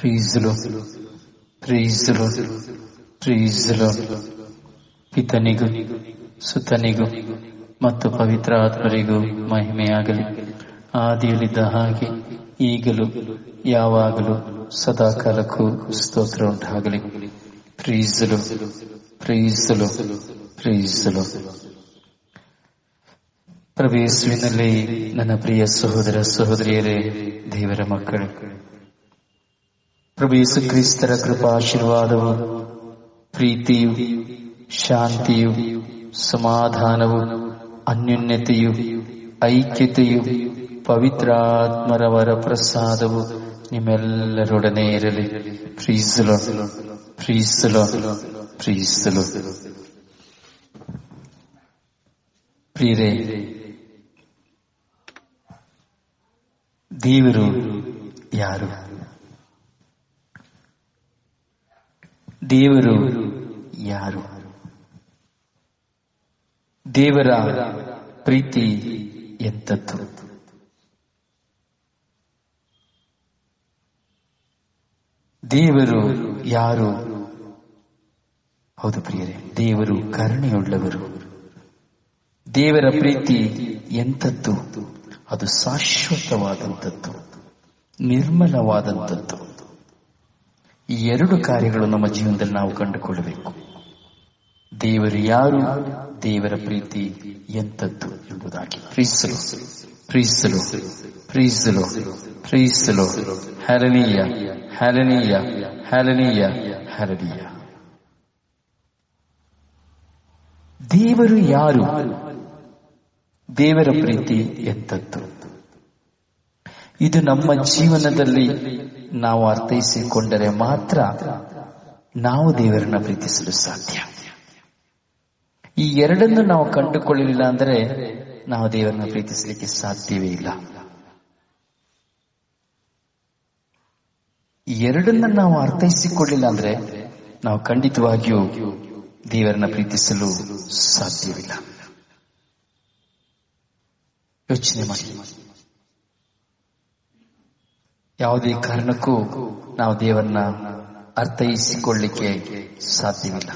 ಪ್ರೀಸಲು ಪ್ರೀಸಲು ಪ್ರೀಸಲು ಪಿತನಿಗೂ ಸುತನಿಗೂ ಮತ್ತು ಪವಿತ್ರ ಆತ್ಮರಿಗೂ ಮಹಿಮೆಯಾಗಲಿ ಆದಿಯಲ್ಲಿದ್ದ ಹಾಗೆ ಈಗಲೂ ಯಾವಾಗಲೂ ಸದಾಕಾಲಕ್ಕೂ ಸ್ತೋತ್ರ ಉಂಟಾಗಲಿ ಪ್ರೀಸಲು ಪ್ರೀಸಲು ಪ್ರೀಸಲು ಪ್ರವೇಶುವಿನಲ್ಲಿ ನನ್ನ ಪ್ರಿಯ ಸಹೋದರ ಸಹೋದರಿಯರೇ ದೇವರ ಮಕ್ಕಳು ಪ್ರಭು ಯೇಸು ಕ್ರಿಸ್ತರ ಕೃಪಾಶೀರ್ವಾದವು ಪ್ರೀತಿಯು ಶಾಂತಿಯು ಸಮಾಧಾನವು ಅನ್ಯೋನ್ಯತೆಯು ಐಕ್ಯತೆಯು ಪವಿತ್ರಾತ್ಮರವರ ಪ್ರಸಾದವು ನಿಮ್ಮೆಲ್ಲರೊಡನೆ ಇರಲಿ ಪ್ರೀಸಲು ಪ್ರೀಸಲು ಪ್ರೀಸಲು ಪ್ರಿಯರೇ ದೇವರು ಯಾರು ದೇವರು ಯಾರು ದೇವರ ಪ್ರೀತಿ ಎಂತದ್ದು ದೇವರು ಯಾರು ಹೌದು ಪ್ರಿಯರೇ ದೇವರು ಕರುಣೆಯುಳ್ಳವರು ದೇವರ ಪ್ರೀತಿ ಎಂಥದ್ದು ಅದು ಶಾಶ್ವತವಾದಂಥದ್ದು ನಿರ್ಮಲವಾದಂಥದ್ದು ಈ ಎರಡು ಕಾರ್ಯಗಳು ನಮ್ಮ ಜೀವನದಲ್ಲಿ ನಾವು ಕಂಡುಕೊಳ್ಳಬೇಕು ದೇವರು ಯಾರು ದೇವರ ಪ್ರೀತಿ ಎಂಥದ್ದು ಎಂಬುದಾಗಿ ಪ್ರೀಸಲು ಪ್ರೀಸಲು ಪ್ರೀಸಲು ಪ್ರೀಸಲು ಹರನೀಯ ಹರನೀಯ ಹರನೀಯ ಹರನೀಯ ದೇವರು ಯಾರು ದೇವರ ಪ್ರೀತಿ ಎಂಥದ್ದು ಇದು ನಮ್ಮ ಜೀವನದಲ್ಲಿ ನಾವು ಅರ್ಥೈಸಿಕೊಂಡರೆ ಮಾತ್ರ ನಾವು ದೇವರನ್ನ ಪ್ರೀತಿಸಲು ಸಾಧ್ಯ ಈ ಎರಡನ್ನು ನಾವು ಕಂಡುಕೊಳ್ಳಲಿಲ್ಲ ಅಂದರೆ ನಾವು ದೇವರನ್ನ ಪ್ರೀತಿಸಲಿಕ್ಕೆ ಸಾಧ್ಯವೇ ಇಲ್ಲ ಈ ಎರಡನ್ನ ನಾವು ಅರ್ಥೈಸಿಕೊಳ್ಳಿಲ್ಲ ಅಂದ್ರೆ ನಾವು ಖಂಡಿತವಾಗಿಯೂ ದೇವರನ್ನ ಪ್ರೀತಿಸಲು ಸಾಧ್ಯವಿಲ್ಲ ಯೋಚನೆ ಮಾಡಿ ಯಾವುದೇ ಕಾರಣಕ್ಕೂ ನಾವು ದೇವರನ್ನ ಅರ್ಥೈಸಿಕೊಳ್ಳಿಕ್ಕೆ ಸಾಧ್ಯವಿಲ್ಲ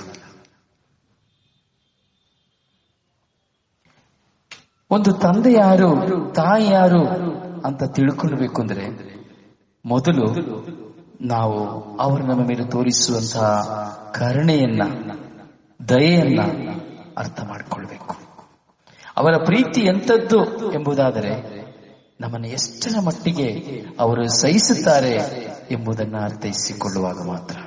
ಒಂದು ತಂದೆ ಯಾರು ತಾಯಿ ಯಾರು ಅಂತ ತಿಳ್ಕೊಳ್ಬೇಕು ಅಂದ್ರೆ ಮೊದಲು ನಾವು ಅವರು ನಮ್ಮ ಮೇಲೆ ತೋರಿಸುವಂತಹ ಕರುಣೆಯನ್ನ ದಯೆಯನ್ನ ಅರ್ಥ ಮಾಡಿಕೊಳ್ಬೇಕು ಅವರ ಪ್ರೀತಿ ಎಂಥದ್ದು ಎಂಬುದಾದರೆ ನಮ್ಮನ್ನು ಎಷ್ಟರ ಮಟ್ಟಿಗೆ ಅವರು ಸಹಿಸುತ್ತಾರೆ ಎಂಬುದನ್ನು ಅರ್ಥೈಸಿಕೊಳ್ಳುವಾಗ ಮಾತ್ರ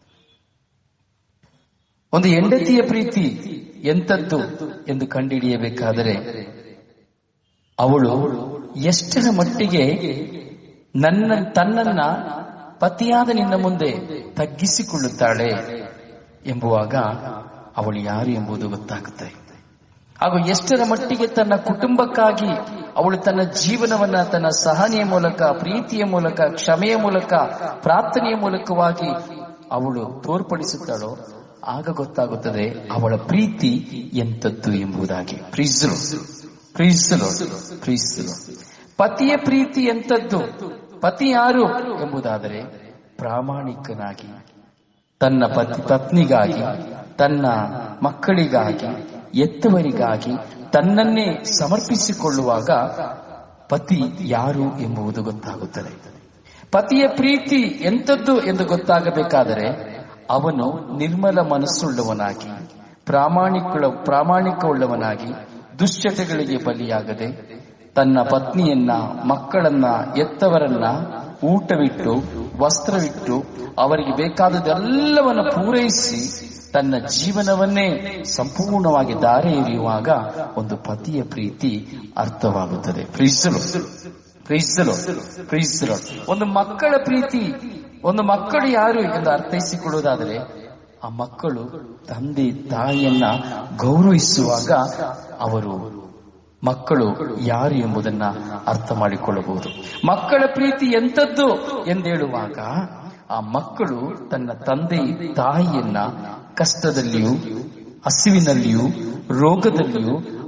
ಒಂದು ಹೆಂಡತಿಯ ಪ್ರೀತಿ ಎಂಥದ್ದು ಎಂದು ಕಂಡುಹಿಡಿಯಬೇಕಾದರೆ ಅವಳು ಎಷ್ಟರ ಮಟ್ಟಿಗೆ ನನ್ನ ತನ್ನನ್ನ ಪತಿಯಾದ ನಿನ್ನ ಮುಂದೆ ತಗ್ಗಿಸಿಕೊಳ್ಳುತ್ತಾಳೆ ಎಂಬುವಾಗ ಅವಳು ಯಾರು ಎಂಬುದು ಗೊತ್ತಾಗುತ್ತೆ ಹಾಗೂ ಎಷ್ಟರ ಮಟ್ಟಿಗೆ ತನ್ನ ಕುಟುಂಬಕ್ಕಾಗಿ ಅವಳು ತನ್ನ ಜೀವನವನ್ನ ತನ್ನ ಸಹನೆಯ ಮೂಲಕ ಪ್ರೀತಿಯ ಮೂಲಕ ಕ್ಷಮೆಯ ಮೂಲಕ ಪ್ರಾರ್ಥನೆಯ ಮೂಲಕವಾಗಿ ಅವಳು ತೋರ್ಪಡಿಸುತ್ತಾಳೋ ಆಗ ಗೊತ್ತಾಗುತ್ತದೆ ಅವಳ ಪ್ರೀತಿ ಎಂತದ್ದು ಎಂಬುದಾಗಿ ಪ್ರೀಸಲು ಪ್ರೀಸಲು ಪ್ರೀಸಲು ಪತಿಯ ಪ್ರೀತಿ ಎಂತದ್ದು ಪತಿ ಯಾರು ಎಂಬುದಾದರೆ ಪ್ರಾಮಾಣಿಕನಾಗಿ ತನ್ನ ಪತಿ ಪತ್ನಿಗಾಗಿ ತನ್ನ ಮಕ್ಕಳಿಗಾಗಿ ಎತ್ತವರಿಗಾಗಿ ತನ್ನನ್ನೇ ಸಮರ್ಪಿಸಿಕೊಳ್ಳುವಾಗ ಪತಿ ಯಾರು ಎಂಬುದು ಗೊತ್ತಾಗುತ್ತದೆ ಪತಿಯ ಪ್ರೀತಿ ಎಂಥದ್ದು ಎಂದು ಗೊತ್ತಾಗಬೇಕಾದರೆ ಅವನು ನಿರ್ಮಲ ಮನಸ್ಸುಳ್ಳವನಾಗಿ ಪ್ರಾಮಾಣಿಕ ಪ್ರಾಮಾಣಿಕವುಳ್ಳವನಾಗಿ ದುಶ್ಚಟಗಳಿಗೆ ಬಲಿಯಾಗದೆ ತನ್ನ ಪತ್ನಿಯನ್ನ ಮಕ್ಕಳನ್ನ ಎತ್ತವರನ್ನ ಊಟವಿಟ್ಟು ವಸ್ತ್ರವಿಟ್ಟು ಅವರಿಗೆ ಬೇಕಾದದೆಲ್ಲವನ್ನು ಪೂರೈಸಿ ತನ್ನ ಜೀವನವನ್ನೇ ಸಂಪೂರ್ಣವಾಗಿ ದಾರಿ ಎರೆಯುವಾಗ ಒಂದು ಪತಿಯ ಪ್ರೀತಿ ಅರ್ಥವಾಗುತ್ತದೆ ಪ್ರೀಸಲು ಪ್ರೀಸಲು ಪ್ರೀಸಲು ಒಂದು ಮಕ್ಕಳ ಪ್ರೀತಿ ಒಂದು ಮಕ್ಕಳು ಯಾರು ಎಂದು ಅರ್ಥೈಸಿಕೊಳ್ಳುವುದಾದರೆ ಆ ಮಕ್ಕಳು ತಂದೆ ತಾಯಿಯನ್ನ ಗೌರವಿಸುವಾಗ ಅವರು ಮಕ್ಕಳು ಯಾರು ಎಂಬುದನ್ನ ಅರ್ಥ ಮಾಡಿಕೊಳ್ಳಬಹುದು ಮಕ್ಕಳ ಪ್ರೀತಿ ಎಂಥದ್ದು ಎಂದೇಳುವಾಗ ಆ ಮಕ್ಕಳು ತನ್ನ ತಂದೆ ತಾಯಿಯನ್ನ ಕಷ್ಟದಲ್ಲಿಯೂ ಹಸಿವಿನಲ್ಲಿಯೂ ರೋಗದಲ್ಲಿಯೂ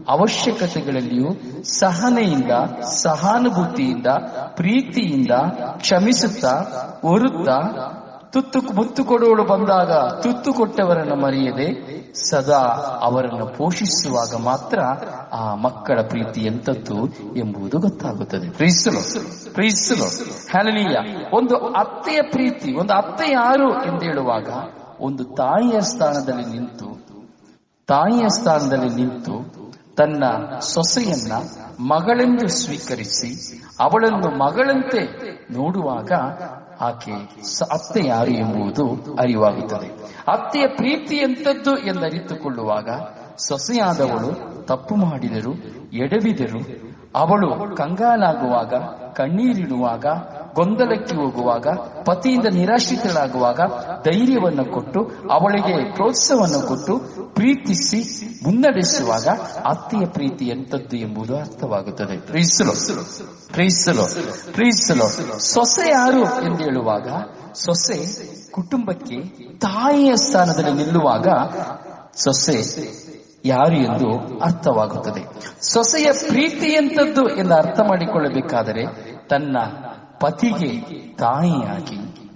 ಅವಶ್ಯಕತೆಗಳಲ್ಲಿಯೂ ಸಹನೆಯಿಂದ ಸಹಾನುಭೂತಿಯಿಂದ ಪ್ರೀತಿಯಿಂದ ಕ್ಷಮಿಸುತ್ತಾ ಹೊರುತ್ತಾ ತುತ್ತು ಮುತ್ತು ಕೊಡುವಳು ಬಂದಾಗ ತುತ್ತು ಕೊಟ್ಟವರನ್ನು ಮರೆಯದೆ ಸದಾ ಅವರನ್ನು ಪೋಷಿಸುವಾಗ ಮಾತ್ರ ಆ ಮಕ್ಕಳ ಪ್ರೀತಿ ಎಂತದ್ದು ಎಂಬುದು ಗೊತ್ತಾಗುತ್ತದೆ ಪ್ರೀಸಲು ಪ್ರೀಸಲು ಹ್ಯಾಲನೀಯ ಒಂದು ಅತ್ತೆಯ ಪ್ರೀತಿ ಒಂದು ಅತ್ತೆ ಯಾರು ಎಂದು ಹೇಳುವಾಗ ಒಂದು ತಾಯಿಯ ಸ್ಥಾನದಲ್ಲಿ ನಿಂತು ತಾಯಿಯ ಸ್ಥಾನದಲ್ಲಿ ನಿಂತು ತನ್ನ ಸೊಸೆಯನ್ನ ಮಗಳೆಂದು ಸ್ವೀಕರಿಸಿ ಅವಳನ್ನು ಮಗಳಂತೆ ನೋಡುವಾಗ ಆಕೆ ಸ- ಅತ್ತೆ ಯಾರು ಎಂಬುದು ಅರಿವಾಗುತ್ತದೆ ಅತ್ತೆಯ ಪ್ರೀತಿ ಎಂತದ್ದು ಎಂದರಿತುಕೊಳ್ಳುವಾಗ ಸೊಸೆಯಾದವಳು ತಪ್ಪು ಮಾಡಿದರು ಎಡವಿದರು ಅವಳು ಕಂಗಾಲಾಗುವಾಗ ಕಣ್ಣೀರಿಡುವಾಗ ಗೊಂದಲಕ್ಕೆ ಹೋಗುವಾಗ ಪತಿಯಿಂದ ನಿರಾಶ್ರಿತಳಾಗುವಾಗ ಧೈರ್ಯವನ್ನು ಕೊಟ್ಟು ಅವಳಿಗೆ ಪ್ರೋತ್ಸಾಹವನ್ನು ಕೊಟ್ಟು ಪ್ರೀತಿಸಿ ಮುನ್ನಡೆಸುವಾಗ ಅತ್ತೆಯ ಪ್ರೀತಿ ಎಂತದ್ದು ಎಂಬುದು ಅರ್ಥವಾಗುತ್ತದೆ ಪ್ರೀಸಲು ಪ್ರೀಸಲು ಪ್ರೀಸಲು ಸೊಸೆ ಯಾರು ಎಂದು ಹೇಳುವಾಗ ಸೊಸೆ ಕುಟುಂಬಕ್ಕೆ ತಾಯಿಯ ಸ್ಥಾನದಲ್ಲಿ ನಿಲ್ಲುವಾಗ ಸೊಸೆ ಯಾರು ಎಂದು ಅರ್ಥವಾಗುತ್ತದೆ ಸೊಸೆಯ ಪ್ರೀತಿ ಎಂತದ್ದು ಎಂದು ಅರ್ಥ ಮಾಡಿಕೊಳ್ಳಬೇಕಾದರೆ ತನ್ನ ಪತಿಗೆ ತಾಯಿಯಾಗಿ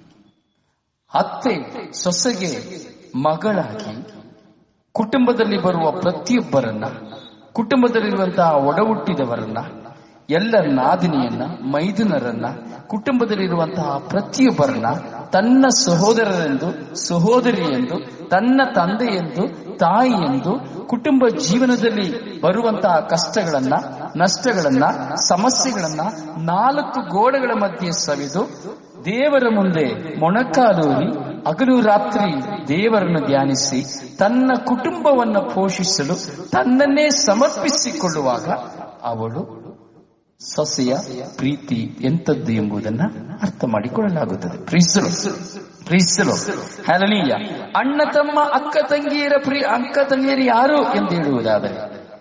ಅತ್ತೆ ಸೊಸೆಗೆ ಮಗಳಾಗಿ ಕುಟುಂಬದಲ್ಲಿ ಬರುವ ಪ್ರತಿಯೊಬ್ಬರನ್ನ ಕುಟುಂಬದಲ್ಲಿರುವಂತಹ ಒಡಹುಟ್ಟಿದವರನ್ನ ಎಲ್ಲ ನಾದಿನಿಯನ್ನ ಮೈದುನರನ್ನ ಕುಟುಂಬದಲ್ಲಿರುವಂತಹ ಪ್ರತಿಯೊಬ್ಬರನ್ನ ತನ್ನ ಸಹೋದರರೆಂದು ಸಹೋದರಿಯೆಂದು ತನ್ನ ತಂದೆಯೆಂದು ತಾಯಿಯೆಂದು ಕುಟುಂಬ ಜೀವನದಲ್ಲಿ ಬರುವಂತಹ ಕಷ್ಟಗಳನ್ನ ನಷ್ಟಗಳನ್ನ ಸಮಸ್ಯೆಗಳನ್ನ ನಾಲ್ಕು ಗೋಡೆಗಳ ಮಧ್ಯೆ ಸವಿದು ದೇವರ ಮುಂದೆ ಮೊಣಕಾಲೂರಿ ಹಗಲು ರಾತ್ರಿ ದೇವರನ್ನು ಧ್ಯಾನಿಸಿ ತನ್ನ ಕುಟುಂಬವನ್ನು ಪೋಷಿಸಲು ತನ್ನನ್ನೇ ಸಮರ್ಪಿಸಿಕೊಳ್ಳುವಾಗ ಅವಳು ಸೊಸೆಯ ಪ್ರೀತಿ ಎಂತದ್ದು ಎಂಬುದನ್ನ ಅರ್ಥ ಮಾಡಿಕೊಳ್ಳಲಾಗುತ್ತದೆ ಪ್ರೀಸಲು ಪ್ರೀಸಲು ಹಲನೀಯ ಅಣ್ಣ ತಮ್ಮ ಅಕ್ಕ ತಂಗಿಯರ ಪ್ರೀ ಅಕ್ಕ ತಂಗಿಯರು ಯಾರು ಎಂದು ಹೇಳುವುದಾದರೆ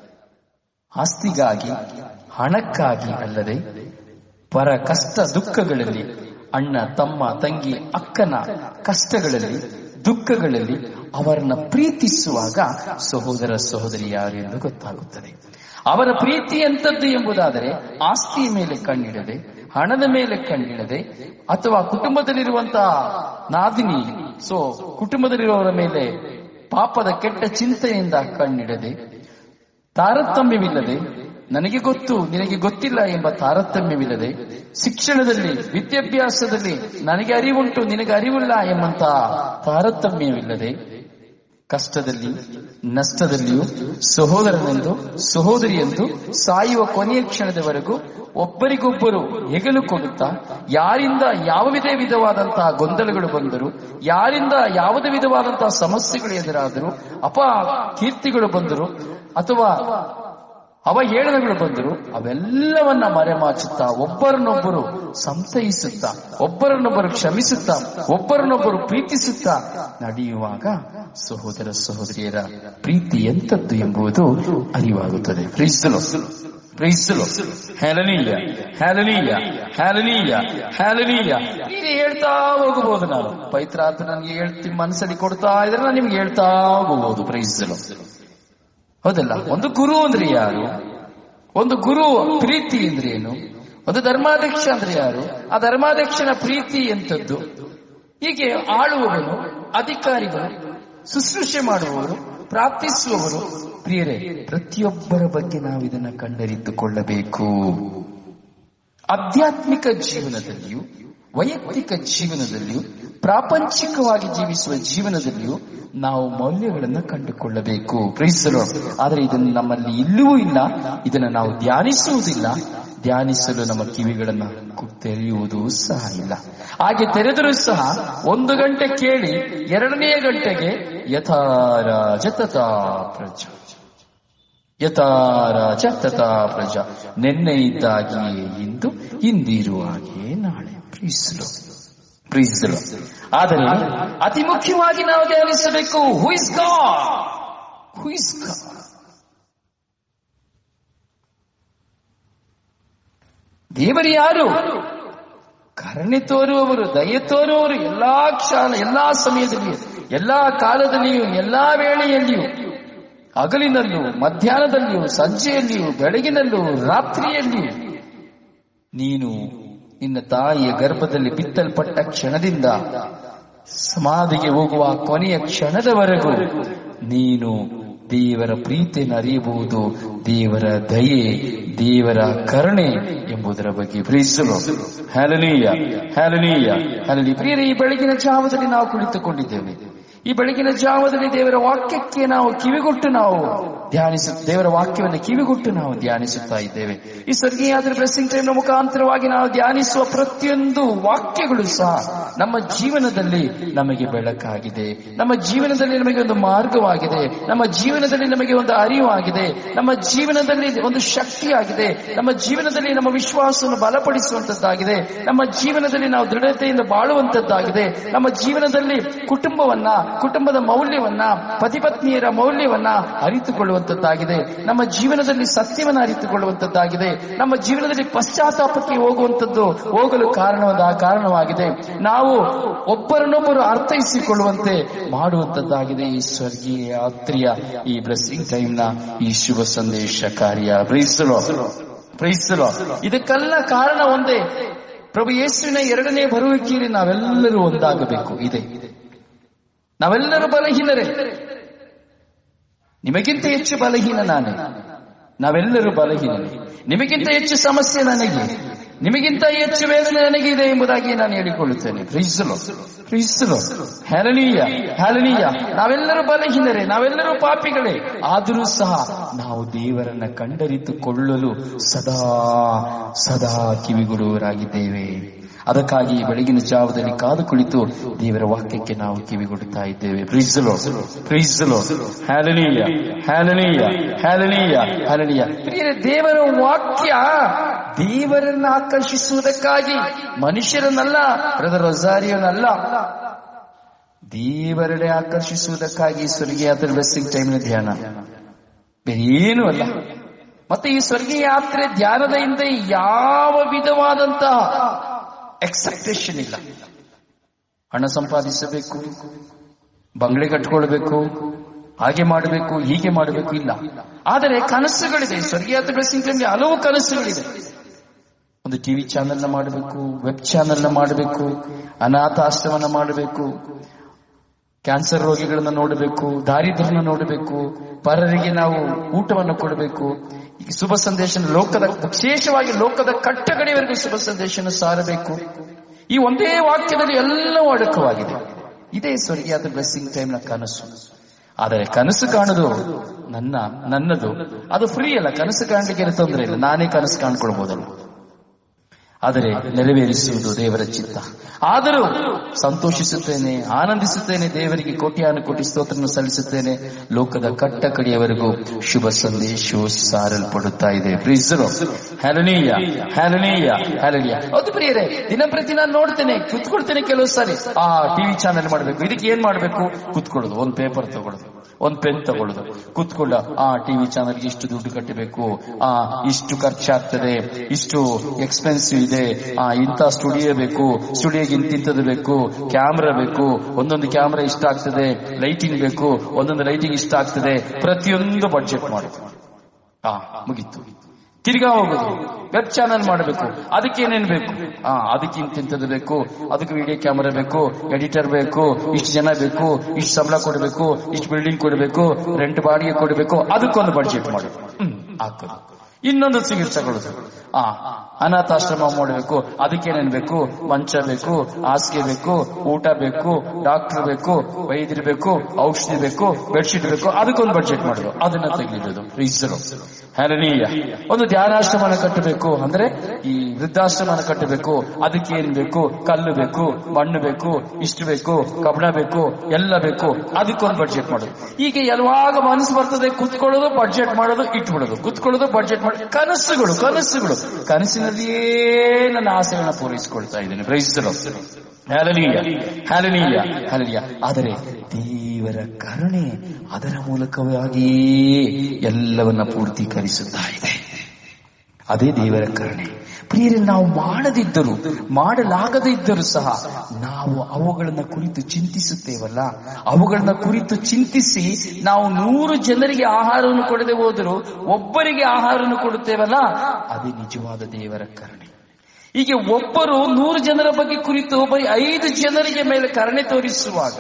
ಆಸ್ತಿಗಾಗಿ ಹಣಕ್ಕಾಗಿ ಅಲ್ಲದೆ ಪರ ಕಷ್ಟ ದುಃಖಗಳಲ್ಲಿ ಅಣ್ಣ ತಮ್ಮ ತಂಗಿ ಅಕ್ಕನ ಕಷ್ಟಗಳಲ್ಲಿ ದುಃಖಗಳಲ್ಲಿ ಅವರನ್ನ ಪ್ರೀತಿಸುವಾಗ ಸಹೋದರ ಸಹೋದರಿ ಯಾರು ಎಂದು ಗೊತ್ತಾಗುತ್ತದೆ ಅವರ ಪ್ರೀತಿ ಎಂತದ್ದು ಎಂಬುದಾದರೆ ಆಸ್ತಿಯ ಮೇಲೆ ಕಣ್ಣಿಡದೆ ಹಣದ ಮೇಲೆ ಕಣ್ಣಿಡದೆ ಅಥವಾ ಕುಟುಂಬದಲ್ಲಿರುವಂತಹ ನಾದಿನಿ ಸೊ ಕುಟುಂಬದಲ್ಲಿರುವವರ ಮೇಲೆ ಪಾಪದ ಕೆಟ್ಟ ಚಿಂತೆಯಿಂದ ಕಣ್ಣಿಡದೆ ತಾರತಮ್ಯವಿಲ್ಲದೆ ನನಗೆ ಗೊತ್ತು ನಿನಗೆ ಗೊತ್ತಿಲ್ಲ ಎಂಬ ತಾರತಮ್ಯವಿಲ್ಲದೆ ಶಿಕ್ಷಣದಲ್ಲಿ ವಿದ್ಯಾಭ್ಯಾಸದಲ್ಲಿ ನನಗೆ ಅರಿವುಂಟು ನಿನಗೆ ಅರಿವಿಲ್ಲ ಎಂಬಂತಹ ತಾರತಮ್ಯವಿಲ್ಲದೆ ಕಷ್ಟದಲ್ಲಿ ನಷ್ಟದಲ್ಲಿಯೂ ಸಹೋದರನೆಂದು ಸಹೋದರಿಯೆಂದು ಸಾಯುವ ಕೊನೆಯ ಕ್ಷಣದವರೆಗೂ ಒಬ್ಬರಿಗೊಬ್ಬರು ಹೆಗಲು ಕೊಡುತ್ತಾ ಯಾರಿಂದ ಯಾವುದೇ ವಿಧವಾದಂತಹ ಗೊಂದಲಗಳು ಬಂದರು ಯಾರಿಂದ ಯಾವುದೇ ವಿಧವಾದಂತಹ ಸಮಸ್ಯೆಗಳು ಎದುರಾದರು ಅಪ ಕೀರ್ತಿಗಳು ಬಂದರು ಅಥವಾ ಅವಹೇಳನಗಳು ಬಂದರು ಅವೆಲ್ಲವನ್ನ ಮರೆಮಾಚುತ್ತಾ ಒಬ್ಬರನ್ನೊಬ್ಬರು ಸಂತೈಸುತ್ತಾ ಒಬ್ಬರನ್ನೊಬ್ಬರು ಕ್ಷಮಿಸುತ್ತಾ ಒಬ್ಬರನ್ನೊಬ್ಬರು ಪ್ರೀತಿಸುತ್ತಾ ನಡೆಯುವಾಗ ಸಹೋದರ ಸಹೋದರಿಯರ ಪ್ರೀತಿ ಎಂತದ್ದು ಎಂಬುದು ಅರಿವಾಗುತ್ತದೆ ಪ್ರೀಸಲು ಪ್ರೀಸಲು ಹ್ಯಾಲನೀಯ ಹ್ಯಾಲನೀಯ ಹ್ಯಾಲನೀಯ ಹ್ಯಾಲನೀಯ ನೀನು ಹೇಳ್ತಾ ಹೋಗಬಹುದು ನಾನು ಪೈತ್ರಾರ್ಥ ನನಗೆ ಹೇಳ್ತಿ ಮನಸ್ಸಲ್ಲಿ ಕೊಡ್ತಾ ಇದ್ರೆ ನಾನು ನಿಮ್ಗೆ ಹೇಳ್ತಾ ಹೋಗಬಹುದು ಪ್ರೈಸಲು ಹೌದಲ್ಲ ಒಂದು ಗುರು ಅಂದ್ರೆ ಯಾರು ಒಂದು ಗುರು ಪ್ರೀತಿ ಅಂದ್ರೆ ಏನು ಒಂದು ಧರ್ಮಾಧ್ಯಕ್ಷ ಅಂದ್ರೆ ಯಾರು ಆ ಧರ್ಮಾಧ್ಯಕ್ಷನ ಪ್ರೀತಿ ಎಂತದ್ದು ಹೀಗೆ ಆಳುವವನು ಅಧಿಕಾರಿಗಳು ಶುಶ್ರೂಷೆ ಮಾಡುವವರು ಪ್ರಾರ್ಥಿಸುವವರು ಪ್ರಿಯರೇ ಪ್ರತಿಯೊಬ್ಬರ ಬಗ್ಗೆ ನಾವು ಇದನ್ನ ಕಂಡರಿತುಕೊಳ್ಳಬೇಕು ಆಧ್ಯಾತ್ಮಿಕ ಜೀವನದಲ್ಲಿಯೂ ವೈಯಕ್ತಿಕ ಜೀವನದಲ್ಲಿಯೂ ಪ್ರಾಪಂಚಿಕವಾಗಿ ಜೀವಿಸುವ ಜೀವನದಲ್ಲಿಯೂ ನಾವು ಮೌಲ್ಯಗಳನ್ನು ಕಂಡುಕೊಳ್ಳಬೇಕು ಪ್ರೀಸಲು ಆದರೆ ಇದನ್ನು ನಮ್ಮಲ್ಲಿ ಇಲ್ಲವೂ ಇಲ್ಲ ಇದನ್ನು ನಾವು ಧ್ಯಾನಿಸುವುದಿಲ್ಲ ಧ್ಯಾನಿಸಲು ನಮ್ಮ ಕಿವಿಗಳನ್ನು ಕು- ತೆರೆಯುವುದು ಸಹ ಇಲ್ಲ ಹಾಗೆ ತೆರೆದರೂ ಸಹ ಒಂದು ಗಂಟೆ ಕೇಳಿ ಎರಡನೆಯ ಗಂಟೆಗೆ ಯಥಾರಾಜ ತಥಾ ಪ್ರಜ ಯಥಾರಾಜ ತಥಾ ಪ್ರಜ ನಿನ್ನೆ ಇದ್ದಾಗಿಯೇ ಇಂದು ಇಂದಿರುವ ಹಾಗೆಯೇ ನಾಳೆ ಪ್ರೀಸಲು ಪ್ರೀಸಲು ಆದರೆ ಅತಿ ಮುಖ್ಯವಾಗಿ ನಾವು ಧ್ಯಾನಿಸಬೇಕು who is God who is God ದೇವರು ಯಾರು ಕರುಣೆ ತೋರುವವರು ದಯೆ ತೋರುವವರು ಎಲ್ಲಾ ಕ್ಷಣ ಎಲ್ಲಾ ಸಮಯದಲ್ಲಿಯೂ ಎಲ್ಲಾ ಕಾಲದಲ್ಲಿಯೂ ಎಲ್ಲಾ ವೇಳೆಯಲ್ಲಿಯೂ ಹಗಲಿನಲ್ಲೂ ಮಧ್ಯಾಹ್ನದಲ್ಲಿಯೂ ಸಂಜೆಯಲ್ಲಿಯೂ ಬೆಳಗಿನಲ್ಲೂ ರಾತ್ರಿಯಲ್ಲಿಯೂ ನೀನು ನಿನ್ನ ತಾಯಿಯ ಗರ್ಭದಲ್ಲಿ ಬಿತ್ತಲ್ಪಟ್ಟ ಕ್ಷಣದಿಂದ ಸಮಾಧಿಗೆ ಹೋಗುವ ಕೊನೆಯ ಕ್ಷಣದವರೆಗೂ ನೀನು ದೇವರ ಪ್ರೀತಿಯನ್ನು ಅರಿಯಬಹುದು ದೇವರ ದಯೆ ದೇವರ ಕರುಣೆ ಎಂಬುದರ ಬಗ್ಗೆ ಪ್ರೀತಿಸಲು ಹ್ಯಾಲನೀಯ ಹ್ಯಾಲನೀಯ ಹ್ಯಾಲನಿ ಪ್ರಿಯರೇ ಈ ಬೆಳಗಿನ ಜಾವದಲ್ಲಿ ನಾವು ಕುಳಿತುಕೊಂಡಿದ್ದೇವೆ ಈ ಬೆಳಗಿನ ಜಾವದಲ್ಲಿ ದೇವರ ವಾಕ್ಯಕ್ಕೆ ನಾವು ಕಿವಿಗೊಟ್ಟು ನಾವು ಧ್ಯಾನಿಸ ದೇವರ ವಾಕ್ಯವನ್ನು ಕಿವಿಗೊಟ್ಟು ನಾವು ಧ್ಯಾನಿಸುತ್ತಾ ಇದ್ದೇವೆ ಈ ಸ್ವರ್ಗೀಯಾದ ಬ್ಲೆಸ್ಸಿಂಗ್ ಟೈಮ್ ಮುಖಾಂತರವಾಗಿ ನಾವು ಧ್ಯಾನಿಸುವ ಪ್ರತಿಯೊಂದು ವಾಕ್ಯಗಳು ಸಹ ನಮ್ಮ ಜೀವನದಲ್ಲಿ ನಮಗೆ ಬೆಳಕಾಗಿದೆ ನಮ್ಮ ಜೀವನದಲ್ಲಿ ನಮಗೆ ಒಂದು ಮಾರ್ಗವಾಗಿದೆ ನಮ್ಮ ಜೀವನದಲ್ಲಿ ನಮಗೆ ಒಂದು ಅರಿವಾಗಿದೆ ನಮ್ಮ ಜೀವನದಲ್ಲಿ ಒಂದು ಶಕ್ತಿಯಾಗಿದೆ ನಮ್ಮ ಜೀವನದಲ್ಲಿ ನಮ್ಮ ವಿಶ್ವಾಸವನ್ನು ಬಲಪಡಿಸುವಂತದ್ದಾಗಿದೆ ನಮ್ಮ ಜೀವನದಲ್ಲಿ ನಾವು ದೃಢತೆಯಿಂದ ಬಾಳುವಂತದ್ದಾಗಿದೆ ನಮ್ಮ ಜೀವನದಲ್ಲಿ ಕುಟುಂಬವನ್ನ ಕುಟುಂಬದ ಮೌಲ್ಯವನ್ನ ಪತಿಪತ್ನಿಯರ ಮೌಲ್ಯವನ್ನ ಅರಿತುಕೊಳ್ಳುವಂತದ್ದಾಗಿದೆ ನಮ್ಮ ಜೀವನದಲ್ಲಿ ಸತ್ಯವನ್ನ ಅರಿತುಕೊಳ್ಳುವಂತದ್ದಾಗಿದೆ ನಮ್ಮ ಜೀವನದಲ್ಲಿ ಪಶ್ಚಾತ್ತಾಪಕ್ಕೆ ಹೋಗುವಂತದ್ದು ಹೋಗಲು ಕಾರಣವಾದ ಕಾರಣವಾಗಿದೆ ನಾವು ಒಬ್ಬರನ್ನೊಬ್ಬರು ಅರ್ಥೈಸಿಕೊಳ್ಳುವಂತೆ ಮಾಡುವಂತದ್ದಾಗಿದೆ ಈ ಸ್ವರ್ಗೀಯ ಯಾತ್ರೆಯ ಈ ಬ್ಲೆಸ್ಸಿಂಗ್ ಟೈಮ್ ನ ಈ ಶುಭ ಸಂದೇಶ ಕಾರ್ಯ ಪ್ರೈಸಲೋ ಪ್ರೈಸಲೋ ಇದಕ್ಕೆಲ್ಲ ಕಾರಣ ಒಂದೇ ಪ್ರಭು ಯೇಸುವಿನ ಎರಡನೇ ಬರುವಿಕೆಯಲ್ಲಿ ನಾವೆಲ್ಲರೂ ಒಂದಾಗಬೇಕು ಇದೆ ನಾವೆಲ್ಲರೂ ಬಲಹೀನರೇ ನಿಮಗಿಂತ ಹೆಚ್ಚು ಬಲಹೀನ ನಾನೇ ನಾವೆಲ್ಲರೂ ಬಲಹೀನರೇ ನಿಮಗಿಂತ ಹೆಚ್ಚು ಸಮಸ್ಯೆ ನನಗೆ ನಿಮಗಿಂತ ಹೆಚ್ಚು ವೇದನೆ ನನಗೆ ಇದೆ ಎಂಬುದಾಗಿ ನಾನು ಹೇಳಿಕೊಳ್ಳುತ್ತೇನೆ ಪ್ರೀಸಲು ಪ್ರೀಸಲು ಹೆಲನೀಯ ಹೆಲನೀಯ ನಾವೆಲ್ಲರೂ ಬಲಹೀನರೇ ನಾವೆಲ್ಲರೂ ಪಾಪಿಗಳೇ ಆದರೂ ಸಹ ನಾವು ದೇವರನ್ನ ಕಂಡರಿತುಕೊಳ್ಳಲು ಸದಾ ಸದಾ ಕಿವಿಗೊಡುವರಾಗಿದ್ದೇವೆ ಅದಕ್ಕಾಗಿ ಬೆಳಗಿನ ಜಾವದಲ್ಲಿ ಕಾದು ಕುಳಿತು ದೇವರ ವಾಕ್ಯಕ್ಕೆ ನಾವು ಕಿವಿಗೊಡುತ್ತಾ ಇದ್ದೇವೆ ಪ್ರೀಸಲು ಪ್ರೀಸಲು ಹ್ಯಾಲನೀಯ ಹ್ಯಾಲನೀಯ ಹ್ಯಾಲನೀಯ ಹ್ಯಾಲನೀಯ ಪ್ರಿಯರೇ ದೇವರ ವಾಕ್ಯ ದೇವರನ್ನ ಆಕರ್ಷಿಸುವುದಕ್ಕಾಗಿ ಮನುಷ್ಯರನ್ನಲ್ಲ ಬ್ರದರ್ ರೊಸಾರಿಯನಲ್ಲ ದೇವರಡೆ ಆಕರ್ಷಿಸುವುದಕ್ಕಾಗಿ ಸ್ವರ್ಗೀಯ ಯಾತ್ರೆ ಬ್ಲೆಸ್ಸಿಂಗ್ ಟೈಮ್ನ ಧ್ಯಾನ ಬೇರೆ ಏನೂ ಅಲ್ಲ ಮತ್ತೆ ಈ ಸ್ವರ್ಗೀಯ ಯಾತ್ರೆ ಧ್ಯಾನದ ಹಿಂದೆ ಯಾವ ವಿಧವಾದಂತಹ ಎಕ್ಸೆಪ್ಟೇಷನ್ ಇಲ್ಲ ಹಣ ಸಂಪಾದಿಸಬೇಕು ಬಂಗ್ಲೆ ಕಟ್ಕೊಳ್ಬೇಕು ಹಾಗೆ ಮಾಡಬೇಕು ಹೀಗೆ ಮಾಡಬೇಕು ಇಲ್ಲ ಆದರೆ ಕನಸುಗಳಿದೆ ಸ್ವರ್ಗೀಯಾತ ಬ್ಲೆಸ್ಸಿಂಗ್ ಟೈಮ್ಗೆ ಹಲವು ಕನಸುಗಳಿದೆ ಒಂದು ಟಿವಿ ಚಾನೆಲ್ನ ಮಾಡಬೇಕು ವೆಬ್ ಚಾನೆಲ್ನ ಮಾಡಬೇಕು ಅನಾಥ ಆಶ್ರಮನ ಮಾಡಬೇಕು ಕ್ಯಾನ್ಸರ್ ರೋಗಿಗಳನ್ನ ನೋಡಬೇಕು ದಾರಿದ್ರ್ಯನ ನೋಡಬೇಕು ಪರರಿಗೆ ನಾವು ಊಟವನ್ನು ಕೊಡಬೇಕು ಈ ಶುಭ ಸಂದೇಶ ಲೋಕದ ವಿಶೇಷವಾಗಿ ಲೋಕದ ಕಟ್ಟಗಡೆಯವರೆಗೂ ಶುಭ ಸಂದೇಶನ ಸಾರಬೇಕು ಈ ಒಂದೇ ವಾಕ್ಯದಲ್ಲಿ ಎಲ್ಲವೂ ಅಡಕವಾಗಿದೆ ಇದೇ ಸ್ವರ್ಗೀಯಾದ ಬ್ಲೆಸ್ಸಿಂಗ್ ಟೈಮ್ನ ಕನಸು ಆದರೆ ಕನಸು ಕಾಣುದು ನನ್ನ ನನ್ನದು ಅದು ಫ್ರೀ ಅಲ್ಲ ಕನಸು ಕಾಣಲಿಕ್ಕೆ ತೊಂದರೆ ಇಲ್ಲ ನಾನೇ ಕನಸು ಕಾಣ್ಕೊಳ್ಬಹುದಲ್ಲ ಆದರೆ ನೆರವೇರಿಸುವುದು ದೇವರ ಚಿತ್ತ ಆದರೂ ಸಂತೋಷಿಸುತ್ತೇನೆ ಆನಂದಿಸುತ್ತೇನೆ ದೇವರಿಗೆ ಕೋಟ್ಯಾನು ಕೋಟಿ ಸ್ತೋತ್ರವನ್ನು ಸಲ್ಲಿಸುತ್ತೇನೆ ಲೋಕದ ಕಟ್ಟ ಕಡೆಯವರೆಗೂ ಶುಭ ಸಂದೇಶವು ಸಾರಲ್ಪಡುತ್ತಾ ಇದೆ ಪ್ರೀಸರು ಹ್ಯಾಲನೀಯ ಹ್ಯಾಲನೀಯ ಹ್ಯಾಲನೀಯ ಹೌದು ಪ್ರಿಯರೇ ದಿನಂಪ್ರತಿ ನಾನು ನೋಡ್ತೇನೆ ಕುತ್ಕೊಳ್ತೇನೆ ಕೆಲವು ಸಾರಿ ಆ ಟಿವಿ ಚಾನೆಲ್ ಮಾಡಬೇಕು ಇದಕ್ಕೆ ಏನ್ ಮಾಡಬೇಕು ಕುತ್ಕೊಳ್ಳೋದು ಒಂದು ಪೇಪರ್ ತಗೊಳ್ಳೋದು ಒಂದು ಪೆನ್ ತಗೊಳ್ಳೋದು ಕುತ್ಕೊಳ್ಳ ಆ ಟಿವಿ ಚಾನೆಲ್ಗೆ ಇಷ್ಟು ದುಡ್ಡು ಕಟ್ಟಬೇಕು ಆ ಇಷ್ಟು ಖರ್ಚಾಗ್ತದೆ ಇಷ್ಟು ಎಕ್ಸ್ಪೆನ್ಸಿವ್ ಇದೆ ಆ ಇಂಥ ಸ್ಟುಡಿಯೋ ಬೇಕು ಸ್ಟುಡಿಯೋಗೆ ಇಂತಿಂತದ್ದು ಬೇಕು ಕ್ಯಾಮ್ರಾ ಬೇಕು ಒಂದೊಂದು ಕ್ಯಾಮ್ರಾ ಇಷ್ಟ ಆಗ್ತದೆ ಲೈಟಿಂಗ್ ಬೇಕು ಒಂದೊಂದು ಲೈಟಿಂಗ್ ಇಷ್ಟ ಆಗ್ತದೆ ಪ್ರತಿಯೊಂದು ಬಡ್ಜೆಟ್ ಮಾಡುದು ಆ ಮುಗೀತು ತಿರ್ಗಾ ಹೋಗುದು ವೆಬ್ ಚಾನಲ್ ಮಾಡಬೇಕು ಅದಕ್ಕೆ ಏನೇನ್ ಬೇಕು ಆ ಅದಕ್ಕೆ ಇಂತಿಂತದ್ದು ಬೇಕು ಅದಕ್ಕೆ ವಿಡಿಯೋ ಕ್ಯಾಮರಾ ಬೇಕು ಎಡಿಟರ್ ಬೇಕು ಇಷ್ಟು ಜನ ಬೇಕು ಇಷ್ಟು ಸಂಬಳ ಕೊಡಬೇಕು ಇಷ್ಟು ಬಿಲ್ಡಿಂಗ್ ಕೊಡಬೇಕು ರೆಂಟ್ ಬಾಡಿಗೆ ಕೊಡಬೇಕು ಅದಕ್ಕೊಂದು ಬಡ್ಜೆಟ್ ಮಾಡು ಹ್ಮ್ ಹಾಕೋದು ಇನ್ನೊಂದು ಸಿಗಿಲ್ ತಗೊಳ್ಳೋದು ಆ ಅನಾಥಾಶ್ರಮ ಮಾಡಬೇಕು ಅದಕ್ಕೇನೇನ್ ಬೇಕು ಮಂಚ ಬೇಕು ಹಾಸಿಗೆ ಬೇಕು ಊಟ ಬೇಕು ಡಾಕ್ಟರ್ ಬೇಕು ವೈದ್ಯರು ಬೇಕು ಔಷಧಿ ಬೇಕು ಬೆಡ್ಶೀಟ್ ಬೇಕು ಅದಕ್ಕೊಂದು ಬಡ್ಜೆಟ್ ಮಾಡೋದು ಅದನ್ನ ತೆಗೆದಿಡೋದು ಈಸರು ಹ್ಯಾಲನೀಯ ಒಂದು ಧ್ಯಾನಾಶ್ರಮನ ಕಟ್ಟಬೇಕು ಅಂದ್ರೆ ಈ ವೃದ್ಧಾಶ್ರಮನ ಕಟ್ಟಬೇಕು ಅದಕ್ಕೆ ಏನ್ ಬೇಕು ಕಲ್ಲು ಬೇಕು ಮಣ್ಣು ಬೇಕು ಇಷ್ಟು ಬೇಕು ಕಬ್ಬಣ ಬೇಕು ಎಲ್ಲ ಬೇಕು ಅದಕ್ಕೊಂದು ಬಡ್ಜೆಟ್ ಮಾಡೋದು ಹೀಗೆ ಯಾವಾಗ ಮನಸ್ಸು ಬರ್ತದೆ ಕುತ್ಕೊಳ್ಳೋದು ಬಡ್ಜೆಟ್ ಮಾಡೋದು ಇಟ್ಬಿಡೋದು ಕುತ್ಕೊಳ್ಳೋದು ಬಡ್ಜೆಟ್ ಮಾಡೋದು ಕನಸುಗಳು ಕನಸುಗಳು ಕನಸಿನಲ್ಲಿಯೇ ನನ್ನ ಆಸೆಗಳನ್ನ ಪೂರೈಸಿಕೊಳ್ತಾ ಇದ್ದೇನೆ ಪ್ರೈಸರು ಹ್ಯಾಲನೀಯ ಹ್ಯಾಲನೀಯ ಹ್ಯಾಲನೀಯ ಆದರೆ ದೇವರ ಕರುಣೆ ಅದರ ಮೂಲಕವಾಗಿಯೇ ಎಲ್ಲವನ್ನ ಪೂರ್ತೀಕರಿಸುತ್ತಾ ಇದೆ ಅದೇ ದೇವರ ಕರುಣೆ ಪ್ರಿಯರೇ ನಾವು ಮಾಡದಿದ್ದರು ಮಾಡಲಾಗದೇ ಇದ್ದರೂ ಸಹ ನಾವು ಅವುಗಳನ್ನ ಕುರಿತು ಚಿಂತಿಸುತ್ತೇವಲ್ಲ ಅವುಗಳನ್ನ ಕುರಿತು ಚಿಂತಿಸಿ ನಾವು ನೂರು ಜನರಿಗೆ ಆಹಾರವನ್ನು ಕೊಡದೆ ಹೋದರೂ ಒಬ್ಬರಿಗೆ ಆಹಾರವನ್ನು ಕೊಡುತ್ತೇವಲ್ಲ ಅದೇ ನಿಜವಾದ ದೇವರ ಕರುಣೆ ಹೀಗೆ ಒಬ್ಬರು ನೂರು ಜನರ ಬಗ್ಗೆ ಕುರಿತು ಬರೀ ಐದು ಜನರಿಗೆ ಮೇಲೆ ಕರುಣೆ ತೋರಿಸುವಾಗ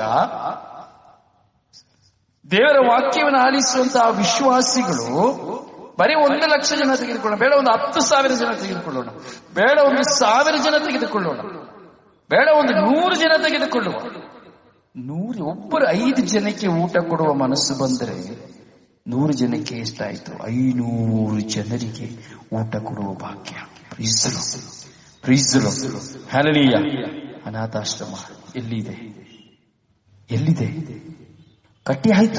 ದೇವರ ವಾಕ್ಯವನ್ನು ಆಲಿಸುವಂತಹ ವಿಶ್ವಾಸಿಗಳು ಬರೀ ಒಂದು ಲಕ್ಷ ಜನ ತೆಗೆದುಕೊಳ್ಳೋಣ ಬೇಡ ಒಂದು ಹತ್ತು ಸಾವಿರ ಜನ ತೆಗೆದುಕೊಳ್ಳೋಣ ಬೇಡ ಒಂದು ಸಾವಿರ ಜನ ತೆಗೆದುಕೊಳ್ಳೋಣ ಬೇಡ ಒಂದು ನೂರು ಜನ ತೆಗೆದುಕೊಳ್ಳುವ ನೂರು ಒಬ್ಬರು ಐದು ಜನಕ್ಕೆ ಊಟ ಕೊಡುವ ಮನಸ್ಸು ಬಂದರೆ ನೂರು ಜನಕ್ಕೆ ಎಷ್ಟಾಯ್ತು ಐನೂರು ಜನರಿಗೆ ಊಟ ಕೊಡುವ ಭಾಗ್ಯ ಪ್ರೀಸಲು ಪ್ರೀಸಲು ಹಲಲೀಯ ಅನಾಥಾಶ್ರಮ ಎಲ್ಲಿದೆ ಎಲ್ಲಿದೆ ಕಟ್ಟಿ ಆಯ್ತು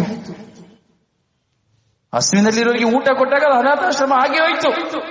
ಹಸುವಿನಲ್ಲಿರೋರಿಗೆ ಊಟ ಕೊಟ್ಟಾಗ ಅದು ಅನಾಥಾಶ್ರಮ ಆಗಿ ಹೋಯ್ತು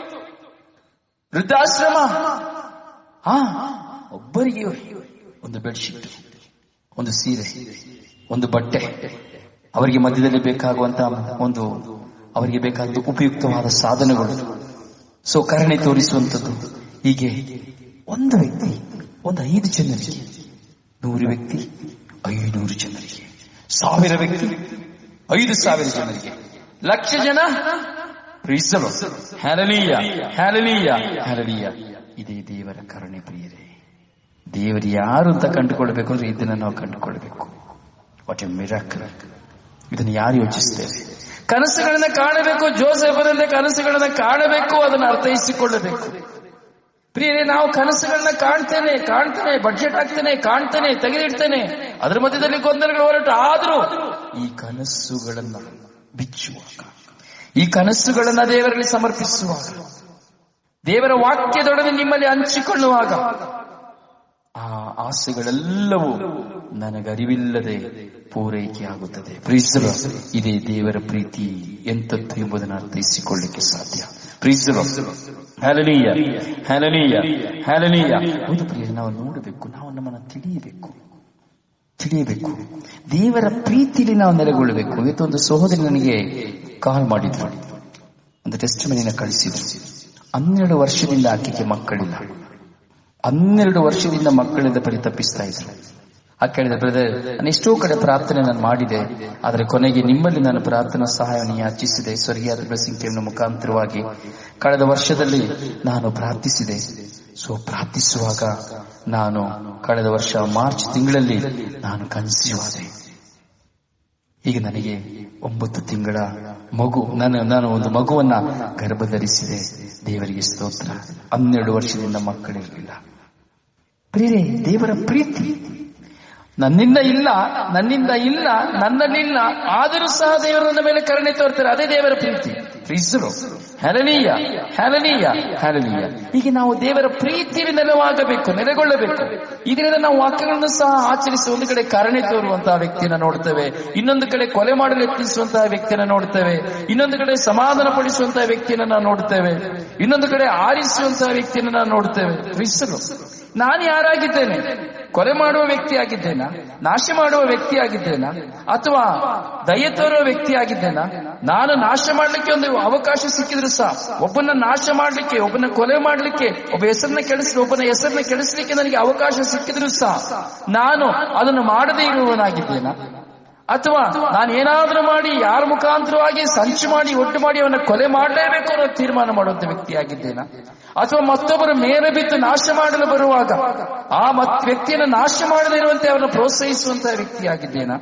ವೃದ್ಧಾಶ್ರಮ ಹಾ ಒಬ್ಬರಿಗೆ ಒಂದು ಬೆಡ್ಶೀಟ್ ಒಂದು ಸೀರೆ ಒಂದು ಬಟ್ಟೆ ಅವರಿಗೆ ಮಧ್ಯದಲ್ಲಿ ಬೇಕಾಗುವಂತಹ ಒಂದು ಅವರಿಗೆ ಬೇಕಾದ ಉಪಯುಕ್ತವಾದ ಸಾಧನಗಳು ಸೊ ಕರುಣೆ ತೋರಿಸುವಂಥದ್ದು ಹೀಗೆ ಒಂದು ವ್ಯಕ್ತಿ ಒಂದು ಐದು ಜನರಿಗೆ ನೂರು ವ್ಯಕ್ತಿ ಐನೂರು ಜನರಿಗೆ ಸಾವಿರ ವ್ಯಕ್ತಿ ಐದು ಸಾವಿರ ಜನರಿಗೆ ಲಕ್ಷ ಜನ ಪ್ರೀಸಲು ಹ್ಯಾಲಲೀಯ ಹ್ಯಾಲಲೀಯ ಹ್ಯಾಲಲೀಯ ಇದೇ ದೇವರ ಕರುಣೆ ಪ್ರಿಯರೇ ದೇವರು ಯಾರು ಅಂತ ಕಂಡುಕೊಳ್ಬೇಕು ಅಂದ್ರೆ ಇದನ್ನ ನಾವು ಕಂಡುಕೊಳ್ಬೇಕು ವಾಟ್ ಎ ಮಿರಾಕಲ್ ಇದನ್ನು ಯಾರು ಯೋಚಿಸ್ತೇವೆ ಕನಸುಗಳನ್ನ ಕಾಣಬೇಕು ಜೋಸೆಫರನ್ನೇ ಕನಸುಗಳನ್ನ ಕಾಣಬೇಕು ಅದನ್ನು ಅರ್ಥೈಸಿಕೊಳ್ಳಬೇಕು ಪ್ರಿಯರೇ ನಾವು ಕನಸುಗಳನ್ನ ಕಾಣ್ತೇನೆ ಕಾಣ್ತೇನೆ ಬಡ್ಜೆಟ್ ಹಾಕ್ತೇನೆ ಕಾಣ್ತೇನೆ ತೆಗೆದಿಡ್ತೇನೆ ಅದರ ಮಧ್ಯದಲ್ಲಿ ಗೊಂದಲಗಳು ಹೊರಟು ಆದ್ರೂ ಈ ಕನಸುಗಳನ್ನ ಬಿಚ್ಚುವಾಗ ಈ ಕನಸುಗಳನ್ನ ದೇವರಲ್ಲಿ ಸಮರ್ಪಿಸುವಾಗ ದೇವರ ವಾಕ್ಯದೊಡನೆ ನಿಮ್ಮಲ್ಲಿ ಹಂಚಿಕೊಳ್ಳುವಾಗ ಆ ಆಸೆಗಳೆಲ್ಲವೂ ನನಗರಿವಿಲ್ಲದೆ ಪೂರೈಕೆ ಆಗುತ್ತದೆ ಪ್ರೀಸಲು ಇದೇ ದೇವರ ಪ್ರೀತಿ ಎಂತದ್ದು ಎಂಬುದನ್ನು ಅರ್ಥೈಸಿಕೊಳ್ಳಿಕ್ಕೆ ಸಾಧ್ಯ ಪ್ರೀಸಲು ಹ್ಯಾಲನೀಯ ಹ್ಯಾಲನೀಯ ಹ್ಯಾಲನೀಯ ಹೌದು ಪ್ರಿಯ ನಾವು ನೋಡಬೇಕು ನಾವು ನಮ್ಮನ್ನು ತಿಳಿಯಬೇಕು ತಿಳಿಯಬೇಕು ದೇವರ ಪ್ರೀತಿಲಿ ನಾವು ನೆಲೆಗೊಳ್ಳಬೇಕು ಇವತ್ತು ಒಂದು ಸಹೋದರಿ ನನಗೆ ಕಾಲ್ ಮಾಡಿದ್ರು ಒಂದು ಟೆಸ್ಟ್ ಮನೆಯನ್ನ ಕಳಿಸಿದ್ರು ಹನ್ನೆರಡು ವರ್ಷದಿಂದ ಆಕೆಗೆ ಮಕ್ಕಳಿಲ್ಲ ಹನ್ನೆರಡು ವರ್ಷದಿಂದ ಮಕ್ಕಳಿಂದ ಪರಿತಪ್ಪಿಸ್ತಾ ಇದ್ರು ಆ ಕೇಳಿದ ಬ್ರದರ್ ನಾನು ಎಷ್ಟೋ ಕಡೆ ಪ್ರಾರ್ಥನೆ ನಾನು ಮಾಡಿದೆ ಆದರೆ ಕೊನೆಗೆ ನಿಮ್ಮಲ್ಲಿ ನಾನು ಪ್ರಾರ್ಥನಾ ಸಹಾಯವನ್ನು ಯಾಚಿಸಿದೆ ಸ್ವರ್ಗೀಯ ಬ್ಲೆಸಿಂಗ್ ಟೀಮ್ನ ಮುಖಾಂತರವಾಗಿ ಕಳೆದ ವರ್ಷದಲ್ಲಿ ನಾನು ಪ್ರಾರ್ಥಿಸಿದೆ ಸೊ ಪ್ರಾರ್ಥಿಸುವಾಗ ನಾನು ಕಳೆದ ವರ್ಷ ಮಾರ್ಚ್ ತಿಂಗಳಲ್ಲಿ ನಾನು ಕನ್ಸೀವಾದೆ ಈಗ ನನಗೆ ಒಂಬತ್ತು ತಿಂಗಳ ಮಗು ನಾನು ನಾನು ಒಂದು ಮಗುವನ್ನ ಗರ್ಭಧರಿಸಿದೆ ದೇವರಿಗೆ ಸ್ತೋತ್ರ ಹನ್ನೆರಡು ವರ್ಷದಿಂದ ಮಕ್ಕಳಿರಲಿಲ್ಲ ಪ್ರಿಯರೇ ದೇವರ ಪ್ರೀತಿ ನನ್ನಿಂದ ಇಲ್ಲ ನನ್ನಿಂದ ಇಲ್ಲ ನನ್ನಲ್ಲಿಲ್ಲ ಆದರೂ ಸಹ ದೇವರು ನನ್ನ ಮೇಲೆ ಕರುಣೆ ತೋರ್ತಾರೆ ಅದೇ ದೇವರ ಪ್ರೀತಿ ಪ್ರೀಸರು ಹ್ಯಾಲನೀಯ ಹ್ಯಾಲನೀಯ ಹ್ಯಾಲನೀಯ ಹೀಗೆ ನಾವು ದೇವರ ಪ್ರೀತಿಯಲ್ಲಿ ನೆಲವಾಗಬೇಕು ನೆಲೆಗೊಳ್ಳಬೇಕು ಇದರಿಂದ ನಾವು ವಾಕ್ಯಗಳನ್ನು ಸಹ ಆಚರಿಸಿ ಒಂದು ಕಡೆ ಕರುಣೆ ತೋರುವಂತಹ ವ್ಯಕ್ತಿಯನ್ನ ನೋಡ್ತೇವೆ ಇನ್ನೊಂದು ಕಡೆ ಕೊಲೆ ಮಾಡಲು ಯತ್ನಿಸುವಂತಹ ವ್ಯಕ್ತಿಯನ್ನ ನೋಡ್ತೇವೆ ಇನ್ನೊಂದು ಕಡೆ ಸಮಾಧಾನ ಪಡಿಸುವಂತಹ ವ್ಯಕ್ತಿಯನ್ನ ನಾವು ನೋಡ್ತೇವೆ ಇನ್ನೊಂದು ಕಡೆ ಆರಿಸುವಂತಹ ವ್ಯಕ್ತಿಯನ್ನ ನಾವು ನೋಡ್ತೇವೆ ಪ್ರೀಸರು ನಾನು ಯಾರಾಗಿದ್ದೇನೆ ಕೊಲೆ ಮಾಡುವ ವ್ಯಕ್ತಿ ಆಗಿದ್ದೇನಾ ನಾಶ ಮಾಡುವ ವ್ಯಕ್ತಿ ಆಗಿದ್ದೇನಾ ಅಥವಾ ದಯ ತೋರುವ ವ್ಯಕ್ತಿ ಆಗಿದ್ದೇನಾ ನಾನು ನಾಶ ಮಾಡ್ಲಿಕ್ಕೆ ಒಂದು ಅವಕಾಶ ಸಿಕ್ಕಿದ್ರು ಸಹ ಒಬ್ಬನ ನಾಶ ಮಾಡ್ಲಿಕ್ಕೆ ಒಬ್ಬನ ಕೊಲೆ ಮಾಡ್ಲಿಕ್ಕೆ ಒಬ್ಬ ಹೆಸರನ್ನ ಕೆಡಿಸಿ ಒಬ್ಬನ ಹೆಸರನ್ನ ಕೆಡಿಸ್ಲಿಕ್ಕೆ ನನಗೆ ಅವಕಾಶ ಸಿಕ್ಕಿದ್ರು ಸಹ ನಾನು ಅದನ್ನು ಮಾಡದೇ ಇರುವವನಾಗಿದ್ದೇನಾ ಅಥವಾ ನಾನು ಏನಾದ್ರೂ ಮಾಡಿ ಯಾರ ಮುಖಾಂತರವಾಗಿ ಸಂಚು ಮಾಡಿ ಒಟ್ಟು ಮಾಡಿ ಅವನ್ನ ಕೊಲೆ ಮಾಡಲೇಬೇಕು ಅನ್ನೋ ತೀರ್ಮಾನ ಮಾಡುವಂತ ವ್ಯಕ್ತಿಯಾಗಿದ್ದೇನಾ ಅಥವಾ ಮತ್ತೊಬ್ಬರು ಮೇಲೆ ಬಿದ್ದು ನಾಶ ಮಾಡಲು ಬರುವಾಗ ಆ ಮತ್ ವ್ಯಕ್ತಿಯನ್ನು ನಾಶ ಮಾಡದೇ ಇರುವಂತೆ ಅವರನ್ನು ಪ್ರೋತ್ಸಾಹಿಸುವಂತಹ ವ್ಯಕ್ತಿಯಾಗಿದ್ದೇನಾ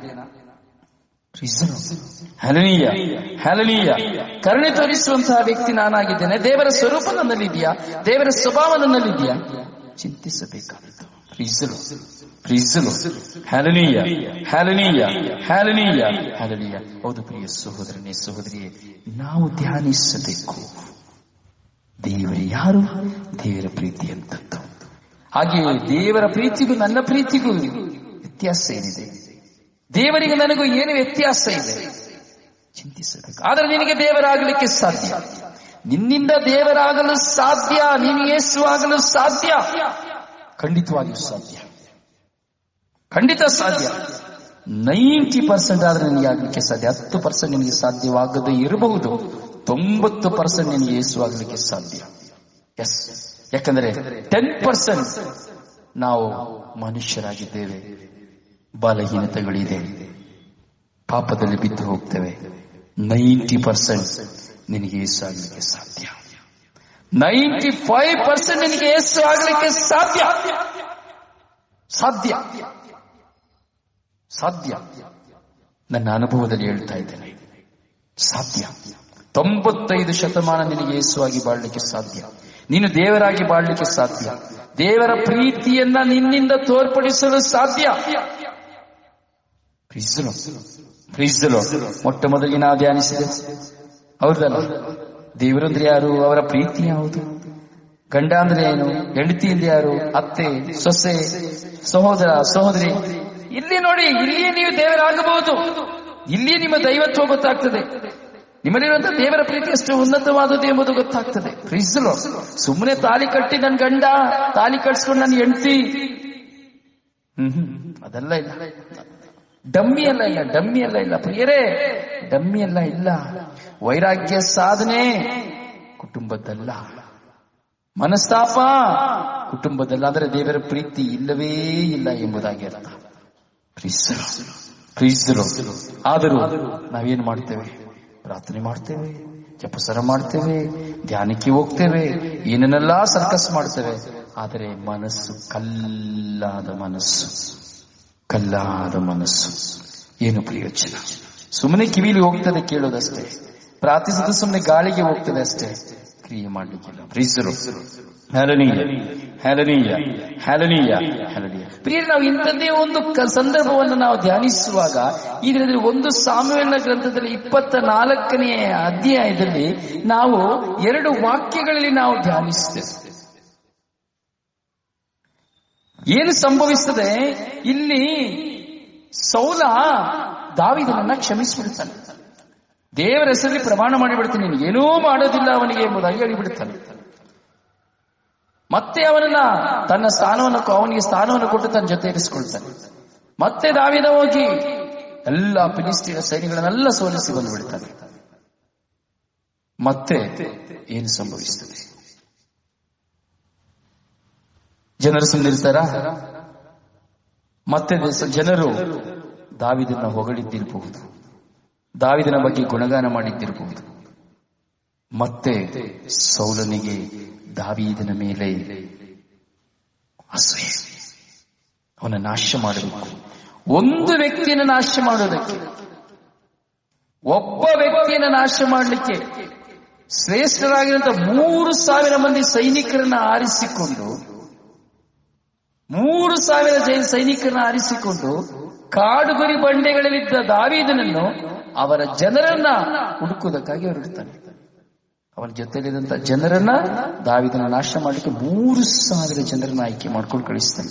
ಹಲನೀಯ ಹಲನೀಯ ಕರುಣೆ ತೋರಿಸುವಂತಹ ವ್ಯಕ್ತಿ ನಾನಾಗಿದ್ದೇನೆ ದೇವರ ಸ್ವರೂಪ ನನ್ನಲ್ಲಿದೆಯಾ ದೇವರ ಸ್ವಭಾವ ನನ್ನಲ್ಲಿದೆಯಾ ಚಿಂತಿಸಬೇಕಾದದ್ದು ಪ್ರೀಸಲು ಪ್ರೀಸಲು ಹ್ಯಾಲನೀಯ ಹ್ಯಾಲನೀಯ ಹ್ಯಾಲನೀಯ ಹ್ಯಾಲನೀಯ ಹೌದು ಪ್ರಿಯ ಸಹೋದರನೇ ಸಹೋದರಿಯೇ ನಾವು ಧ್ಯಾನಿಸಬೇಕು ದೇವರು ಯಾರು ದೇವರ ಪ್ರೀತಿ ಅಂತದ್ದು ಹಾಗೆಯೇ ದೇವರ ಪ್ರೀತಿಗೂ ನನ್ನ ಪ್ರೀತಿಗೂ ವ್ಯತ್ಯಾಸ ಏನಿದೆ ದೇವರಿಗೆ ನನಗೂ ಏನು ವ್ಯತ್ಯಾಸ ಇದೆ ಚಿಂತಿಸಬೇಕು ಆದರೆ ನಿನಗೆ ದೇವರಾಗಲಿಕ್ಕೆ ಸಾಧ್ಯ ನಿನ್ನಿಂದ ದೇವರಾಗಲು ಸಾಧ್ಯ ನೀನು ಯೇಸು ಆಗಲು ಸಾಧ್ಯ ಖಂಡಿತವಾಗಿಯೂ ಸಾಧ್ಯ ಖಂಡಿತ ಸಾಧ್ಯ ನೈಂಟಿ ಪರ್ಸೆಂಟ್ ಆದ್ರೆ ನಿನಗೆ ಆಗ್ಲಿಕ್ಕೆ ಸಾಧ್ಯ ಹತ್ತು ಪರ್ಸೆಂಟ್ ನಿನಗೆ ಸಾಧ್ಯವಾಗದೇ ಇರಬಹುದು ತೊಂಬತ್ತು ಪರ್ಸೆಂಟ್ ನಿನಗೆ ಯೇಸು ಆಗ್ಲಿಕ್ಕೆ ಸಾಧ್ಯ ಎಸ್ ಯಾಕಂದ್ರೆ ಟೆನ್ ಪರ್ಸೆಂಟ್ ನಾವು ಮನುಷ್ಯರಾಗಿದ್ದೇವೆ ಬಲಹೀನತೆಗಳಿದೆ ಪಾಪದಲ್ಲಿ ಬಿದ್ದು ಹೋಗ್ತೇವೆ ನೈಂಟಿ ಪರ್ಸೆಂಟ್ ನಿನಗೆ ಯೇಸು ಆಗಲಿಕ್ಕೆ ಸಾಧ್ಯ ನೈಂಟಿ ಫೈವ್ ಪರ್ಸೆಂಟ್ ನಿನಗೆ ಯೇಸು ಆಗಲಿಕ್ಕೆ ಸಾಧ್ಯ ಸಾಧ್ಯ ಸಾಧ್ಯ ನನ್ನ ಅನುಭವದಲ್ಲಿ ಹೇಳ್ತಾ ಇದ್ದೇನೆ ಸಾಧ್ಯ ತೊಂಬತ್ತೈದು ಶತಮಾನ ನಿನಗೆ ಯೇಸುವಾಗಿ ಬಾಳ್ಲಿಕ್ಕೆ ಸಾಧ್ಯ ನೀನು ದೇವರಾಗಿ ಬಾಳ್ಲಿಕ್ಕೆ ಸಾಧ್ಯ ದೇವರ ಪ್ರೀತಿಯನ್ನ ನಿನ್ನಿಂದ ತೋರ್ಪಡಿಸಲು ಸಾಧ್ಯ ಪ್ರೀಸಲು ಪ್ರೀಸಲು ಮೊಟ್ಟ ಮೊದಲಿಗೆ ನಾವು ಧ್ಯಾನಿಸಿದೆ ಹೌದಲ್ಲ ದೇವರಂದ್ರೆ ಯಾರು ಅವರ ಪ್ರೀತಿ ಯಾವುದು ಗಂಡ ಅಂದ್ರೆ ಏನು ಹೆಂಡತಿ ಅಂದ್ರೆ ಯಾರು ಅತ್ತೆ ಸೊಸೆ ಸಹೋದರ ಸಹೋದರಿ ಇಲ್ಲಿ ನೋಡಿ ಇಲ್ಲಿಯೇ ನೀವು ದೇವರಾಗಬಹುದು ಇಲ್ಲಿಯೇ ನಿಮ್ಮ ದೈವತ್ವ ಗೊತ್ತಾಗ್ತದೆ ನಿಮ್ಮಲ್ಲಿರುವಂತಹ ದೇವರ ಪ್ರೀತಿ ಎಷ್ಟು ಉನ್ನತವಾದದ್ದು ಎಂಬುದು ಗೊತ್ತಾಗ್ತದೆ ಪ್ರೀಸಲು ಸುಮ್ಮನೆ ತಾಲಿ ಕಟ್ಟಿ ನನ್ನ ಗಂಡ ತಾಲಿ ಕಟ್ಸ್ಕೊಂಡು ನನ್ನ ಹೆಂಡತಿ ಹ್ಮ್ ಹ್ಮ್. ಅದೆಲ್ಲ ಇಲ್ಲ ಡಮ್ಮಿ ಎಲ್ಲ ಇಲ್ಲ ಡಮ್ಮಿ ಎಲ್ಲ ಇಲ್ಲ ಪ್ರಿಯರೇ ಡಮ್ಮಿ ಎಲ್ಲ ಇಲ್ಲ ವೈರಾಗ್ಯ ಸಾಧನೆ ಕುಟುಂಬದಲ್ಲ ಮನಸ್ತಾಪ ಕುಟುಂಬದಲ್ಲ ಆದರೆ ದೇವರ ಪ್ರೀತಿ ಇಲ್ಲವೇ ಇಲ್ಲ ಎಂಬುದಾಗಿ ಅರ್ಥ ಪ್ರೀಸರು ಪ್ರೀಸರು ಆದರೂ ನಾವೇನು ಮಾಡ್ತೇವೆ ಪ್ರಾರ್ಥನೆ ಮಾಡ್ತೇವೆ ಜಪಸರ ಮಾಡ್ತೇವೆ ಧ್ಯಾನಕ್ಕೆ ಹೋಗ್ತೇವೆ ಏನನ್ನೆಲ್ಲ ಸರ್ಕಸ್ ಮಾಡ್ತೇವೆ ಆದರೆ ಮನಸ್ಸು ಕಲ್ಲಾದ ಮನಸ್ಸು ಕಲ್ಲಾದ ಮನಸ್ಸು ಏನು ಪ್ರಯೋಜನ ಸುಮ್ಮನೆ ಕಿವಿಲಿ ಹೋಗ್ತದೆ ಕೇಳೋದಷ್ಟೇ ಪ್ರಾರ್ಥಿಸಿದ ಸುಮ್ಮನೆ ಗಾಳಿಗೆ ಹೋಗ್ತದೆ ಅಷ್ಟೇ ಕ್ರಿಯೆ ಮಾಡ್ಲಿಕ್ಕಿಲ್ಲ ಪ್ರೀಸರು ಹ್ಯಾಲನೀಯ ಹ್ಯಾಲನೀಯ ಹ್ಯಾಲನೀಯ ಹ್ಯಾಲನೀಯ ಪ್ರಿಯರೇ ನಾವು ಇಂಥದ್ದೇ ಒಂದು ಕ- ಸಂದರ್ಭವನ್ನು ನಾವು ಧ್ಯಾನಿಸುವಾಗ ಇದರಲ್ಲಿ ಒಂದು ಸಾಮುವೇಲನ ಗ್ರಂಥದಲ್ಲಿ ಇಪ್ಪತ್ತ ನಾಲ್ಕನೆಯ ಅಧ್ಯಾಯದಲ್ಲಿ ನಾವು ಎರಡು ವಾಕ್ಯಗಳಲ್ಲಿ ನಾವು ಧ್ಯಾನಿಸ್ತೇವೆ ಏನು ಸಂಭವಿಸ್ತದೆ ಇಲ್ಲಿ ಸೌಲ ದಾವಿದನನ್ನ ಕ್ಷಮಿಸಿಬಿಡ್ತಾನೆ ದೇವರ ಹೆಸರಲ್ಲಿ ಪ್ರಮಾಣ ಮಾಡಿಬಿಡ್ತಾನೆ ನೀನು ಏನೂ ಮಾಡೋದಿಲ್ಲ ಅವನಿಗೆ ಎಂಬುದಾಗಿ ಹೇಳಿಬಿಡ್ತಾನೆ ಮತ್ತೆ ಅವನನ್ನ ತನ್ನ ಸ್ಥಾನವನ್ನು ಅವನಿಗೆ ಸ್ಥಾನವನ್ನು ಕೊಟ್ಟು ತನ್ನ ಜೊತೆ ಇರಿಸಿಕೊಳ್ತಾನೆ ಮತ್ತೆ ದಾವಿದ ಹೋಗಿ ಎಲ್ಲ ಫಿಲಿಸ್ತೀನ ಸೈನಿಗಳನ್ನೆಲ್ಲ ಸೋಲಿಸಿ ಬಂದುಬಿಡ್ತಾನೆ ಮತ್ತೆ ಏನು ಸಂಭವಿಸ್ತದೆ ಜನರು ಸುಮ್ಮನಿರ್ತಾರ ಮತ್ತೆ ದೇಶ- ಜನರು ದಾವಿದನ್ನ ಹೊಗಳಿದ್ದಿರಬಹುದು ದಾವಿದನ ಬಗ್ಗೆ ಗುಣಗಾನ ಮಾಡಿದ್ದಿರಬಹುದು ಮತ್ತೆ ಸೌಲನಿಗೆ ದಾವೀದನ ಮೇಲೆ ಅಸೂಯೆ ಅವನ ನಾಶ ಮಾಡಬೇಕು ಒಂದು ವ್ಯಕ್ತಿಯನ್ನು ನಾಶ ಮಾಡೋದಕ್ಕೆ ಒಬ್ಬ ವ್ಯಕ್ತಿಯನ್ನು ನಾಶ ಮಾಡಲಿಕ್ಕೆ ಶ್ರೇಷ್ಠರಾಗಿರುವಂತ ಮೂರು ಸಾವಿರ ಮಂದಿ ಸೈನಿಕರನ್ನ ಆರಿಸಿಕೊಂಡು ಮೂರು ಸಾವಿರ ಜೈ ಸೈನಿಕರನ್ನ ಆರಿಸಿಕೊಂಡು ಕಾಡುಗುರಿ ಬಂಡೆಗಳಲ್ಲಿದ್ದ ದಾವೀದನನ್ನು ಅವರ ಜನರನ್ನ ಹುಡುಕುವುದಕ್ಕಾಗಿ ಹೊರಡ್ತಾನೆ ಅವನ ಜೊತೆಲಿದ್ದಂತ ಜನರನ್ನ ದಾವಿದನ ನಾಶ ಮಾಡಲಿಕ್ಕೆ ಮೂರು ಸಾವಿರ ಜನರನ್ನ ಆಯ್ಕೆ ಮಾಡ್ಕೊಂಡು ಕಳಿಸ್ತಾನೆ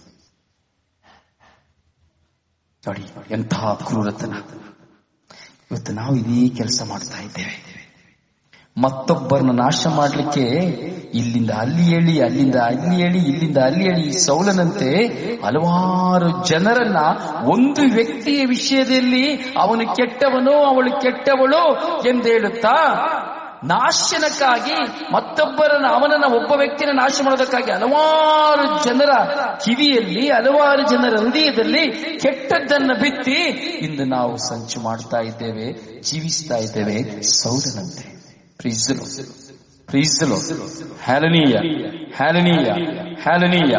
ನೋಡಿ ಎಂತಹ ಕ್ರೂರತನ ಇವತ್ತು ನಾವು ಇದೇ ಕೆಲಸ ಮಾಡ್ತಾ ಇದ್ದೇವೆ ಮತ್ತೊಬ್ಬರನ್ನ ನಾಶ ಮಾಡಲಿಕ್ಕೆ ಇಲ್ಲಿಂದ ಅಲ್ಲಿ ಹೇಳಿ ಅಲ್ಲಿಂದ ಅಲ್ಲಿ ಹೇಳಿ ಇಲ್ಲಿಂದ ಅಲ್ಲಿ ಹೇಳಿ ಈ ಸೌಲನಂತೆ ಹಲವಾರು ಜನರನ್ನ ಒಂದು ವ್ಯಕ್ತಿಯ ವಿಷಯದಲ್ಲಿ ಅವನು ಕೆಟ್ಟವನು ಅವಳು ಕೆಟ್ಟವಳು ಎಂದು ಹೇಳುತ್ತಾ ನಾಶನಕ್ಕಾಗಿ ಮತ್ತೊಬ್ಬರನ್ನ ಅವನನ್ನ ಒಬ್ಬ ವ್ಯಕ್ತಿನ ನಾಶ ಮಾಡೋದಕ್ಕಾಗಿ ಹಲವಾರು ಜನರ ಕಿವಿಯಲ್ಲಿ ಹಲವಾರು ಜನರ ಹೃದಯದಲ್ಲಿ ಕೆಟ್ಟದ್ದನ್ನ ಬಿತ್ತಿ ಇಂದು ನಾವು ಸಂಚು ಮಾಡ್ತಾ ಇದ್ದೇವೆ ಜೀವಿಸ್ತಾ ಇದ್ದೇವೆ ಸೌಲನಂತೆ ಪ್ರೀಸಲು ಪ್ರೀಸಲು ಹ್ಯಾಲನೀಯ ಹ್ಯಾಲನೀಯ ಹ್ಯಾಲನೀಯ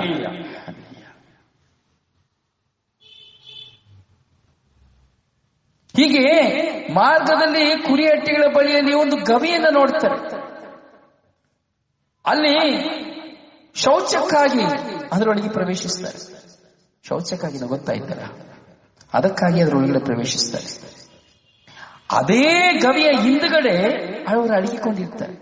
ಹೀಗೆ ಮಾರ್ಗದಲ್ಲಿ ಕುರಿಹಟ್ಟಿಗಳ ಬಳಿಯಲ್ಲಿ ಒಂದು ಗವಿಯನ್ನು ನೋಡ್ತಾರೆ ಅಲ್ಲಿ ಶೌಚಕ್ಕಾಗಿ ಅದರೊಳಗೆ ಪ್ರವೇಶಿಸ್ತಾರೆ ಶೌಚಕ್ಕಾಗಿ ನಾವು ಗೊತ್ತಾಯ್ತಲ್ಲ ಅದಕ್ಕಾಗಿ ಅದರೊಳಗಡೆ ಪ್ರವೇಶಿಸ್ತಾರೆ ಅದೇ ಗವಿಯ ಹಿಂದುಗಡೆ ಅವರು ಅಡಗಿಕೊಂಡಿರ್ತಾರೆ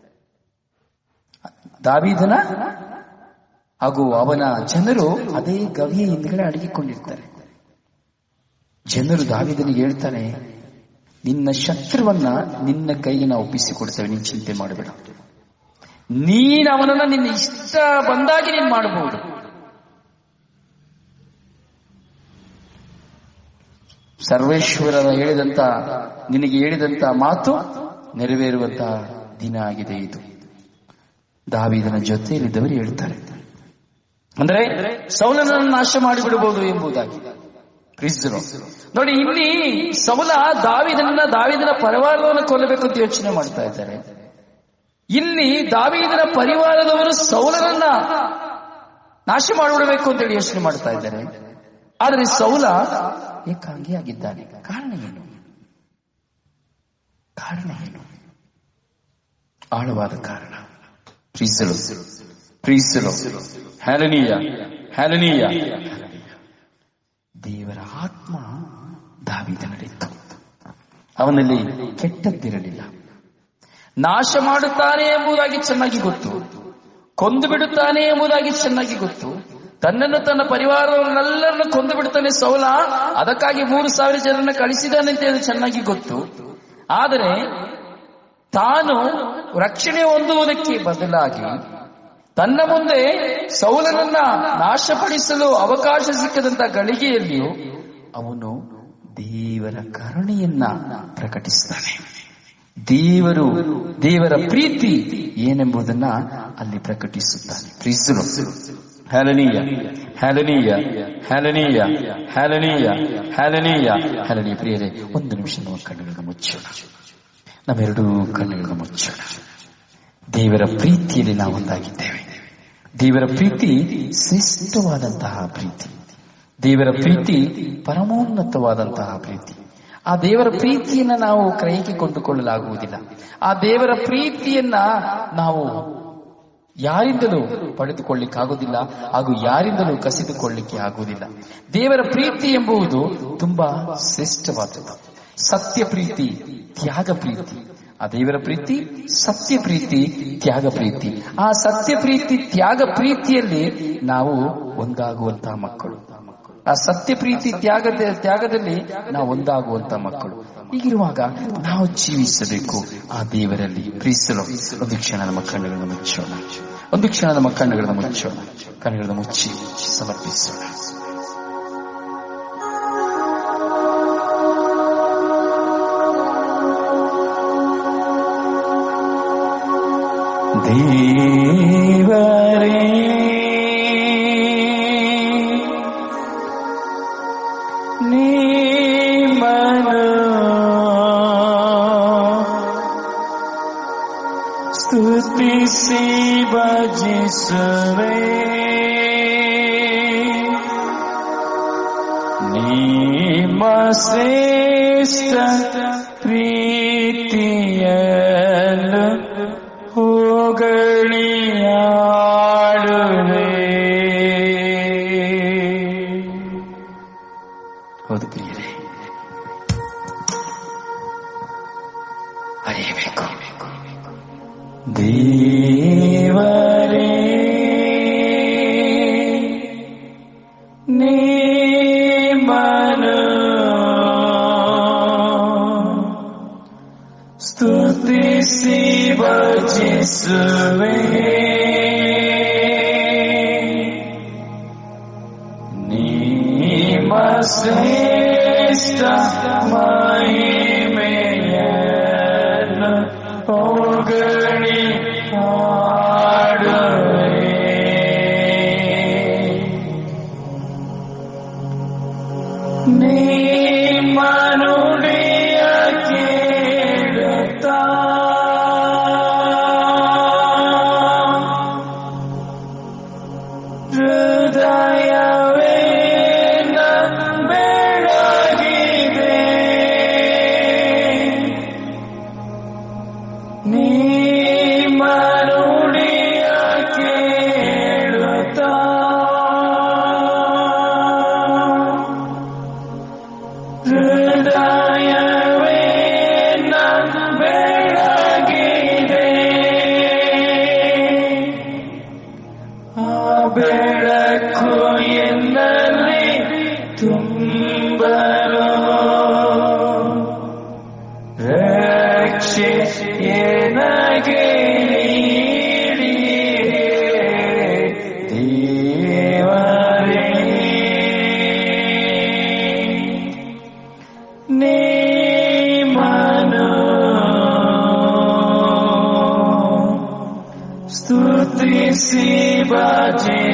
ದಾವಿದನ ಹಾಗೂ ಅವನ ಜನರು ಅದೇ ಗವಿಯ ಹಿಂದ್ಗಡೆ ಅಡಗಿಕೊಂಡಿರ್ತಾರೆ ಜನರು ದಾವಿದನಿಗೆ ಹೇಳ್ತಾನೆ ನಿನ್ನ ಶತ್ರುವನ್ನ ನಿನ್ನ ಕೈಗೆ ನಾವು ಒಪ್ಪಿಸಿಕೊಡ್ತೇವೆ ನೀನು ಚಿಂತೆ ಮಾಡಬೇಡ ನೀನು ಅವನನ್ನ ನಿನ್ನ ಇಷ್ಟ ಬಂದಾಗಿ ನೀನು ಮಾಡಬಹುದು ಸರ್ವೇಶ್ವರನ ಹೇಳಿದಂತ ನಿನಗೆ ಹೇಳಿದಂತ ಮಾತು ನೆರವೇರುವಂತ ದಿನ ಆಗಿದೆ ಇದು ದಾವಿದನ ಜೊತೆಯಲ್ಲಿದ್ದವರು ಹೇಳ್ತಾರೆ ಅಂದ್ರೆ ಸೌಲನನ್ನು ನಾಶ ಮಾಡಿಬಿಡಬಹುದು ಎಂಬುದಾಗಿ ಕ್ರಿಸ್ತರು ನೋಡಿ ಇಲ್ಲಿ ಸೌಲ ದಾವಿದನ್ನ ದಾವಿದನ ಪರಿವಾರವನ್ನು ಕೊಲ್ಲಬೇಕು ಅಂತ ಯೋಚನೆ ಮಾಡ್ತಾ ಇದ್ದಾರೆ ಇಲ್ಲಿ ದಾವಿದನ ಪರಿವಾರದವರು ಸೌಲನನ್ನ ನಾಶ ಮಾಡಿಬಿಡಬೇಕು ಅಂತೇಳಿ ಯೋಚನೆ ಮಾಡ್ತಾ ಇದ್ದಾರೆ ಆದರೆ ಸೌಲ ಏಕಾಂಗಿಯಾಗಿದ್ದಾನೆ ಕಾರಣ ಏನು ಕಾರಣ ಏನು ಆಳವಾದ ಕಾರಣ ಪ್ರೀಸಲು ಪ್ರೀಸಲು ಹ್ಯಾಲನೀಯ ಹ್ಯಾಲನೀಯ ದೇವರ ಆತ್ಮ ದಾವಿದನಲ್ಲಿತ್ತು ಅವನಲ್ಲಿ ಕೆಟ್ಟದ್ದಿರಲಿಲ್ಲ ನಾಶ ಮಾಡುತ್ತಾನೆ ಎಂಬುದಾಗಿ ಚೆನ್ನಾಗಿ ಗೊತ್ತು ಕೊಂದು ಬಿಡುತ್ತಾನೆ ಎಂಬುದಾಗಿ ಚೆನ್ನಾಗಿ ಗೊತ್ತು ತನ್ನನ್ನು ತನ್ನ ಪರಿವಾರವನ್ನೆಲ್ಲರನ್ನು ಕೊಂದು ಬಿಡುತ್ತಾನೆ ಸೌಲ ಅದಕ್ಕಾಗಿ ಮೂರು ಸಾವಿರ ಜನರನ್ನ ಕಳಿಸಿದಾನೆ ಅಂತ ಹೇಳಿ ಚೆನ್ನಾಗಿ ಗೊತ್ತು ಆದರೆ ತಾನು ರಕ್ಷಣೆ ಹೊಂದುವುದಕ್ಕೆ ಬದಲಾಗಿ ತನ್ನ ಮುಂದೆ ಸೌಲನನ್ನ ನಾಶಪಡಿಸಲು ಅವಕಾಶ ಸಿಕ್ಕದಂತ ಗಳಿಗೆಯಲ್ಲಿಯೂ ಅವನು ದೇವರ ಕರುಣೆಯನ್ನ ಪ್ರಕಟಿಸ್ತಾನೆ ದೇವರು ದೇವರ ಪ್ರೀತಿ ಏನೆಂಬುದನ್ನ ಅಲ್ಲಿ ಪ್ರಕಟಿಸುತ್ತಾನೆ ಪ್ರೀಸಲು ಹ್ಯಾಲನೀಯ ಹ್ಯಾಲನೀಯ ಹ್ಯಾಲನೀಯ ಹ್ಯಾಲನೀಯ ಹ್ಯಾಲನೀಯ ಹ್ಯಾಲನೀಯ ಪ್ರಿಯರೇ ಒಂದು ನಿಮಿಷ ನಮ್ಮ ಕಣ್ಣುಗಳನ್ನು ಮುಚ್ಚೋಣ ನಾವೆರಡೂ ಕಣ್ಣುಗಳನ್ನು ಮುಚ್ಚೋಣ ದೇವರ ಪ್ರೀತಿಯಲ್ಲಿ ನಾವು ಒಂದಾಗಿದ್ದೇವೆ ದೇವರ ಪ್ರೀತಿ ಶ್ರೇಷ್ಠವಾದಂತಹ ಪ್ರೀತಿ ದೇವರ ಪ್ರೀತಿ ಪರಮೋನ್ನತವಾದಂತಹ ಪ್ರೀತಿ ಆ ದೇವರ ಪ್ರೀತಿಯನ್ನ ನಾವು ಕ್ರಯಕ್ಕೆ ಕೊಂಡುಕೊಳ್ಳಲಾಗುವುದಿಲ್ಲ ಆ ದೇವರ ಪ್ರೀತಿಯನ್ನ ನಾವು ಯಾರಿಂದಲೂ ಪಡೆದುಕೊಳ್ಳಿಕ್ಕಾಗುವುದಿಲ್ಲ ಹಾಗೂ ಯಾರಿಂದಲೂ ಕಸಿದುಕೊಳ್ಳಿಕ್ಕೆ ಆಗುವುದಿಲ್ಲ ದೇವರ ಪ್ರೀತಿ ಎಂಬುದು ತುಂಬಾ ಶ್ರೇಷ್ಠವಾದದ್ದು ಸತ್ಯ ಪ್ರೀತಿ ತ್ಯಾಗ ಪ್ರೀತಿ ಆ ದೇವರ ಪ್ರೀತಿ ಸತ್ಯ ಪ್ರೀತಿ ತ್ಯಾಗ ಪ್ರೀತಿ ಆ ಸತ್ಯ ಪ್ರೀತಿ ತ್ಯಾಗ ಪ್ರೀತಿಯಲ್ಲಿ ನಾವು ಒಂದಾಗುವಂತಹ ಮಕ್ಕಳು ಆ ಸತ್ಯ ಪ್ರೀತಿ ತ್ಯಾಗದ ತ್ಯಾಗದಲ್ಲಿ ನಾವು ಒಂದಾಗುವಂತ ಮಕ್ಕಳು ಹೀಗಿರುವಾಗ ನಾವು ಜೀವಿಸಬೇಕು ಆ ದೇವರಲ್ಲಿ ಪ್ರೀತಿಸಲು ಒಂದು ಕ್ಷಣ ನಮ್ಮ ಕಣ್ಣುಗಳನ್ನು ಮುಚ್ಚೋಣ ಒಂದು ಕ್ಷಣ ನಮ್ಮ ಕಣ್ಣುಗಳನ್ನು ಮುಚ್ಚೋಣ ಕಣ್ಣುಗಳನ್ನು ಮುಚ್ಚಿ ಸಮರ್ಪಿಸೋಣ ದೇವರೇ ನಿಮ್ಮನು ಸ್ತುತಿಸಿ ಭಜಿಸುವೆ ನಿಮ್ಮ ಶ್ರೇಷ್ಠ ಪ್ರೀತಿಯನ್ನು ಹೊಗಳಿಯಾಡುವೆ ಹೌದು ಪ್ರಿಯರೇ ಅರಿಯಬೇಕು ದೇವರೇ ನಿಮ್ಮನು ಸ್ತುತಿಸಿ ಭಜಿಸುವೆ ನಿಮ್ಮ ಶ್ರೇಷ್ಠ ಮಹಿಮೆಯನ್ನು ಹೊಗಳಿ ಹಾಡುವೆ ನಿಮ್ಮ ನುಡಿಯ ಕೇಳುತ್ತಾ ಹೃದಯವೇ ಬೆಳಗಿದೆ ನಿಮ್ಮ ನುಡಿಯ ಕೇಳುತ್ತಾ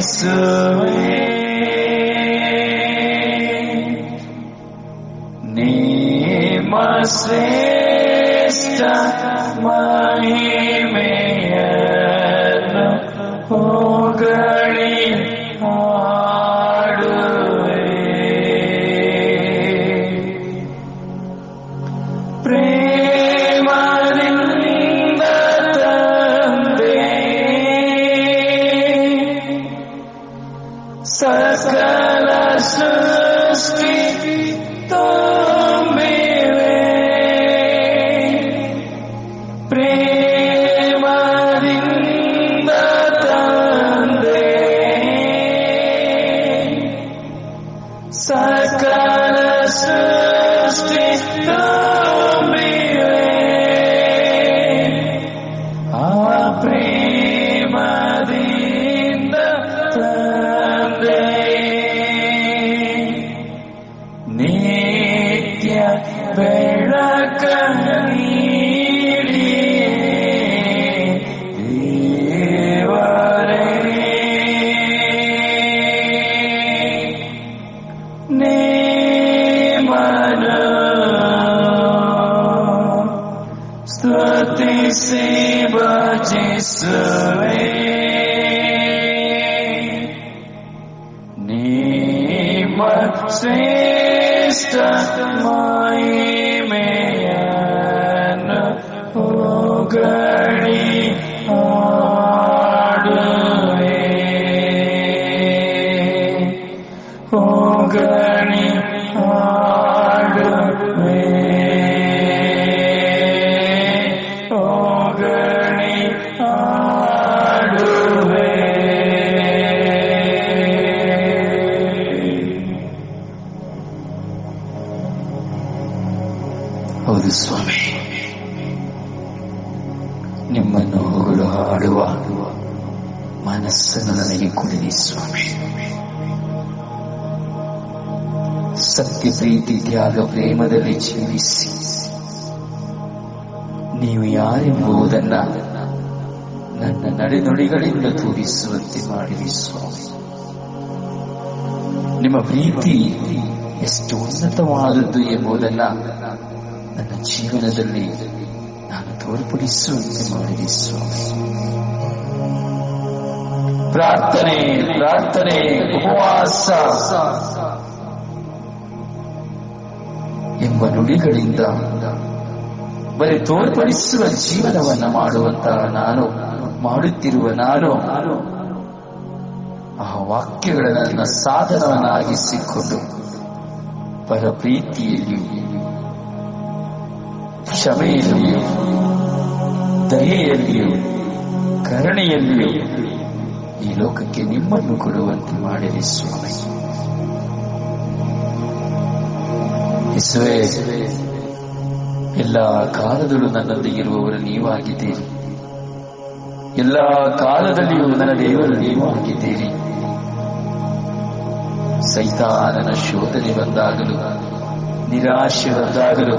ವಂದಿಸುವೆ ನಿಮ್ಮ ಶ್ರೇಷ್ಠ ಮಹಿಮೆಯನ್ನು ಹೋಗಳಿ ಹಾಡುವೆ ಪ್ರೇಮದಿಂದ ತಂದೆ ಸಕಲ ಸೃಷ್ಟಿ ತುಂಬಿವೆ ಪ್ರೇಮದಿಂದ ತಂದೆ ಸಕಲ ಸೃಷ್ಟಿ ತುಂಬಿವೆ ಆ ಪ್ರೇಮದಿಂದ ತಂದೆ ನಿತ್ಯ ಬೆಳಕ ನೀಡಿ ದೇವರೇ ನೇಮನು ಸ್ತುತಿಸಿ ಭಜಿಸುವೆ ನಿಮ್ಮ ಶ್ರೇಷ್ಠ ಮಹಿಮೆಯನ್ನು ಹೋಗಳಿ ಹಾಡುವೆ ಹೋಗಳಿ ಹಾಡುವೆ ಹೋಗಳಿ ಹಾಡುವೆ ಹೌದು ಸ್ವಾಮಿ ನಿಮ್ಮನ್ನು ಹೊಗಳು ಹಾಡುವ ಮನಸ್ಸನ್ನು ನನಗೆ ಕೊಡಿರಿ ಸ್ವಾಮಿ ಸತ್ಯ ಪ್ರೀತಿ ತ್ಯಾಗ ಪ್ರೇಮದಲ್ಲಿ ಜೀವಿಸಿ ನೀವು ಯಾರೆಂಬುದನ್ನ ನನ್ನ ನಡೆನುಡಿಗಳಿಂದ ತೋರಿಸುವಂತೆ ಮಾಡಿರಿ ಸ್ವಾಮಿ ನಿಮ್ಮ ಪ್ರೀತಿ ಎಷ್ಟು ಉನ್ನತವಾದದ್ದು ಎಂಬುದನ್ನ ನನ್ನ ಜೀವನದಲ್ಲಿ ನಾನು ತೋರ್ಪಡಿಸುವಂತೆ ಮಾಡಿರಿ ಸ್ವಾಮಿ ಪ್ರಾರ್ಥನೆ ಪ್ರಾರ್ಥನೆ ಉಪವಾಸ ಎಂಬ ನುಡಿಗಳಿಂದ ಬರೀ ತೋರ್ಪಡಿಸುವ ಜೀವನವನ್ನ ಮಾಡುವಂತ ನಾನು ಮಾಡುತ್ತಿರುವ ನಾನು ಆ ವಾಕ್ಯಗಳನ್ನು ನನ್ನ ಸಾಧನವನ್ನಾಗಿಸಿಕೊಂಡು ಪರ ಪ್ರೀತಿಯಲ್ಲಿಯೂ ಕ್ಷಮೆಯಲ್ಲಿಯೂ ದಯೆಯಲ್ಲಿಯೂ ಕರುಣೆಯಲ್ಲಿಯೂ ಈ ಲೋಕಕ್ಕೆ ನಿಮ್ಮನ್ನು ಕೊಡುವಂತೆ ಮಾಡಿರಿ ಸ್ವಾಮಿ ಯೇಸುವೇ ಎಲ್ಲ ಕಾಲದಲ್ಲೂ ನನ್ನೊಂದಿಗೆ ಇರುವವರು ನೀವಾಗಿದ್ದೀರಿ ಎಲ್ಲ ಕಾಲದಲ್ಲಿಯೂ ನನ್ನ ದೇವರು ನೀವಾಗಿದ್ದೀರಿ ಸೈತಾನನ ಶೋಧನೆ ಬಂದಾಗಲೂ ನಿರಾಶೆ ಬಂದಾಗಲೂ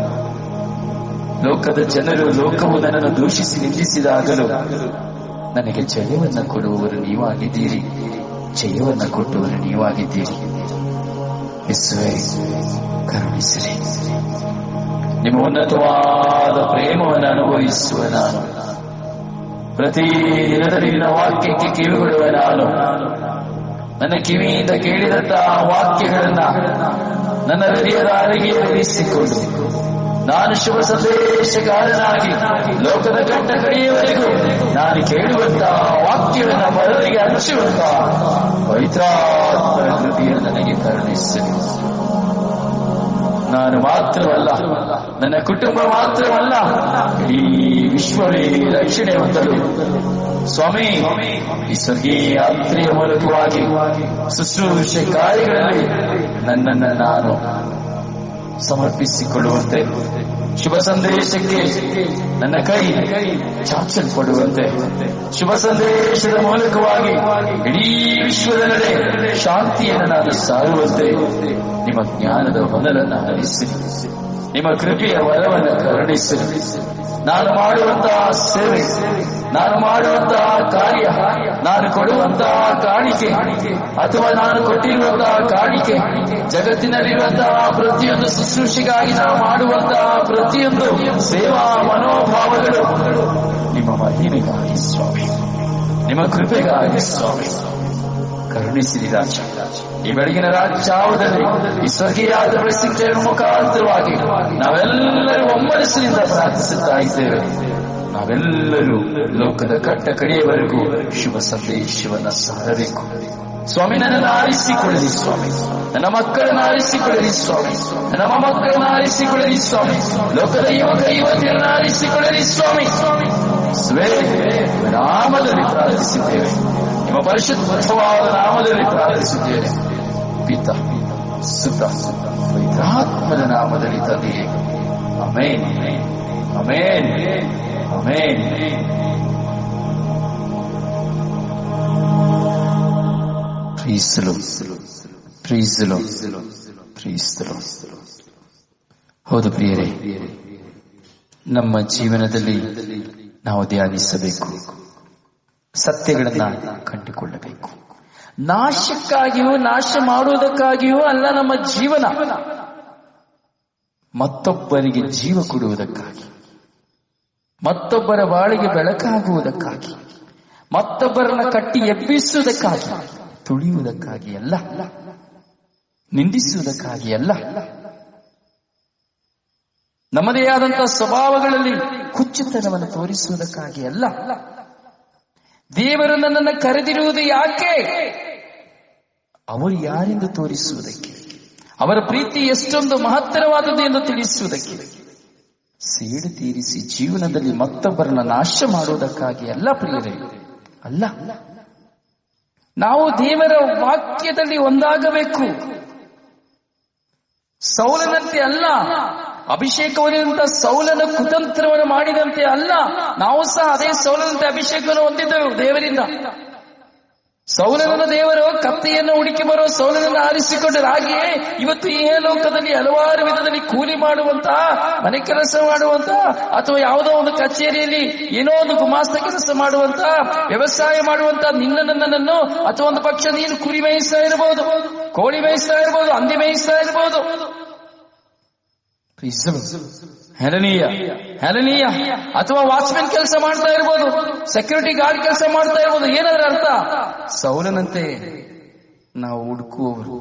ಲೋಕದ ಜನರು ಲೋಕವು ನನ್ನನ್ನು ದೂಷಿಸಿ ನಿಂದಿಸಿದಾಗಲೂ ನನಗೆ ಜಯವನ್ನ ಕೊಡುವವರು ನೀವಾಗಿದ್ದೀರಿ ಜಯವನ್ನ ಕೊಟ್ಟವರು ನೀವಾಗಿದ್ದೀರಿ ಯೇಸುವೇ ಕರುಣಿಸಿರಿ ನಿಮ್ಮ ಉನ್ನತವಾದ ಪ್ರೇಮವನ್ನು ಅನುಭವಿಸುವ ನಾನು ಪ್ರತಿ ದಿನದಲ್ಲಿ ನಿನ್ನ ವಾಕ್ಯಕ್ಕೆ ಕಿವಿಗೊಡುವ ನಾನು ನನ್ನ ಕಿವಿಯಿಂದ ಕೇಳಿದಂತಹ ವಾಕ್ಯಗಳನ್ನ ನನ್ನ ಹೃದಯದ ಅರಿಗೆಯ ಇರಿಸಿಕೊಂಡು ನಾನು ಶುಭ ಸಂದೇಶಗಾರನಾಗಿ ಲೋಕದ ಗಂಟ ಕಡೆಯವರೆಗೂ ನಾನು ಕೇಳುವಂತಹ ವಾಕ್ಯವನ್ನು ಪರರಿಗೆ ಹಂಚುವಂತಹ ಪವಿತ್ರಾತ್ಮರ ಕೃತಿಯ ನನಗೆ ಕರುಣಿಸಲಿ ನಾನು ಮಾತ್ರವಲ್ಲ ನನ್ನ ಕುಟುಂಬ ಮಾತ್ರವಲ್ಲ ಇಡೀ ವಿಶ್ವವೇ ರಕ್ಷಣೆ ಹೊಂದಲು ಸ್ವಾಮಿ ಈ ಸ್ವರ್ಗೀಯ ಯಾತ್ರೆಯ ಮೂಲಕವಾಗಿ ಶುಶ್ರೂಷೆ ಕಾರ್ಯಗಳಲ್ಲಿ ನನ್ನನ್ನು ನಾನು ಸಮರ್ಪಿಸಿಕೊಳ್ಳುವಂತೆ ಶುಭ ಸಂದೇಶಕ್ಕೆ ನನ್ನ ಕೈ ಚಾಚಲ್ಪಡುವಂತೆ ಶುಭ ಸಂದೇಶದ ಮೂಲಕವಾಗಿ ಇಡೀ ವಿಶ್ವದೆಲ್ಲೆಡೆ ಶಾಂತಿಯನ್ನು ನಾನು ಸಾರುವಂತೆ ನಿಮ್ಮ ಜ್ಞಾನದ ಹೊನಲನ್ನು ಹರಿಸಿ ನಿಮ್ಮ ಕೃಪೆಯ ವರವನ್ನು ಕರುಣಿಸಿರಿ ನಾನು ಮಾಡುವಂತಹ ಸೇವೆ ನಾನು ಮಾಡುವಂತಹ ಕಾರ್ಯ ನಾನು ಕೊಡುವಂತಹ ಕಾಣಿಕೆ ಅಥವಾ ನಾನು ಕೊಟ್ಟಿರುವಂತಹ ಕಾಣಿಕೆ ಜಗತ್ತಿನಲ್ಲಿರುವಂತಹ ಪ್ರತಿಯೊಂದು ಶುಶ್ರೂಷೆಗಾಗಿ ನಾವು ಮಾಡುವಂತಹ ಪ್ರತಿಯೊಂದು ಸೇವಾ ಮನೋಭಾವಗಳು ನಿಮ್ಮ ಮಹಿಮೆಗಾಗಿ ಸ್ವಾಮಿ ನಿಮ್ಮ ಕೃಪೆಗಾಗಿ ಸ್ವಾಮಿ ಕರುಣಿಸಿರಿ ರಾಜ ಈ ಬೆಳಗಿನ ರಾಜ್ಯಾವದಲ್ಲಿ ಈ ಸ್ವರ್ಗೀಯಾದ ಪ್ರಸಿದ್ಧರ ಮುಖಾಂತರವಾಗಿ ನಾವೆಲ್ಲರೂ ಒಮ್ಮನಸ್ಸಿನಿಂದ ಪ್ರಾರ್ಥಿಸುತ್ತಾ ಇದ್ದೇವೆ ನಾವೆಲ್ಲರೂ ಲೋಕದ ಕಟ್ಟ ಕಡೆಯವರೆಗೂ ಶುಭ ಸಂದೇಶವನ್ನ ಸಾರಬೇಕು ಸ್ವಾಮಿ ನನ್ನನ್ನು ಆರಿಸಿಕೊಳ್ಳಿರಿ ಸ್ವಾಮಿ ನನ್ನ ಮಕ್ಕಳನ್ನು ಆರಿಸಿಕೊಳ್ಳಿರಿ ಸ್ವಾಮಿ ನನ್ನ ಮೊಮ್ಮಕ್ಕಳನ್ನು ಆರಿಸಿಕೊಳ್ಳಿರಿ ಸ್ವಾಮಿ ಲೋಕದ ಯುವಕ ಯುವತಿಯರನ್ನು ಆರಿಸಿಕೊಳ್ಳಿರಿ ಸ್ವಾಮಿ ಸ್ವೇ ನಾಮದಲ್ಲಿ ಪ್ರಾರ್ಥಿಸಿದ್ದೇವೆ ನಿಮ್ಮ ಪರಿಶುದ್ಧವಾದ ನಾಮದಲ್ಲಿ ಪ್ರಾರ್ಥಿಸಿದ್ದೇವೆ ಪಿತ ಸುತ ಪವಿತ್ರಾತ್ಮದ ನಾಮದಲ್ಲಿ ತಂದೆಯೇ ಅಮೇನ್ ಅಮೇನ್ ಅಮೇನ್ ಪ್ರೀಸಲು ಪ್ರೀಸಲು ಪ್ರೀಸಲು ಹೌದು ಪ್ರಿಯರೇ ನಮ್ಮ ಜೀವನದಲ್ಲಿ ನಾವು ಧ್ಯಾನಿಸಬೇಕು ಸತ್ಯಗಳನ್ನ ಕಂಡುಕೊಳ್ಳಬೇಕು ನಾಶಕ್ಕಾಗಿಯೂ ನಾಶ ಮಾಡುವುದಕ್ಕಾಗಿಯೂ ಅಲ್ಲ ನಮ್ಮ ಜೀವನ ಮತ್ತೊಬ್ಬರಿಗೆ ಜೀವ ಕೊಡುವುದಕ್ಕಾಗಿ ಮತ್ತೊಬ್ಬರ ಬಾಳಿಗೆ ಬೆಳಕಾಗುವುದಕ್ಕಾಗಿ ಮತ್ತೊಬ್ಬರನ್ನ ಕಟ್ಟಿ ಎಬ್ಬಿಸುವುದಕ್ಕಾಗಿ ತುಳಿಯುವುದಕ್ಕಾಗಿ ಅಲ್ಲ ನಿಂದಿಸುವುದಕ್ಕಾಗಿ ಅಲ್ಲ ನಮ್ಮದೇ ಆದಂತಹ ಸ್ವಭಾವಗಳಲ್ಲಿ ಕುಚ್ಚುತನವನ್ನು ತೋರಿಸುವುದಕ್ಕಾಗಿ ಅಲ್ಲ ದೇವರು ನನ್ನನ್ನು ಕರೆದಿರುವುದು ಯಾಕೆ ಅವರು ಯಾರೆಂದು ತೋರಿಸುವುದಕ್ಕೆ ಅವರ ಪ್ರೀತಿ ಎಷ್ಟೊಂದು ಮಹತ್ತರವಾದದ್ದು ಎಂದು ತಿಳಿಸುವುದಕ್ಕೆ ಸೇಡು ತೀರಿಸಿ ಜೀವನದಲ್ಲಿ ಮತ್ತೊಬ್ಬರನ್ನ ನಾಶ ಮಾಡುವುದಕ್ಕಾಗಿ ಅಲ್ಲ ಪ್ರಿಯರೇ ಅಲ್ಲ ನಾವು ದೇವರ ವಾಕ್ಯದಲ್ಲಿ ಒಂದಾಗಬೇಕು ಸೌಲನಂತೆ ಅಲ್ಲ ಅಭಿಷೇಕವನ್ನಂತ ಸೌಲನ ಕುತಂತ್ರವನ್ನು ಮಾಡಿದಂತೆ ಅಲ್ಲ ನಾವು ಸಹ ಅದೇ ಸೌಲನಂತೆ ಅಭಿಷೇಕವನ್ನು ಹೊಂದಿದ್ದೆವು ದೇವರಿಂದ ಸೌಲನನ್ನು ದೇವರು ಕತ್ತೆಯನ್ನು ಹುಡುಕಿ ಬರುವ ಸೌಲನನ್ನು ಆರಿಸಿಕೊಂಡರು ಹಾಗೆಯೇ ಇವತ್ತು ಈ ಲೋಕದಲ್ಲಿ ಹಲವಾರು ವಿಧದಲ್ಲಿ ಕೂಲಿ ಮಾಡುವಂತಹ ಮನೆ ಕೆಲಸ ಮಾಡುವಂತಹ ಅಥವಾ ಯಾವುದೋ ಒಂದು ಕಚೇರಿಯಲ್ಲಿ ಏನೋ ಒಂದು ಗುಮಾಸ್ತ ಕೆಲಸ ಮಾಡುವಂತಹ ವ್ಯವಸಾಯ ಮಾಡುವಂತಹ ನಿನ್ನ ನನ್ನನ್ನು ಅಥವಾ ಒಂದು ಪಕ್ಷ ನೀನು ಕುರಿ ಮೇಯಿಸ್ತಾ ಇರಬಹುದು ಕೋಳಿ ಮೇಯಿಸ್ತಾ ಇರಬಹುದು ಹಂದಿ ಮೇಯಿಸ್ತಾ ಇರಬಹುದು ಹೆಲನೀಯ ಹೆಲನೀಯ ಅಥವಾ ವಾಚ್ಮೆನ್ ಕೆಲಸ ಮಾಡ್ತಾ ಇರ್ಬೋದು ಸೆಕ್ಯೂರಿಟಿ ಗಾರ್ಡ್ ಕೆಲಸ ಮಾಡ್ತಾ ಇರ್ಬೋದು ಏನಾದ್ರ ಅರ್ಥ ಸೌಲನಂತೆ ನಾವು ಹುಡುಕುವವರು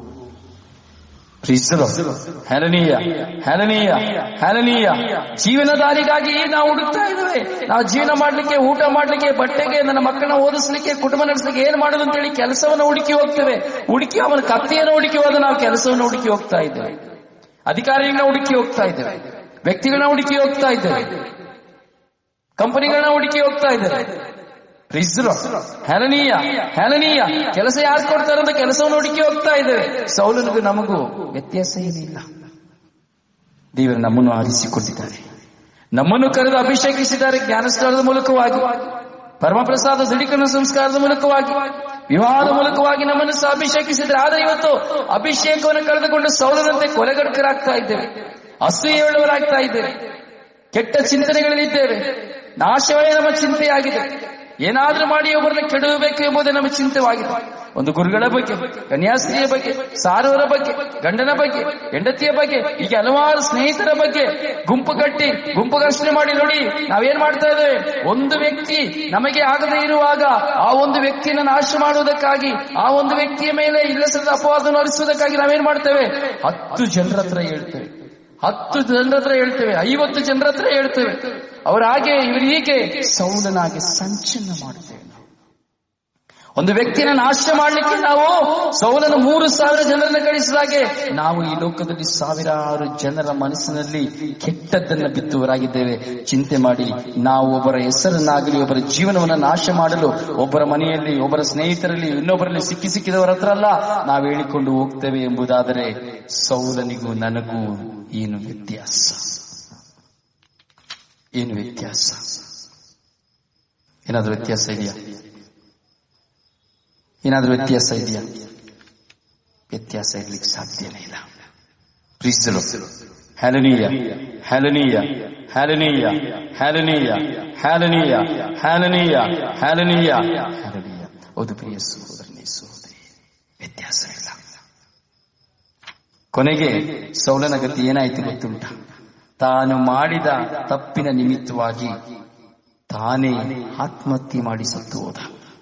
ಹೆಲನೀಯ ಹೆಲನೀಯ ಹೆಲನೀಯ ಜೀವನದಾರಿಗಾಗಿ ನಾವು ಹುಡುಕ್ತಾ ಇದ್ದೇವೆ ನಾವು ಜೀವನ ಮಾಡ್ಲಿಕ್ಕೆ ಊಟ ಮಾಡ್ಲಿಕ್ಕೆ ಬಟ್ಟೆಗೆ ನನ್ನ ಮಕ್ಕಳನ್ನ ಓದಿಸ್ಲಿಕ್ಕೆ ಕುಟುಂಬ ನಡೆಸಲಿಕ್ಕೆ ಏನ್ ಮಾಡೋದು ಅಂತ ಹೇಳಿ ಕೆಲಸವನ್ನು ಹುಡುಕಿ ಹೋಗ್ತೇವೆ ಹುಡುಕಿ ಅವನ ಕತ್ತೆಯನ್ನು ಹುಡುಕಿ ಹೋದ ನಾವು ಕೆಲಸವನ್ನು ಹುಡುಕಿ ಹೋಗ್ತಾ ಇದ್ದೇವೆ ಅಧಿಕಾರಿಗಳನ್ನ ಹುಡುಕಿ ಹೋಗ್ತಾ ಇದ್ದೇವೆ ವ್ಯಕ್ತಿಗಳನ್ನ ಹುಡುಕಿ ಹೋಗ್ತಾ ಇದ್ದೇವೆ ಕಂಪನಿಗಳನ್ನ ಹುಡುಕಿ ಹೋಗ್ತಾ ಇದ್ದೇವೆ ಹೆಲನೀಯ ಹೆಲನೀಯ ಕೆಲಸ ಯಾರು ಕೊಡ್ತಾರೆ ಅಂತ ಕೆಲಸವನ್ನು ಹುಡುಕಿ ಹೋಗ್ತಾ ಇದ್ದೇವೆ ಸೌಲನಿಗೂ ನಮಗೂ ವ್ಯತ್ಯಾಸ ಏನಿಲ್ಲ ದೇವರು ನಮ್ಮನ್ನು ಆರಿಸಿಕೊಂಡಿದ್ದಾರೆ ನಮ್ಮನ್ನು ಕರೆದು ಅಭಿಷೇಕಿಸಿದ್ದಾರೆ ಜ್ಞಾನಸ್ಥಳದ ಮೂಲಕವಾಗಿ ಪರಮಪ್ರಸಾದ ದೃಢೀಕರಣ ಸಂಸ್ಕಾರದ ಮೂಲಕವಾಗಿ ವಿವಾಹದ ಮೂಲಕವಾಗಿ ನಮ್ಮನ್ನು ಸಹ ಅಭಿಷೇಕಿಸಿದ್ರೆ ಆದ್ರೆ ಇವತ್ತು ಅಭಿಷೇಕವನ್ನು ಕಳೆದುಕೊಂಡು ಸೌಲನಂತೆ ಕೊಲೆಗಡಕರಾಗ್ತಾ ಇದ್ದೇವೆ ಅಸೂಯೆಯುಳ್ಳವರಾಗ್ತಾ ಇದ್ದೇವೆ ಕೆಟ್ಟ ಚಿಂತನೆಗಳಲ್ಲಿದ್ದೇವೆ ನಾಶವೇ ನಮ್ಮ ಚಿಂತೆಯಾಗಿದೆ ಏನಾದ್ರೂ ಮಾಡಿ ಒಬ್ಬರನ್ನ ಕೆಡವಬೇಕು ಎಂಬುದೇ ನಮ್ಮ ಚಿಂತೆವಾಗಿದೆ ಒಂದು ಗುರುಗಳ ಬಗ್ಗೆ ಕನ್ಯಾಸ್ತ್ರೀಯ ಬಗ್ಗೆ ಸಾರುವರ ಬಗ್ಗೆ ಗಂಡನ ಬಗ್ಗೆ ಹೆಂಡತಿಯ ಬಗ್ಗೆ ಹೀಗೆ ಹಲವಾರು ಸ್ನೇಹಿತರ ಬಗ್ಗೆ ಗುಂಪು ಕಟ್ಟಿ ಗುಂಪು ಘರ್ಷಣೆ ಮಾಡಿ ನೋಡಿ ನಾವೇನ್ ಮಾಡ್ತಾ ಇದ್ದೇವೆ ಒಂದು ವ್ಯಕ್ತಿ ನಮಗೆ ಆಗದೇ ಇರುವಾಗ ಆ ಒಂದು ವ್ಯಕ್ತಿಯನ್ನು ನಾಶ ಮಾಡುವುದಕ್ಕಾಗಿ ಆ ಒಂದು ವ್ಯಕ್ತಿಯ ಮೇಲೆ ಇಲ್ಲಸದ ಅಪವಾದವನ್ನು ಹರಿಸುವುದಕ್ಕಾಗಿ ನಾವೇನ್ ಮಾಡ್ತೇವೆ ಹತ್ತು ಜನರ ಹತ್ರ ಹೇಳ್ತೇವೆ ಹತ್ತು ಜನರ ಹತ್ರ ಹೇಳ್ತೇವೆ ಐವತ್ತು ಜನರ ಹತ್ರ ಹೇಳ್ತೇವೆ ಅವ್ರ ಹಾಗೆ ಇವರು ಹೀಗೆ ಸೌಲನಾಗಿ ಸಂಚನ್ನ ಮಾಡ್ತೇವೆ ನಾವು ಒಂದು ವ್ಯಕ್ತಿನ ನಾಶ ಮಾಡಲಿಕ್ಕೆ ನಾವು ಸೌಲನ ಮೂರು ಸಾವಿರ ಜನರನ್ನ ಕಳಿಸಿದಾಗೆ ನಾವು ಈ ಲೋಕದಲ್ಲಿ ಸಾವಿರಾರು ಜನರ ಮನಸ್ಸಿನಲ್ಲಿ ಕೆಟ್ಟದ್ದನ್ನ ಬಿತ್ತುವರಾಗಿದ್ದೇವೆ ಚಿಂತೆ ಮಾಡಿ ನಾವು ಒಬ್ಬರ ಹೆಸರನ್ನಾಗಲಿ ಒಬ್ಬರ ಜೀವನವನ್ನ ನಾಶ ಮಾಡಲು ಒಬ್ಬರ ಮನೆಯಲ್ಲಿ ಒಬ್ಬರ ಸ್ನೇಹಿತರಲ್ಲಿ ಇನ್ನೊಬ್ಬರಲ್ಲಿ ಸಿಕ್ಕಿ ಸಿಕ್ಕಿದವರ ಹತ್ರ ಅಲ್ಲ ನಾವು ಹೇಳಿಕೊಂಡು ಹೋಗ್ತೇವೆ ಎಂಬುದಾದರೆ ಸೌಲನಿಗೂ ನನಗೂ ಏನು ವ್ಯತ್ಯಾಸ ಏನು ವ್ಯತ್ಯಾಸ ಏನಾದ್ರೂ ವ್ಯತ್ಯಾಸ ಇದೆಯಾ ಏನಾದ್ರೂ ವ್ಯತ್ಯಾಸ ಇದೆಯಾ ವ್ಯತ್ಯಾಸ ಇರ್ಲಿಕ್ಕೆ ಸಾಧ್ಯನೇ ಇಲ್ಲ ಪ್ರೀಸಲು ಹ್ಯಾಲನೀಯ ಹ್ಯಾಲನೀಯ ಹ್ಯಾಲನೀಯ ಹ್ಯಾಲನೀಯ ಹ್ಯಾಲನೀಯ ಹ್ಯಾಲನೀಯ ಹ್ಯಾಲನೀಯ ಹ್ಯಾಲನೀಯ ಹೌದು ಪ್ರಿಯ ಸಹೋದರನೇ ಸಹೋದರಿ ವ್ಯತ್ಯಾಸವಿಲ್ಲ ಕೊನೆಗೆ ಸೌಲನ ಗತಿ ಏನಾಯ್ತು ಗೊತ್ತುಂಟ ತಾನು ಮಾಡಿದ ತಪ್ಪಿನ ನಿಮಿತ್ತವಾಗಿ ತಾನೇ ಆತ್ಮಹತ್ಯೆ ಮಾಡಿ ಸತ್ತು ಹೋದ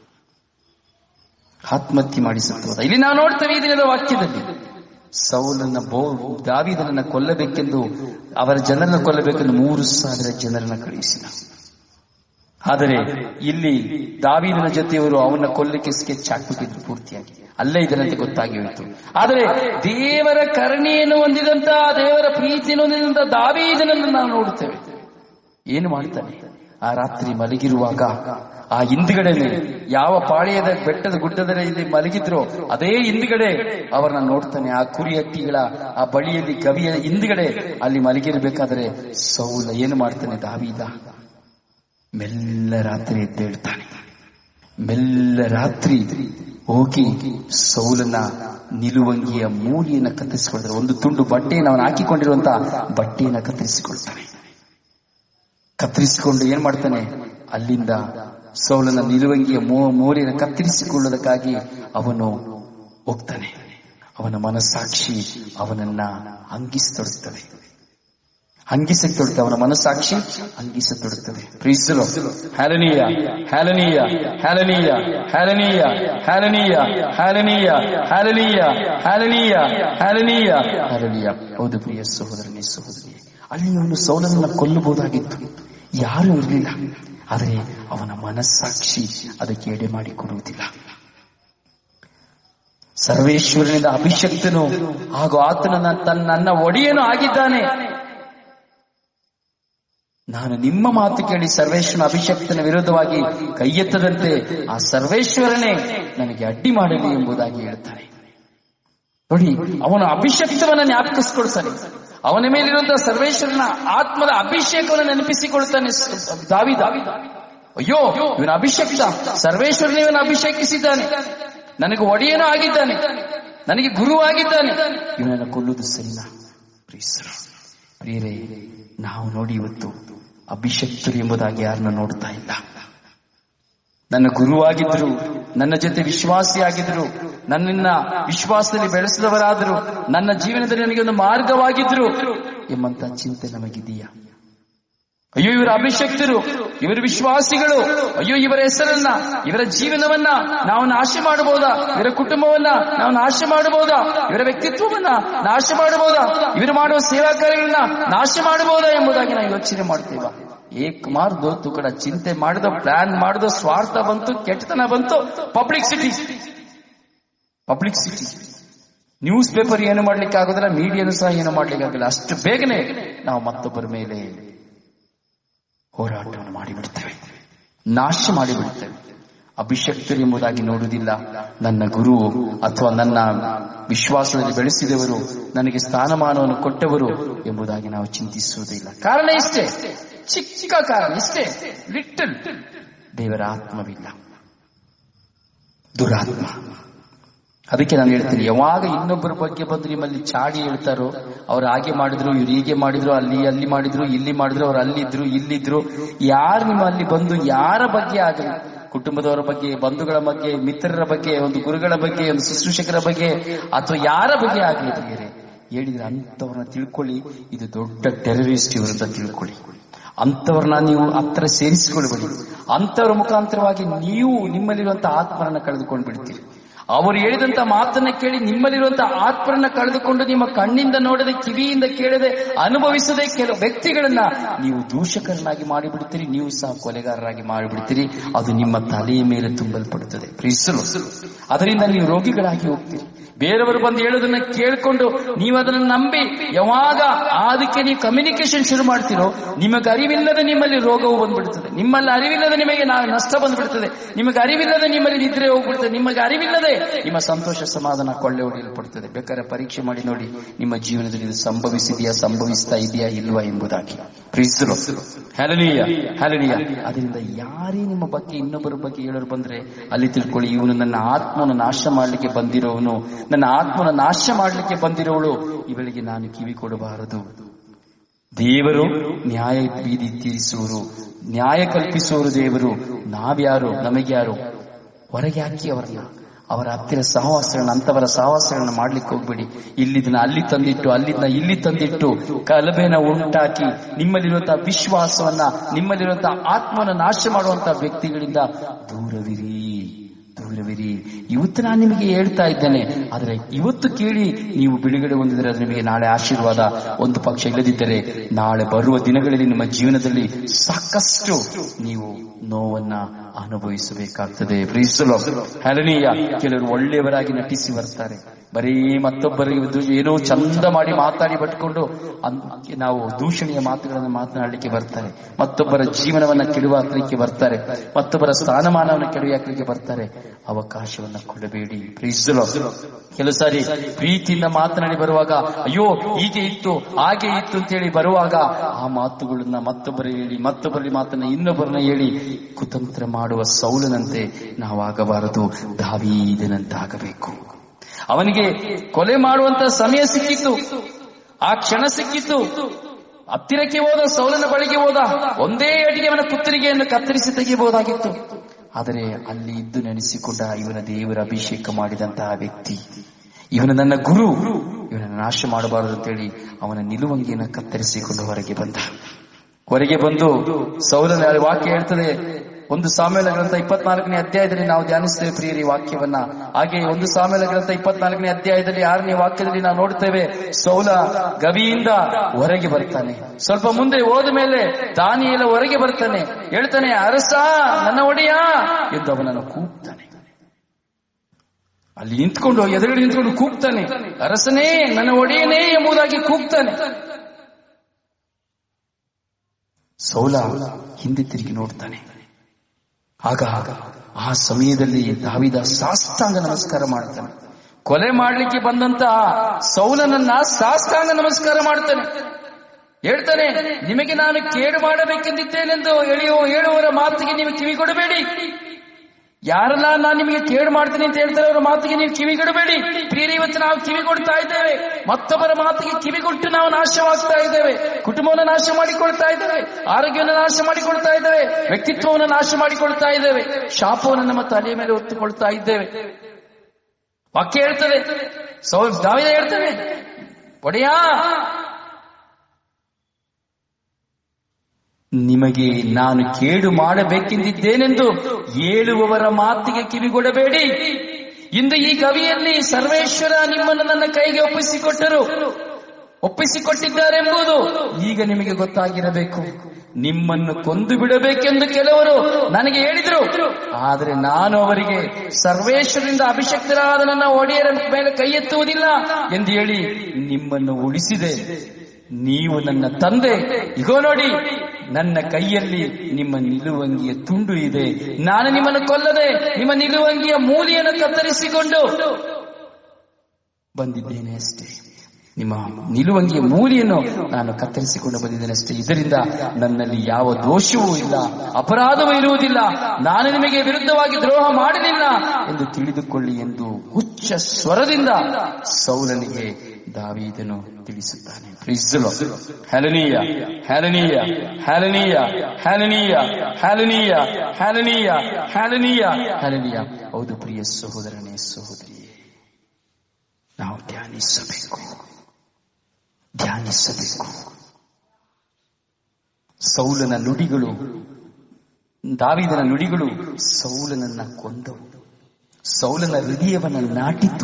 ಆತ್ಮಹತ್ಯೆ ಮಾಡಿ ಸತ್ತು ಹೋದ ಇಲ್ಲಿ ನಾವು ನೋಡ್ತೇವೆ ಈ ದಿನದ ವಾಕ್ಯದಲ್ಲಿ ಸೌಲನ್ನ ಬೋ ದಾವಿದನನ್ನ ಕೊಲ್ಲಬೇಕೆಂದು ಅವರ ಜನರನ್ನ ಕೊಲ್ಲಬೇಕೆಂದು ಮೂರು ಸಾವಿರ ಜನರನ್ನ ಕಳುಹಿಸಿದ ಆದರೆ ಇಲ್ಲಿ ದಾವಿದನ ಜೊತೆಯವರು ಅವನ್ನ ಕೊಲ್ಲಕ್ಕೆ ಸ್ಕೆಚ್ ಹಾಕ್ಬಿಟ್ಟಿದ್ರು ಪೂರ್ತಿಯಾಗಿ ಅಲ್ಲೇ ಇದರಂತೆ ಗೊತ್ತಾಗಿ ಹೋಯಿತು ಆದರೆ ದೇವರ ಕರುಣೆಯನ್ನು ಹೊಂದಿದಂತ ದೇವರ ಪ್ರೀತಿಯನ್ನು ಹೊಂದಿದಂತ ದಾವಿದನನ್ನು ನಾವು ನೋಡುತ್ತೇವೆ ಏನು ಮಾಡ್ತಾನೆ ಆ ರಾತ್ರಿ ಮಲಗಿರುವಾಗ ಆ ಹಿಂದ್ಗಡೆ ಯಾವ ಪಾಳೆಯದ ಬೆಟ್ಟದ ಗುಡ್ಡದಲ್ಲಿ ಮಲಗಿದ್ರೋ ಅದೇ ಹಿಂದ್ಗಡೆ ಅವರನ್ನ ನೋಡ್ತಾನೆ ಆ ಕುರಿ ಹಕ್ಕಿಗಳ ಆ ಬಳಿಯಲ್ಲಿ ಗವಿಯ ಹಿಂದ್ಗಡೆ ಅಲ್ಲಿ ಮಲಗಿರ್ಬೇಕಾದ್ರೆ ಸೌಲ ಏನು ಮಾಡ್ತಾನೆ ದಾವಿದ ಮೆಲ್ಲ ರಾತ್ರಿ ಎದ್ದೇಳ್ತಾನೆ ಮೆಲ್ಲ ರಾತ್ರಿ ಹೋಗಿ ಸೌಲನ ನಿಲುವಂಗಿಯ ಮೂಲಿಯನ್ನ ಕತ್ತರಿಸಿಕೊಳ್ತಾರೆ ಒಂದು ತುಂಡು ಬಟ್ಟೆಯನ್ನು ಅವನು ಹಾಕಿಕೊಂಡಿರುವಂತ ಬಟ್ಟೆಯನ್ನ ಕತ್ತರಿಸಿಕೊಳ್ತಾನೆ ಕತ್ತರಿಸಿಕೊಂಡು ಏನ್ ಮಾಡ್ತಾನೆ ಅಲ್ಲಿಂದ ಸೌಲನ ನಿಲುವಂಗಿಯ ಮೂರಿಯನ್ನು ಕತ್ತರಿಸಿಕೊಳ್ಳುವುದಕ್ಕಾಗಿ ಅವನು ಹೋಗ್ತಾನೆ ಅವನ ಮನಸ್ಸಾಕ್ಷಿ ಅವನನ್ನ ಅಂಗಿಸತೊಡುತ್ತದೆ ಅಂಗಿಸತೊಡುತ್ತೆ ಅವನ ಮನಸ್ಸಾಕ್ಷಿ ಅಂಗಿಸತೊಡುತ್ತದೆ ಪ್ರೀಸಲು ಹ್ಯಾಲನೀಯ ಹ್ಯಾಲನೀಯ ಹ್ಯಾಲನೀಯ ಹ್ಯಾಲನೀಯ ಹ್ಯಾಲನೀಯ ಹ್ಯಾಲನೀಯ ಹ್ಯಾಲನೀಯ ಹ್ಯಾಲನೀಯ ಹ್ಯಾಲನೀಯ ಹ್ಯಾಲನೀಯ ಹೌದು ಪ್ರಿಯ ಸಹೋದರನೇ ಸಹೋದರಿ ಅಲ್ಲಿ ಅವನು ಸೌಲನನ್ನ ಕೊಲ್ಲಬಹುದಾಗಿತ್ತು ಯಾರೂ ಇರಲಿಲ್ಲ ಆದರೆ ಅವನ ಮನಸ್ಸಾಕ್ಷಿ ಅದಕ್ಕೆ ಎಡೆ ಮಾಡಿ ಕೊಡುವುದಿಲ್ಲ ಸರ್ವೇಶ್ವರನಿಂದ ಅಭಿಷಕ್ತನು ಹಾಗೂ ಆತನ ತನ್ನ ನನ್ನ ಒಡೆಯನು ಆಗಿದ್ದಾನೆ ನಾನು ನಿಮ್ಮ ಮಾತು ಕೇಳಿ ಸರ್ವೇಶ್ವರನ ಅಭಿಷಕ್ತನ ವಿರುದ್ಧವಾಗಿ ಕೈ ಎತ್ತದಂತೆ ಆ ಸರ್ವೇಶ್ವರನೇ ನನಗೆ ಅಡ್ಡಿ ಮಾಡಲಿ ಎಂಬುದಾಗಿ ಹೇಳ್ತಾನೆ ನೋಡಿ ಅವನ ಅಭಿಷಕ್ತವನ್ನ ಜ್ಞಾಪಕಿಸ್ಕೊಳ್ತಾನೆ ಅವನ ಮೇಲಿರುವಂತಹ ಸರ್ವೇಶ್ವರನ ಆತ್ಮದ ಅಭಿಷೇಕವನ್ನು ನೆನಪಿಸಿಕೊಳ್ತಾನೆ ದಾವಿ ದಾವಿ ಅಯ್ಯೋ ಇವನ ಅಭಿಷೇಕ ಸರ್ವೇಶ್ವರನೇ ಇವನ ಅಭಿಷೇಕಿಸಿದ್ದಾನೆ ನನಗೆ ಒಡೆಯನೂ ಆಗಿದ್ದಾನೆ ನನಗೆ ಗುರುವಾಗಿದ್ದಾನೆ ಇವನನ್ನು ಕೊಲ್ಲುವುದು ಸರಿನಾ ಪ್ರೀಸರು ಪ್ರಿಯರೇ ನಾವು ನೋಡಿ ಇವತ್ತು ಅಭಿಷಕ್ತರು ಎಂಬುದಾಗಿ ಯಾರನ್ನ ನೋಡ್ತಾ ಇಲ್ಲ ನನ್ನ ಗುರುವಾಗಿದ್ರು ನನ್ನ ಜೊತೆ ವಿಶ್ವಾಸಿಯಾಗಿದ್ರು ನನ್ನನ್ನ ವಿಶ್ವಾಸದಲ್ಲಿ ಬೆಳೆಸಿದವರಾದರು ನನ್ನ ಜೀವನದಲ್ಲಿ ನನಗೆ ಒಂದು ಮಾರ್ಗವಾಗಿದ್ರು ಎಂಬಂತ ಚಿಂತೆ ನಮಗಿದೆಯಾ ಅಯ್ಯೋ ಇವರ ಅಭಿಷಕ್ತರು ಇವರ ವಿಶ್ವಾಸಿಗಳು ಅಯ್ಯೋ ಇವರ ಹೆಸರನ್ನ ಇವರ ಜೀವನವನ್ನ ನಾವು ನಾಶ ಮಾಡಬಹುದಾ ಇವರ ಕುಟುಂಬವನ್ನ ನಾವು ನಾಶ ಮಾಡಬಹುದಾ ಇವರ ವ್ಯಕ್ತಿತ್ವವನ್ನ ನಾಶ ಮಾಡಬಹುದಾ ಇವರು ಮಾಡುವ ಸೇವಾ ಕಾರ್ಯಗಳನ್ನ ನಾಶ ಮಾಡಬಹುದಾ ಎಂಬುದಾಗಿ ನಾವು ಯೋಚನೆ ಮಾಡ್ತೇವ ಏಕ್ ಮಾರ್ದು ತುಕಡ ಚಿಂತೆ ಮಾಡಿದ ಪ್ಲಾನ್ ಮಾಡಿದ ಸ್ವಾರ್ಥ ಬಂತು ಕೆಟ್ಟತನ ಬಂತು publicity publicity newspaper ಏನು ಮಾಡ್ಲಿಕ್ಕೆ ಆಗೋದಿಲ್ಲ ಮೀಡಿಯಾನು ಸಹ ಏನು ಮಾಡ್ಲಿಕ್ಕೆ ಆಗಿಲ್ಲ ಅಷ್ಟು ಬೇಗನೆ ನಾವು ಮತ್ತೊಬ್ಬರ ಮೇಲೆ ಹೋರಾಟವನ್ನು ಮಾಡಿಬಿಡ್ತೇವೆ ನಾಶ ಮಾಡಿಬಿಡ್ತೇವೆ ಅಭಿಷಕ್ತರು ಎಂಬುದಾಗಿ ನೋಡುವುದಿಲ್ಲ ನನ್ನ ಗುರು ಅಥವಾ ನನ್ನ ವಿಶ್ವಾಸದಲ್ಲಿ ಬೆಳೆಸಿದವರು ನನಗೆ ಸ್ಥಾನಮಾನವನ್ನು ಕೊಟ್ಟವರು ಎಂಬುದಾಗಿ ನಾವು ಚಿಂತಿಸುವುದಿಲ್ಲ ಕಾರಣ ಇಷ್ಟೇ ಚಿಕ್ಕ ಚಿಕ್ಕ ಕಾರಣ ಇಷ್ಟೇ ಲಿಟಲ್ ದೇವರ ಆತ್ಮವಿಲ್ಲ ದುರಾತ್ಮ ಅದಕ್ಕೆ ನಾನು ಹೇಳ್ತೀನಿ ಯಾವಾಗ ಇನ್ನೊಬ್ಬರ ಬಗ್ಗೆ ಬಂದು ನಿಮ್ಮಲ್ಲಿ ಚಾಡಿ ಹೇಳ್ತಾರೋ ಅವ್ರು ಹಾಗೆ ಮಾಡಿದ್ರು ಇವ್ರು ಹೀಗೆ ಮಾಡಿದ್ರು ಅಲ್ಲಿ ಅಲ್ಲಿ ಮಾಡಿದ್ರು ಇಲ್ಲಿ ಮಾಡಿದ್ರು ಅವ್ರು ಅಲ್ಲಿದ್ರು ಇಲ್ಲಿದ್ರು ಯಾರು ನಿಮ್ಮಲ್ಲಿ ಬಂದು ಯಾರ ಬಗ್ಗೆ ಆಗಲಿ ಕುಟುಂಬದವರ ಬಗ್ಗೆ ಬಂಧುಗಳ ಬಗ್ಗೆ ಮಿತ್ರರ ಬಗ್ಗೆ ಒಂದು ಗುರುಗಳ ಬಗ್ಗೆ ಒಂದು ಶುಶ್ರೂಷಕರ ಬಗ್ಗೆ ಅಥವಾ ಯಾರ ಬಗ್ಗೆ ಆಗಲಿ ಬೇರೆ ಹೇಳಿದ್ರೆ ಅಂತವ್ರನ್ನ ತಿಳ್ಕೊಳ್ಳಿ ಇದು ದೊಡ್ಡ ಟೆರರಿಸ್ಟ್ ಇವರಂತ ತಿಳ್ಕೊಳ್ಳಿ ಅಂತವ್ರನ್ನ ನೀವು ಹತ್ರ ಸೇರಿಸಿಕೊಳ್ಬೇಡಿ ಅಂತವರ ಮುಖಾಂತರವಾಗಿ ನೀವು ನಿಮ್ಮಲ್ಲಿರುವಂತಹ ಆತ್ಮರನ್ನ ಕಳೆದುಕೊಂಡು ಬಿಡ್ತೀರಿ ಅವರು ಹೇಳಿದಂತ ಮಾತನ್ನ ಕೇಳಿ ನಿಮ್ಮಲ್ಲಿರುವಂತಹ ಆತ್ಮರನ್ನ ಕಳೆದುಕೊಂಡು ನಿಮ್ಮ ಕಣ್ಣಿಂದ ನೋಡದೆ ಕಿವಿಯಿಂದ ಕೇಳದೆ ಅನುಭವಿಸದೆ ಕೆಲವು ವ್ಯಕ್ತಿಗಳನ್ನ ನೀವು ದೂಷಕರನ್ನಾಗಿ ಮಾಡಿಬಿಡ್ತೀರಿ ನೀವು ಸಹ ಕೊಲೆಗಾರರಾಗಿ ಮಾಡಿಬಿಡ್ತೀರಿ ಅದು ನಿಮ್ಮ ತಲೆಯ ಮೇಲೆ ತುಂಬಲ್ಪಡುತ್ತದೆ ಪ್ರೀಸಲು ಅದರಿಂದ ನೀವು ರೋಗಿಗಳಾಗಿ ಹೋಗ್ತೀರಿ ಬೇರೆಯವರು ಬಂದು ಹೇಳೋದನ್ನ ಕೇಳ್ಕೊಂಡು ನೀವು ಅದನ್ನ ನಂಬಿ ಯಾವಾಗ ಅದಕ್ಕೆ ನೀವು ಕಮ್ಯುನಿಕೇಶನ್ ಶುರು ಮಾಡ್ತೀರೋ ನಿಮಗೆ ಅರಿವಿಲ್ಲದೆ ನಿಮ್ಮಲ್ಲಿ ರೋಗವು ಬಂದ್ಬಿಡ್ತದೆ ನಿಮ್ಮಲ್ಲಿ ಅರಿವಿಲ್ಲದೆ ನಿಮಗೆ ನಾವು ನಷ್ಟ ಬಂದ್ಬಿಡ್ತದೆ ನಿಮಗೆ ಅರಿವಿಲ್ಲದೆ ನಿಮ್ಮಲ್ಲಿ ನಿದ್ರೆ ಹೋಗ್ಬಿಡ್ತದೆ ನಿಮಗೆ ಅರಿವಿಲ್ಲದೆ ನಿಮ್ಮ ಸಂತೋಷ ಸಮಾಧಾನ ಕೊಳ್ಳೆ ಹೊಡೆಯಲ್ಪಡ್ತದೆ ಬೇಕಾದ್ರೆ ಪರೀಕ್ಷೆ ಮಾಡಿ ನೋಡಿ ನಿಮ್ಮ ಜೀವನದಲ್ಲಿ ಇದು ಸಂಭವಿಸಿದೆಯಾ ಸಂಭವಿಸ್ತಾ ಇದೆಯಾ ಇಲ್ವಾ ಎಂಬುದಾಗಿ ಪ್ರೀಸರು ಹ್ಯಾಲನೀಯ ಹ್ಯಾಲನೀಯ ಅದರಿಂದ ಯಾರೇ ನಿಮ್ಮ ಬಗ್ಗೆ ಇನ್ನೊಬ್ಬರ ಬಗ್ಗೆ ಹೇಳೋರು ಬಂದ್ರೆ ಅಲ್ಲಿ ತಿಳ್ಕೊಳ್ಳಿ ಇವನು ನನ್ನ ಆತ್ಮನ ನಾಶ ಮಾಡಲಿಕ್ಕೆ ಬಂದಿರೋವನು ನನ್ನ ಆತ್ಮನ ನಾಶ ಮಾಡಲಿಕ್ಕೆ ಬಂದಿರೋವಳು ಇವಳಿಗೆ ನಾನು ಕಿವಿ ಕೊಡಬಾರದು ದೇವರು ನ್ಯಾಯ ಬೀದಿ ತೀರಿಸುವರು ನ್ಯಾಯ ಕಲ್ಪಿಸುವರು ದೇವರು ನಾವ್ಯಾರು ನಮಗ್ಯಾರು ಹೊರಗೆ ಹಾಕಿ ಅವರನ್ನ ಅವರ ಹತ್ತಿರ ಸಹವಾಸಗಳನ್ನ ಅಂತವರ ಸಹವಾಸಗಳನ್ನ ಮಾಡ್ಲಿಕ್ಕೆ ಹೋಗ್ಬೇಡಿ ಇಲ್ಲಿದನ್ನ ಅಲ್ಲಿ ತಂದಿಟ್ಟು ಅಲ್ಲಿಂದ ಇಲ್ಲಿ ತಂದಿಟ್ಟು ಕಲಬೆನ ಉಂಟಾಕಿ ನಿಮ್ಮಲ್ಲಿರುವಂತಹ ವಿಶ್ವಾಸವನ್ನ ನಿಮ್ಮಲ್ಲಿರುವಂತಹ ಆತ್ಮನ ನಾಶ ಮಾಡುವಂತಹ ವ್ಯಕ್ತಿಗಳಿಂದ ದೂರವಿರಿ ದೂರವಿರಿ ಇವತ್ತು ನಾನು ನಿಮಗೆ ಹೇಳ್ತಾ ಇದ್ದೇನೆ ಆದರೆ ಇವತ್ತು ಕೇಳಿ ನೀವು ಬಿಡುಗಡೆ ಹೊಂದಿದರೆ ಅದು ನಿಮಗೆ ನಾಳೆ ಆಶೀರ್ವಾದ ಒಂದು ಪಕ್ಷ ಇಲ್ಲದಿದ್ದರೆ ನಾಳೆ ಬರುವ ದಿನಗಳಲ್ಲಿ ನಿಮ್ಮ ಜೀವನದಲ್ಲಿ ಸಾಕಷ್ಟು ನೀವು ನೋವನ್ನ ಅನುಭವಿಸಬೇಕಾಗ್ತದೆ ಪ್ರೀಸಲು ಹಲನೀಯ ಕೆಲವರು ಒಳ್ಳೆಯವರಾಗಿ ನಟಿಸಿ ಬರ್ತಾರೆ ಬರೀ ಮತ್ತೊಬ್ಬರಿಗೆ ದು- ಏನೋ ಚಂದ ಮಾಡಿ ಮಾತಾಡಿ ಬಟ್ಕೊಂಡು ಅನ್- ನಾವು ದೂಷಣೆಯ ಮಾತುಗಳನ್ನು ಮಾತನಾಡಲಿಕ್ಕೆ ಬರ್ತಾರೆ ಮತ್ತೊಬ್ಬರ ಜೀವನವನ್ನ ಕೆಡುವಾಕ್ಲಿಕ್ಕೆ ಬರ್ತಾರೆ ಮತ್ತೊಬ್ಬರ ಸ್ಥಾನಮಾನವನ್ನು ಕೆಡುವಾಕ್ಲಿಕ್ಕೆ ಬರ್ತಾರೆ ಅವಕಾಶವನ್ನ ಕೊಡಬೇಡಿ ಪ್ರೀಸಲು ಕೆಲವು ಸಾರಿ ಪ್ರೀತಿಯಿಂದ ಮಾತನಾಡಿ ಬರುವಾಗ ಅಯ್ಯೋ ಹೀಗೆ ಇತ್ತು ಹಾಗೆ ಇತ್ತು ಅಂತೇಳಿ ಬರುವಾಗ ಆ ಮಾತುಗಳನ್ನ ಮತ್ತೊಬ್ಬರು ಹೇಳಿ ಮತ್ತೊಬ್ಬರಲ್ಲಿ ಮಾತನ್ನ ಇನ್ನೊಬ್ಬರನ್ನ ಹೇಳಿ ಕುತಂತ್ರ ಮಾಡುವ ಸೌಲನಂತೆ ನಾವಾಗಬಾರದು ದಾವೀದನಂತಾಗಬೇಕು ಅವನಿಗೆ ಕೊಲೆ ಮಾಡುವಂತ ಸಮಯ ಸಿಕ್ಕಿತ್ತು ಆ ಕ್ಷಣ ಸಿಕ್ಕಿತ್ತು ಹತ್ತಿರಕ್ಕೆ ಹೋದ ಸೌಲನ ಬಳಿಗೆ ಹೋದ ಒಂದೇ ಅಡಿಗೆ ಅವನ ಕುತ್ತರಿಗೆಯನ್ನು ಕತ್ತರಿಸಿ ತೆಗೆಯಬಹುದಾಗಿತ್ತು ಆದರೆ ಅಲ್ಲಿ ಇದ್ದು ನೆನೆಸಿಕೊಂಡ ಇವನ ದೇವರ ಅಭಿಷೇಕ ಮಾಡಿದಂತಹ ವ್ಯಕ್ತಿ ಇವನು ನನ್ನ ಗುರು ಇವನನ್ನು ನಾಶ ಮಾಡಬಾರದು ಅಂತೇಳಿ ಅವನ ನಿಲುವಂಗಿಯನ್ನು ಕತ್ತರಿಸಿಕೊಂಡು ಹೊರಗೆ ಬಂದ ಹೊರಗೆ ಬಂದು ಸೌಲನ ವಾಕ್ಯ ಹೇಳ್ತದೆ ಒಂದು ಸಾಮೇಲ ಗ್ರಂಥ ಇಪ್ಪತ್ನಾಲ್ಕನೇ ಅಧ್ಯಾಯದಲ್ಲಿ ನಾವು ಧ್ಯಾನಿಸ್ತೇವೆ ಪ್ರಿಯರಿ ವಾಕ್ಯವನ್ನ ಹಾಗೆ ಒಂದು ಸಾಮೇಲ ಗ್ರಂಥ ಇಪ್ಪತ್ನಾಲ್ಕನೇ ಅಧ್ಯಾಯದಲ್ಲಿ ಆರನೇ ವಾಕ್ಯದಲ್ಲಿ ನಾವು ನೋಡ್ತೇವೆ ಸೌಲ ಗವಿಯಿಂದ ಹೊರಗೆ ಬರ್ತಾನೆ ಸ್ವಲ್ಪ ಮುಂದೆ ಹೋದ ಮೇಲೆ ದಾನಿಯೆಲ್ಲ ಹೊರಗೆ ಬರ್ತಾನೆ ಹೇಳ್ತಾನೆ ಅರಸ ನನ್ನ ಒಡೆಯ ಎಂದು ಅವನನ್ನು ಕೂಗ್ತಾನೆ ಅಲ್ಲಿ ನಿಂತ್ಕೊಂಡು ಎದುರುಗಡೆ ನಿಂತ್ಕೊಂಡು ಕೂಗ್ತಾನೆ ಅರಸನೇ ನನ್ನ ಒಡೆಯನೇ ಎಂಬುದಾಗಿ ಕೂಗ್ತಾನೆ ಸೌಲ ಹಿಂದೆ ತಿರುಗಿ ನೋಡ್ತಾನೆ ಆಗ ಆ ಸಮಯದಲ್ಲಿ ದಾವಿದ ಸಾಷ್ಟಾಂಗ ನಮಸ್ಕಾರ ಮಾಡ್ತಾನೆ ಕೊಲೆ ಮಾಡ್ಲಿಕ್ಕೆ ಬಂದಂತ ಸೌಲನನ್ನ ಸಾಷ್ಟಾಂಗ ನಮಸ್ಕಾರ ಮಾಡ್ತಾನೆ ಹೇಳ್ತಾನೆ ನಿಮಗೆ ನಾನು ಕೇಡು ಮಾಡಬೇಕೆಂದಿದ್ದೇನೆಂದು ಎಳೆಯುವ ಹೇಳುವವರ ಮಾತಿಗೆ ನೀವು ಕಿವಿ ಕೊಡಬೇಡಿ ಯಾರೆಲ್ಲ ನಾನು ನಿಮಗೆ ಕೇಡು ಮಾಡ್ತೀನಿ ಅಂತ ಹೇಳ್ತಾರೆ ಅವರ ಮಾತಿಗೆ ನೀವು ಕಿವಿ ಕೊಡಬೇಡಿ ಪ್ರಿಯರಿ ಇವತ್ತು ನಾವು ಕಿವಿ ಕೊಡ್ತಾ ಇದ್ದೇವೆ ಮತ್ತೊಬ್ಬರ ಮಾತಿಗೆ ಕಿವಿ ಕೊಟ್ಟು ನಾವು ನಾಶವಾಗ್ತಾ ಇದ್ದೇವೆ ಕುಟುಂಬವನ್ನು ನಾಶ ಮಾಡಿಕೊಳ್ತಾ ಇದ್ದೇವೆ ಆರೋಗ್ಯವನ್ನು ನಾಶ ಮಾಡಿಕೊಳ್ತಾ ಇದ್ದೇವೆ ವ್ಯಕ್ತಿತ್ವವನ್ನು ನಾಶ ಮಾಡಿಕೊಳ್ತಾ ಇದ್ದೇವೆ ಶಾಪವನ್ನು ನಮ್ಮ ತಲೆಯ ಮೇಲೆ ಹೊತ್ತುಕೊಳ್ತಾ ಇದ್ದೇವೆ ವಾಕ್ಯ ಹೇಳ್ತದೆ ಸೌ ದಾವಿದ ಹೇಳ್ತೇನೆ ಒಡೆಯಾ ನಿಮಗೆ ನಾನು ಕೇಡು ಮಾಡಬೇಕೆಂದಿದ್ದೇನೆಂದು ಹೇಳುವವರ ಮಾತಿಗೆ ಕಿವಿಗೊಡಬೇಡಿ ಇಂದು ಈ ಗವಿಯಲ್ಲಿ ಸರ್ವೇಶ್ವರ ನಿಮ್ಮನ್ನು ನನ್ನ ಕೈಗೆ ಒಪ್ಪಿಸಿಕೊಟ್ಟರು ಒಪ್ಪಿಸಿಕೊಟ್ಟಿದ್ದಾರೆಂಬುದು ಈಗ ನಿಮಗೆ ಗೊತ್ತಾಗಿರಬೇಕು ನಿಮ್ಮನ್ನು ಕೊಂದು ಬಿಡಬೇಕೆಂದು ಕೆಲವರು ನನಗೆ ಹೇಳಿದರು ಆದರೆ ನಾನು ಅವರಿಗೆ ಸರ್ವೇಶ್ವರರಿಂದ ಅಭಿಷಕ್ತರಾದ ನನ್ನ ಒಡೆಯರ ಮೇಲೆ ಕೈ ಎತ್ತುವುದಿಲ್ಲ ಎಂದು ಹೇಳಿ ನಿಮ್ಮನ್ನು ಉಳಿಸಿದೆ ನೀವು ನನ್ನ ತಂದೆ ಇಗೋ ನೋಡಿ ನನ್ನ ಕೈಯಲ್ಲಿ ನಿಮ್ಮ ನಿಲುವಂಗಿಯ ತುಂಡು ಇದೆ ನಾನು ನಿಮ್ಮನ್ನು ಕೊಲ್ಲದೆ ನಿಮ್ಮ ನಿಲುವಂಗಿಯ ಮೂಲಿಯನ್ನು ಕತ್ತರಿಸಿಕೊಂಡು ಬಂದಿದ್ದೇನೆ ಅಷ್ಟೇ ನಿಮ್ಮ ನಿಲುವಂಗಿಯ ಮೂಲಿಯನ್ನು ನಾನು ಕತ್ತರಿಸಿಕೊಂಡು ಬಂದಿದ್ದೇನೆ ಅಷ್ಟೇ ಇದರಿಂದ ನನ್ನಲ್ಲಿ ಯಾವ ದೋಷವೂ ಇಲ್ಲ ಅಪರಾಧವೂ ಇರುವುದಿಲ್ಲ ನಾನು ನಿಮಗೆ ವಿರುದ್ಧವಾಗಿ ದ್ರೋಹ ಮಾಡಲಿಲ್ಲ ಎಂದು ತಿಳಿದುಕೊಳ್ಳಿ ಎಂದು ಉಚ್ಚ ಸ್ವರದಿಂದ ಸೌಲನಿಗೆ ದಾವೀದನು ತಿಳಿಸುತ್ತಾನೆ ಪ್ರೀಸಲು ಹಲನೀಯ ಹಲನೀಯ ಹಲನೀಯ ಹಲನೀಯ ಹಲನೀಯ ಹಲನೀಯ ಹಲನೀಯ ಹಲನೀಯ ಹೌದು ಪ್ರಿಯ ಸಹೋದರನೇ ಸಹೋದರಿಯೇ ನಾವು ಧ್ಯಾನಿಸಬೇಕು ಧ್ಯಾನಿಸಬೇಕು ಸೌಲನ ನುಡಿಗಳು ದಾವಿದನ ನುಡಿಗಳು ಸೌಲನನ್ನ ಕೊಂದವು ಸೌಲನ ಹೃದಯವನ್ನ ನಾಟಿತು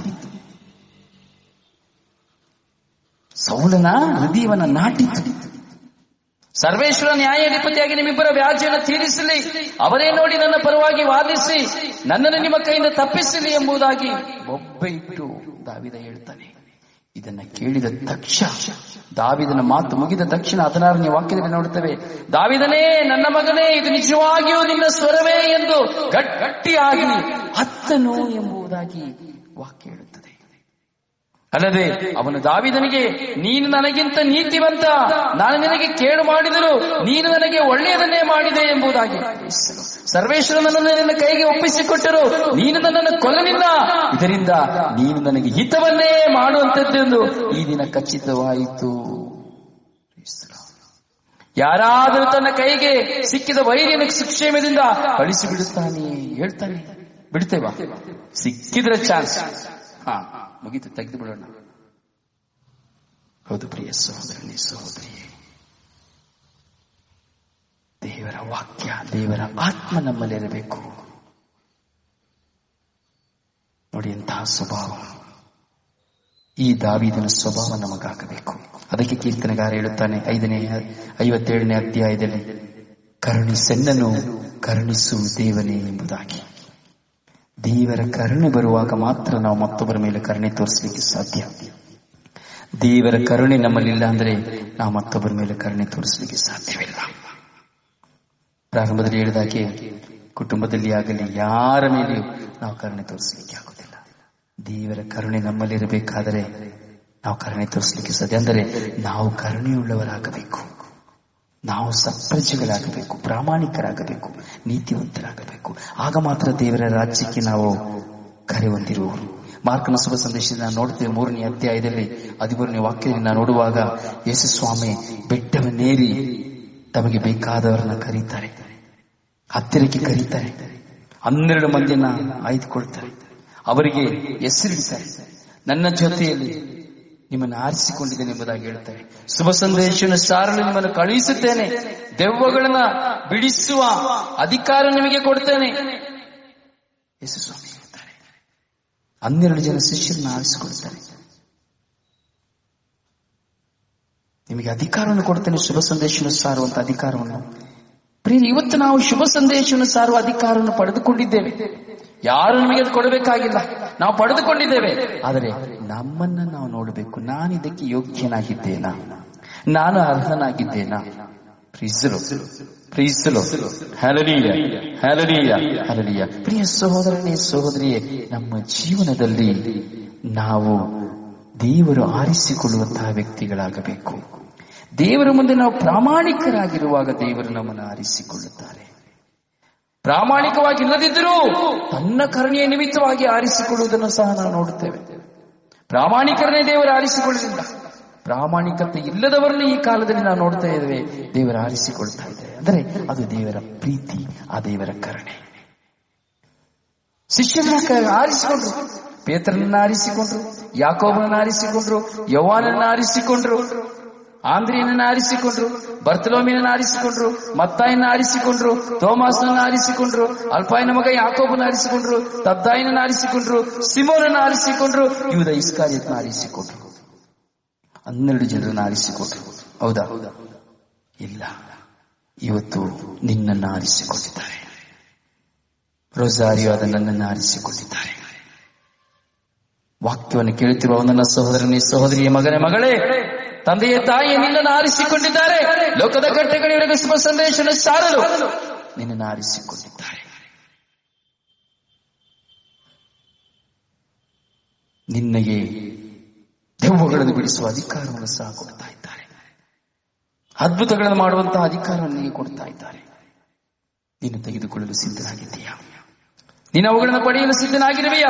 ಸೌಲನ ಹೃದಯವನ್ನ ನಾಟಿತು ಸರ್ವೇಶ್ವರ ನ್ಯಾಯಾಧಿಪತಿಯಾಗಿ ನಿಮ್ಮಿಬ್ಬರ ವ್ಯಾಜ್ಯವನ್ನು ತೀರಿಸಲಿ ಅವರೇ ನೋಡಿ ನನ್ನ ಪರವಾಗಿ ವಾದಿಸಿ ನನ್ನನ್ನು ನಿಮ್ಮ ಕೈಯಿಂದ ತಪ್ಪಿಸಲಿ ಎಂಬುದಾಗಿ ಒಬ್ಬ ಇಟ್ಟು ದಾವಿದ ಹೇಳ್ತಾನೆ ಇದನ್ನ ಕೇಳಿದ ತಕ್ಷಣ ದಾವಿದನ ಮಾತು ಮುಗಿದ ತಕ್ಷಣ ಹದಿನಾರನೇ ವಾಕ್ಯದಲ್ಲಿ ನೋಡುತ್ತೇವೆ ದಾವಿದನೇ ನನ್ನ ಮಗನೇ ಇದು ನಿಜವಾಗಿಯೂ ನಿನ್ನ ಸ್ವರವೇ ಎಂದು ಗಟ್ಟಿಯಾಗಿ ಹತ್ತನು ಎಂಬುದಾಗಿ ವಾಕ್ಯ ಹೇಳುತ್ತದೆ ಅಲ್ಲದೆ ಅವನು ದಾವಿದನಿಗೆ ನೀನು ನನಗಿಂತ ನೀತಿವಂತ ನಾನು ನಿನಗೆ ಕೇಳು ಮಾಡಿದರು ನೀನು ನನಗೆ ಒಳ್ಳೆಯದನ್ನೇ ಮಾಡಿದೆ ಎಂಬುದಾಗಿ ಸರ್ವೇಶ್ವರ ನನ್ನನ್ನು ನಿನ್ನ ಕೈಗೆ ಒಪ್ಪಿಸಿಕೊಟ್ಟರು ನೀನು ನನ್ನನ್ನು ಕೊಲ್ಲಲಿಲ್ಲ ಇದರಿಂದ ನೀನು ನನಗೆ ಹಿತವನ್ನೇ ಮಾಡುವಂತದ್ದೆಂದು ಈ ದಿನ ಖಚಿತವಾಯಿತು ಯಾರಾದರೂ ತನ್ನ ಕೈಗೆ ಸಿಕ್ಕಿದ ವೈರಿಯನ್ನು ಕ್ಷೇಮದಿಂದ ಕಳಿಸಿ ಬಿಡುತ್ತಾನೆ ಹೇಳ್ತಾನೆ ಬಿಡ್ತೇವಾ ಸಿಕ್ಕಿದ್ರೆ ಚಾನ್ಸ್ ಹಾ ಮುಗೀತು ತೆಗೆದು ಬಿಡೋಣ ಹೌದು ಪ್ರಿಯ ಸಹೋದರನೇ ಸಹೋದರಿಯೇ ದೇವರ ವಾಕ್ಯ ದೇವರ ಆತ್ಮ ನಮ್ಮಲ್ಲಿರಬೇಕು ನೋಡಿ ಎಂತಹ ಸ್ವಭಾವ ಈ ದಾವಿದನ ಸ್ವಭಾವ ನಮಗಾಗಬೇಕು ಅದಕ್ಕೆ ಕೀರ್ತನೆಗಾರ ಹೇಳುತ್ತಾನೆ ಐದನೇ ಐವತ್ತೇಳನೇ ಅಧ್ಯಾಯದಲ್ಲಿ ಕರುಣಿಸೆನ್ನನು ಕರುಣಿಸು ದೇವನೇ ಎಂಬುದಾಗಿ ದೇವರ ಕರುಣೆ ಬರುವಾಗ ಮಾತ್ರ ನಾವು ಮತ್ತೊಬ್ಬರ ಮೇಲೆ ಕರುಣೆ ತೋರಿಸಲಿಕ್ಕೆ ಸಾಧ್ಯ ದೇವರ ಕರುಣೆ ನಮ್ಮಲ್ಲಿಲ್ಲ ಅಂದ್ರೆ ನಾವು ಮತ್ತೊಬ್ಬರ ಮೇಲೆ ಕರುಣೆ ತೋರಿಸಲಿಕ್ಕೆ ಸಾಧ್ಯವಿಲ್ಲ ಪ್ರಾರಂಭದಲ್ಲಿ ಹೇಳಿದಾಗೆ ಕುಟುಂಬದಲ್ಲಿ ಆಗಲಿ ಯಾರ ಮೇಲೆಯೂ ನಾವು ಕರುಣೆ ತೋರಿಸಲಿಕ್ಕೆ ಆಗುದಿಲ್ಲ ದೇವರ ಕರುಣೆ ನಮ್ಮಲ್ಲಿರಬೇಕಾದರೆ ನಾವು ಕರುಣೆ ತೋರಿಸಲಿಕ್ಕೆ ಸಾಧ್ಯ ಅಂದರೆ ನಾವು ಕರುಣೆಯುಳ್ಳವರಾಗಬೇಕು ನಾವು ಸತ್ಪ್ರಜೆಗಳಾಗಬೇಕು ಪ್ರಾಮಾಣಿಕರಾಗಬೇಕು ನೀತಿವಂತರಾಗಬೇಕು ಆಗ ಮಾತ್ರ ದೇವರ ರಾಜ್ಯಕ್ಕೆ ನಾವು ಕರೆ ಹೊಂದಿರುವವರು ಮಾರ್ಕನ ಶುಭ ಸಂದೇಶದಿಂದ ನಾವು ನೋಡ್ತೇವೆ ಮೂರನೇ ಅಧ್ಯಾಯದಲ್ಲಿ ಹದಿಮೂರನೇ ವಾಕ್ಯದಲ್ಲಿ ನಾವು ನೋಡುವಾಗ ಯೇಸು ಸ್ವಾಮಿ ಬೆಟ್ಟವನ್ನೇರಿ ತಮಗೆ ಬೇಕಾದವರನ್ನ ಕರೀತಾರೆ ಹತ್ತಿರಕ್ಕೆ ಕರೀತಾರೆ ಹನ್ನೆರಡು ಮಂದಿಯನ್ನ ಆಯ್ದುಕೊಳ್ತಾರೆ ಅವರಿಗೆ ಹೆಸರಿಡ್ತಾರೆ ನನ್ನ ಜೊತೆಯಲ್ಲಿ ನಿಮ್ಮನ್ನು ಆರಿಸಿಕೊಂಡಿದ್ದೇನೆ ಎಂಬುದಾಗಿ ಹೇಳ್ತಾರೆ ಶುಭ ಸಂದೇಶವನ್ನು ಸಾರಲು ನಿಮ್ಮನ್ನು ಕಳುಹಿಸುತ್ತೇನೆ ದೆವ್ವಗಳನ್ನ ಬಿಡಿಸುವ ಅಧಿಕಾರ ನಿಮಗೆ ಕೊಡ್ತೇನೆ ಯೇಸು ಸ್ವಾಮಿ ಹೇಳ್ತಾರೆ ಹನ್ನೆರಡು ಜನ ಶಿಷ್ಯರನ್ನ ಆರಿಸಿಕೊಳ್ತಾರೆ ನಿಮಗೆ ಅಧಿಕಾರವನ್ನು ಕೊಡ್ತೇನೆ ಶುಭ ಸಂದೇಶವನ್ನು ಸಾರುವಂತ ಅಧಿಕಾರವನ್ನು ಪ್ರಿಯ ಇವತ್ತು ನಾವು ಶುಭ ಸಂದೇಶವನ್ನು ಸಾರುವ ಅಧಿಕಾರವನ್ನು ಪಡೆದುಕೊಂಡಿದ್ದೇವೆ ಯಾರು ನಿಮಗೆ ಅದು ಕೊಡಬೇಕಾಗಿಲ್ಲ ನಾವು ಪಡೆದುಕೊಂಡಿದ್ದೇವೆ ಆದರೆ ನಮ್ಮನ್ನ ನಾವು ನೋಡಬೇಕು ನಾನು ಇದಕ್ಕೆ ಯೋಗ್ಯನಾಗಿದ್ದೇನಾ ನಾನು ಅರ್ಹನಾಗಿದ್ದೇನಾ ಪ್ರೀಸಲು ಪ್ರೀಸಲು ಹಲನೀಯ ಹಲನೀಯ ಹಲನೀಯ ಪ್ರಿಯ ಸಹೋದರನೇ ಸಹೋದರಿಯೇ ನಮ್ಮ ಜೀವನದಲ್ಲಿ ನಾವು ದೇವರು ಆರಿಸಿಕೊಳ್ಳುವಂತಹ ವ್ಯಕ್ತಿಗಳಾಗಬೇಕು ದೇವರ ಮುಂದೆ ನಾವು ಪ್ರಾಮಾಣಿಕರಾಗಿರುವಾಗ ದೇವರು ನಮ್ಮನ್ನು ಆರಿಸಿಕೊಳ್ಳುತ್ತಾರೆ ಪ್ರಾಮಾಣಿಕವಾಗಿ ಇಲ್ಲದಿದ್ದರೂ ತನ್ನ ಕರುಣೆಯ ನಿಮಿತ್ತವಾಗಿ ಆರಿಸಿಕೊಳ್ಳುವುದನ್ನು ಸಹ ನಾವು ನೋಡುತ್ತೇವೆ ಪ್ರಾಮಾಣಿಕರನ್ನೇ ದೇವರು ಆರಿಸಿಕೊಳ್ಳಲಿಲ್ಲ ಪ್ರಾಮಾಣಿಕತೆ ಇಲ್ಲದವರನ್ನು ಈ ಕಾಲದಲ್ಲಿ ನಾವು ನೋಡ್ತಾ ಇದ್ದೇವೆ ದೇವರು ಆರಿಸಿಕೊಳ್ತಾ ಇದ್ದೇವೆ ಅಂದರೆ ಅದು ದೇವರ ಪ್ರೀತಿ ಆ ದೇವರ ಕರುಣೆ ಶಿಷ್ಯರನ್ನ ಕ- ಆರಿಸಿಕೊಂಡ್ರು ಪೇತ್ರನನ್ನ ಆರಿಸಿಕೊಂಡ್ರು ಯಾಕೋಬನನ್ನ ಆರಿಸಿಕೊಂಡ್ರು ಯವಾನನ್ನ ಆರಿಸಿಕೊಂಡ್ರು ಆಂದ್ರಿಯನನ್ನ ಆರಿಸಿಕೊಂಡ್ರು ಬರ್ತಲೋಮಿಯನ್ನ ಆರಿಸಿಕೊಂಡ್ರು ಮತ್ತಾಯನ್ನ ಆರಿಸಿಕೊಂಡ್ರು ಥೋಮಾಸನನ್ನ ಆರಿಸಿಕೊಂಡ್ರು ಅಲ್ಪಾಯನ ಮಗ ಯಾಕೋಬನ ಆರಿಸಿಕೊಂಡ್ರು ತದ್ದಾಯನನ್ನ ಆರಿಸಿಕೊಂಡ್ರು ಸಿಮೋನನ್ನ ಆರಿಸಿಕೊಂಡ್ರು ಯೂದ ಇಸ್ಕಾರಿಯತ್ನ ಆರಿಸಿಕೊಂಡ್ರು ಹನ್ನೆರಡು ಜನರನ್ನ ಆರಿಸಿಕೊಂಡ್ರು ಹೌದಾ ಇಲ್ಲ ಇವತ್ತು ನಿನ್ನನ್ನು ಆರಿಸಿಕೊಂಡಿದ್ದಾರೆ ರೊಸಾರಿಯೋ ಆದ ನನ್ನನ್ನು ಆರಿಸಿಕೊಂಡಿದ್ದಾರೆ ವಾಕ್ಯವನ್ನು ಕೇಳುತ್ತಿರುವ ನನ್ನ ಸಹೋದರನೇ ಸಹೋದರಿಯ ಮಗನೇ ಮಗಳೇ ತಂದೆಯ ತಾಯಿಯ ನಿನ್ನನ್ನು ಆರಿಸಿಕೊಂಡಿದ್ದಾರೆ ಲೋಕದ ಗಟ್ಟೆಗಳಿಗೆ ಶುಭ ಸಂದೇಶನ ಸಾರಲು ನಿನ್ನನ್ನು ಆರಿಸಿಕೊಂಡಿದ್ದಾರೆ ನಿನ್ನಗೆ ದೆವ್ವಗಳನ್ನು ಬಿಡಿಸುವ ಅಧಿಕಾರವನ್ನು ಸಹ ಕೊಡ್ತಾ ಇದ್ದಾರೆ ಅದ್ಭುತಗಳನ್ನು ಮಾಡುವಂತಹ ಅಧಿಕಾರವನ್ನು ನಿನಗೆ ಕೊಡ್ತಾ ಇದ್ದಾರೆ ನೀನು ತೆಗೆದುಕೊಳ್ಳಲು ಸಿದ್ಧನಾಗಿದ್ದೀಯಾ ನೀನು ಅವುಗಳನ್ನು ಪಡೆಯಲು ಸಿದ್ಧನಾಗಿರುವೆಯಾ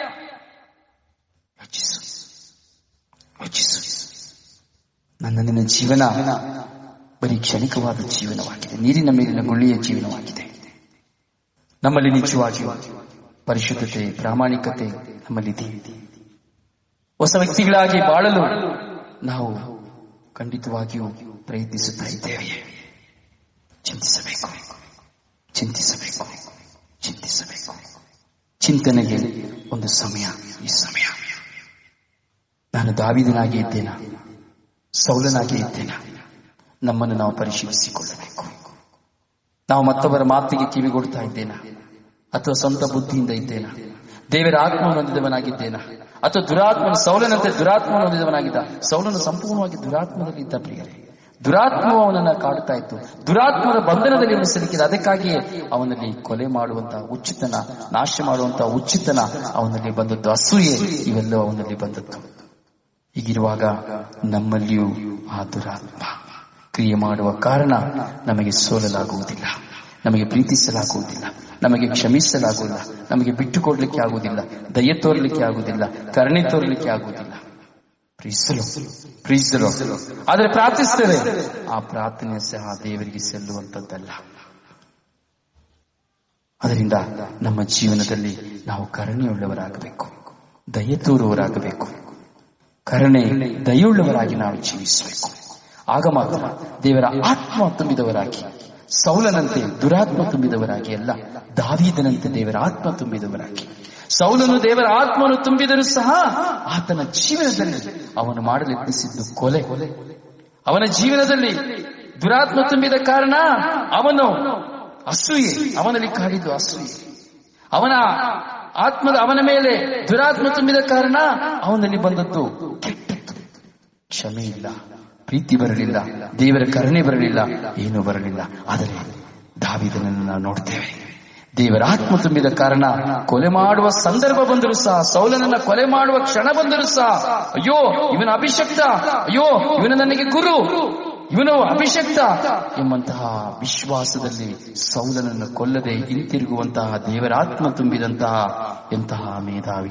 ಯೋಚಿಸು ಯೋಚಿಸು ನನ್ನ ನಿನ್ನ ಜೀವನ ಬರೀ ಕ್ಷಣಿಕವಾದ ಜೀವನವಾಗಿದೆ ನೀರಿನ ಮೇಲಿನ ಗುಳ್ಳೆಯ ಜೀವನವಾಗಿದೆ ನಮ್ಮಲ್ಲಿ ನಿಜವಾಗಿಯೂ ಪರಿಶುದ್ಧತೆ ಪ್ರಾಮಾಣಿಕತೆ ನಮ್ಮಲ್ಲಿದೆ ಹೊಸ ವ್ಯಕ್ತಿಗಳಾಗಿ ಬಾಳಲು ನಾವು ಖಂಡಿತವಾಗಿಯೂ ಪ್ರಯತ್ನಿಸುತ್ತಾ ಇದ್ದೇವೆ ಚಿಂತಿಸಬೇಕು ಚಿಂತಿಸಬೇಕು ಚಿಂತಿಸಬೇಕು ಚಿಂತನೆಗೆ ಒಂದು ಸಮಯ ಈ ಸಮಯ ನಾನು ದಾವಿದನಾಗಿ ಇದ್ದೇನಾ ಸೌಲನಾಗಿ ಇದ್ದೇನಾ ನಮ್ಮನ್ನು ನಾವು ಪರಿಶೀಲಿಸಿಕೊಳ್ಳಬೇಕು ನಾವು ಮತ್ತೊಬ್ಬರ ಮಾತಿಗೆ ಕಿವಿಗೊಡ್ತಾ ಇದ್ದೇನಾ ಅಥವಾ ಸ್ವಂತ ಬುದ್ಧಿಯಿಂದ ಇದ್ದೇನಾ ದೇವರ ಆತ್ಮವನ್ನು ಹೊಂದಿದವನಾಗಿದ್ದೇನಾ ಅಥವಾ ದುರಾತ್ಮನ ಸೌಲನಂತೆ ದುರಾತ್ಮನ ಹೊಂದಿದವನಾಗಿದ್ದ ಸೌಲನು ಸಂಪೂರ್ಣವಾಗಿ ದುರಾತ್ಮದಲ್ಲಿ ಇದ್ದ ಪ್ರಿಯರೇ ದುರಾತ್ಮವು ಅವನನ್ನ ಕಾಡುತ್ತಾ ಇತ್ತು ದುರಾತ್ಮದ ಬಂಧನದಲ್ಲಿ ಅವನು ಸಿಲುಕಿದ ಅದಕ್ಕಾಗಿಯೇ ಅವನಲ್ಲಿ ಕೊಲೆ ಮಾಡುವಂತಹ ಉಚಿತನ ನಾಶ ಮಾಡುವಂತಹ ಉಚಿತನ ಅವನಲ್ಲಿ ಬಂದದ್ದು ಅಸೂಯೆ ಇವೆಲ್ಲವೂ ಅವನಲ್ಲಿ ಬಂದದ್ದು ಹೀಗಿರುವಾಗ ನಮ್ಮಲ್ಲಿಯೂ ಆ ದುರಾತ್ಮ ಕ್ರಿಯೆ ಮಾಡುವ ಕಾರಣ ನಮಗೆ ಸೋಲಲಾಗುವುದಿಲ್ಲ ನಮಗೆ ಪ್ರೀತಿಸಲಾಗುವುದಿಲ್ಲ ನಮಗೆ ಕ್ಷಮಿಸಲಾಗುವುದಿಲ್ಲ ನಮಗೆ ಬಿಟ್ಟುಕೊಡ್ಲಿಕ್ಕೆ ಆಗುವುದಿಲ್ಲ ದಯ ತೋರ್ಲಿಕ್ಕೆ ಆಗುವುದಿಲ್ಲ ಕರುಣೆ ತೋರ್ಲಿಕ್ಕೆ ಆಗುವುದಿಲ್ಲ ಪ್ರೀಸಲು ಪ್ರೀಸಲು ಆದ್ರೆ ಪ್ರಾರ್ಥಿಸ್ತೇವೆ ಆ ಪ್ರಾರ್ಥನೆ ಸಹ ದೇವರಿಗೆ ಸಲ್ಲುವಂತದ್ದಲ್ಲ ಅದರಿಂದ ನಮ್ಮ ಜೀವನದಲ್ಲಿ ನಾವು ಕರುಣೆಯುಳ್ಳವರಾಗಬೇಕು ದಯೆ ತೋರುವವರಾಗಬೇಕು ಕರುಣೆ ದಯುಳ್ಳವರಾಗಿ ನಾವು ಜೀವಿಸಬೇಕು ಆಗ ಮಾತ್ರ ದೇವರ ಆತ್ಮ ತುಂಬಿದವರಾಗಿ ಸೌಲನಂತೆ ದುರಾತ್ಮ ತುಂಬಿದವರಾಗಿ ಅಲ್ಲ ದಾವೀದನಂತೆ ದೇವರ ಆತ್ಮ ತುಂಬಿದವರಾಗಿ ಸೌಲನು ದೇವರ ಆತ್ಮನು ತುಂಬಿದರೂ ಸಹ ಆತನ ಜೀವನದಲ್ಲಿ ಅವನು ಮಾಡಲು ಯತ್ನಿಸಿದ್ದು ಕೊಲೆ ಅವನ ಜೀವನದಲ್ಲಿ ದುರಾತ್ಮ ತುಂಬಿದ ಕಾರಣ ಅವನು ಅಸೂಯೆ ಅವನಲ್ಲಿ ಕಾಡಿದ್ದು ಅಸೂಯೆ ಅವನ ಆತ್ಮದ ಅವನ ಮೇಲೆ ದುರಾತ್ಮ ತುಂಬಿದ ಕಾರಣ ಅವನಲ್ಲಿ ಬಂದದ್ದು ಕೆಟ್ಟದ್ದು ಕ್ಷಮೆ ಇಲ್ಲ ಪ್ರೀತಿ ಬರಲಿಲ್ಲ ದೇವರ ಕರುಣೆ ಬರಲಿಲ್ಲ ಏನೂ ಬರಲಿಲ್ಲ ಆದರೆ ದಾವಿದನನ್ನು ನಾವು ನೋಡ್ತೇವೆ ದೇವರ ಆತ್ಮ ತುಂಬಿದ ಕಾರಣ ಕೊಲೆ ಮಾಡುವ ಸಂದರ್ಭ ಬಂದರೂ ಸಹ ಸೌಲನನ್ನ ಕೊಲೆ ಮಾಡುವ ಕ್ಷಣ ಬಂದರೂ ಸಹ ಅಯ್ಯೋ ಇವನ ಅಭಿಷಕ್ತ ಅಯ್ಯೋ ಇವನು ನನಗೆ ಗುರು ಇವನು ಅಭಿಷಕ್ತ ಎಂಬಂತಹ ವಿಶ್ವಾಸದಲ್ಲಿ ಸೌಲನನ್ನು ಕೊಲ್ಲದೆ ಹಿಂತಿರುಗುವಂತಹ ದೇವರ ಆತ್ಮ ತುಂಬಿದಂತಹ ಎಂತಹ ಮೇಧಾವಿ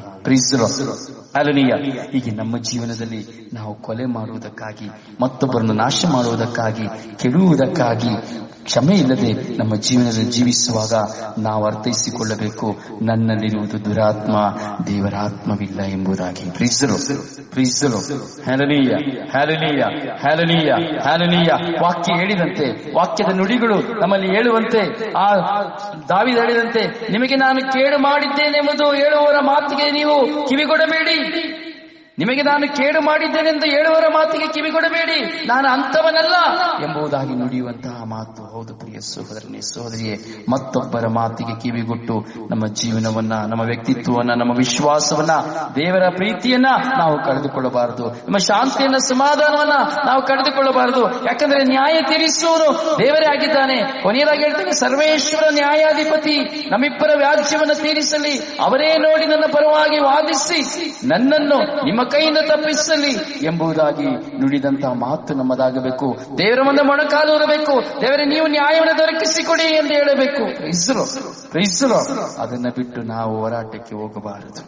ಅಲನೀಯ ಹೀಗೆ ನಮ್ಮ ಜೀವನದಲ್ಲಿ ನಾವು ಕೊಲೆ ಮಾಡುವುದಕ್ಕಾಗಿ ಮತ್ತೊಬ್ಬರನ್ನು ನಾಶ ಮಾಡುವುದಕ್ಕಾಗಿ ಕೆಡುವುದಕ್ಕಾಗಿ ಕ್ಷಮೆ ಇಲ್ಲದೆ ನಮ್ಮ ಜೀವನದಲ್ಲಿ ಜೀವಿಸುವಾಗ ನಾವು ಅರ್ಥೈಸಿಕೊಳ್ಳಬೇಕು ನನ್ನಲ್ಲಿರುವುದು ದುರಾತ್ಮ ದೇವರ ಆತ್ಮವಿಲ್ಲ ಎಂಬುದಾಗಿ ಪ್ರೀಸರು ಪ್ರೀಸರು ಹ್ಯಾಲನೀಯ ಹ್ಯಾಲನೀಯ ಹ್ಯಾಲನೀಯ ಹ್ಯಾಲನೀಯ ವಾಕ್ಯ ಹೇಳಿದಂತೆ ವಾಕ್ಯದ ನುಡಿಗಳು ನಮ್ಮಲ್ಲಿ ಹೇಳುವಂತೆ ಆ ದಾವಿದ ಹೇಳಿದಂತೆ ನಿಮಗೆ ನಾನು ಕೇಡು ಮಾಡಿದ್ದೇನೆಂಬುದು ಹೇಳುವವರ ಮಾತಿಗೆ ನೀವು ಕಿವಿಗೊಡಬೇಡಿ ನಿಮಗೆ ನಾನು ಕೇಡು ಮಾಡಿದ್ದೇನೆಂದು ಹೇಳುವವರ ಮಾತಿಗೆ ಕಿವಿಗೊಡಬೇಡಿ ನಾನು ಅಂತವನಲ್ಲ ಎಂಬುದಾಗಿ ನುಡಿಯುವಂತಹ ಮಾತು ಹೌದು ಪ್ರಿಯ ಸಹೋದರನೇ ಸಹೋದರಿಯೇ ಮತ್ತೊಬ್ಬರ ಮಾತಿಗೆ ಕಿವಿಗೊಟ್ಟು ನಮ್ಮ ಜೀವನವನ್ನ ನಮ್ಮ ವ್ಯಕ್ತಿತ್ವವನ್ನ ನಮ್ಮ ವಿಶ್ವಾಸವನ್ನ ದೇವರ ಪ್ರೀತಿಯನ್ನ ನಾವು ಕಳೆದುಕೊಳ್ಳಬಾರದು ನಮ್ಮ ಶಾಂತಿಯನ್ನ ಸಮಾಧಾನವನ್ನ ನಾವು ಕಳೆದುಕೊಳ್ಳಬಾರದು ಯಾಕಂದ್ರೆ ನ್ಯಾಯ ತೀರಿಸುವನು ದೇವರೇ ಆಗಿದ್ದಾನೆ ಕೊನೆಯದಾಗಿ ಹೇಳ್ತೇನೆ ಸರ್ವೇಶ್ವರ ನ್ಯಾಯಾಧಿಪತಿ ನಮ್ಮಿಬ್ಬರ ವ್ಯಾಜ್ಯವನ್ನು ತೀರಿಸಲಿ ಅವರೇ ನೋಡಿ ನನ್ನ ಪರವಾಗಿ ವಾದಿಸಿ ನನ್ನನ್ನು ನಿಮ್ಮ ಕೈಯಿಂದ ತಪ್ಪಿಸಲಿ ಎಂಬುದಾಗಿ ನುಡಿದಂತಹ ಮಾತು ನಮ್ಮದಾಗಬೇಕು ದೇವರ ಮುಂದೆ ಮೊಣಕಾಲು ಇರಬೇಕು ದೇವರೇ ನೀವು ನ್ಯಾಯವನ್ನು ದೊರಕಿಸಿಕೊಡಿ ಎಂದು ಹೇಳಬೇಕು ಇಸ್ರೋ ಇಸ್ರೋ ಅದನ್ನ ಬಿಟ್ಟು ನಾವು ಹೋರಾಟಕ್ಕೆ ಹೋಗಬಾರದು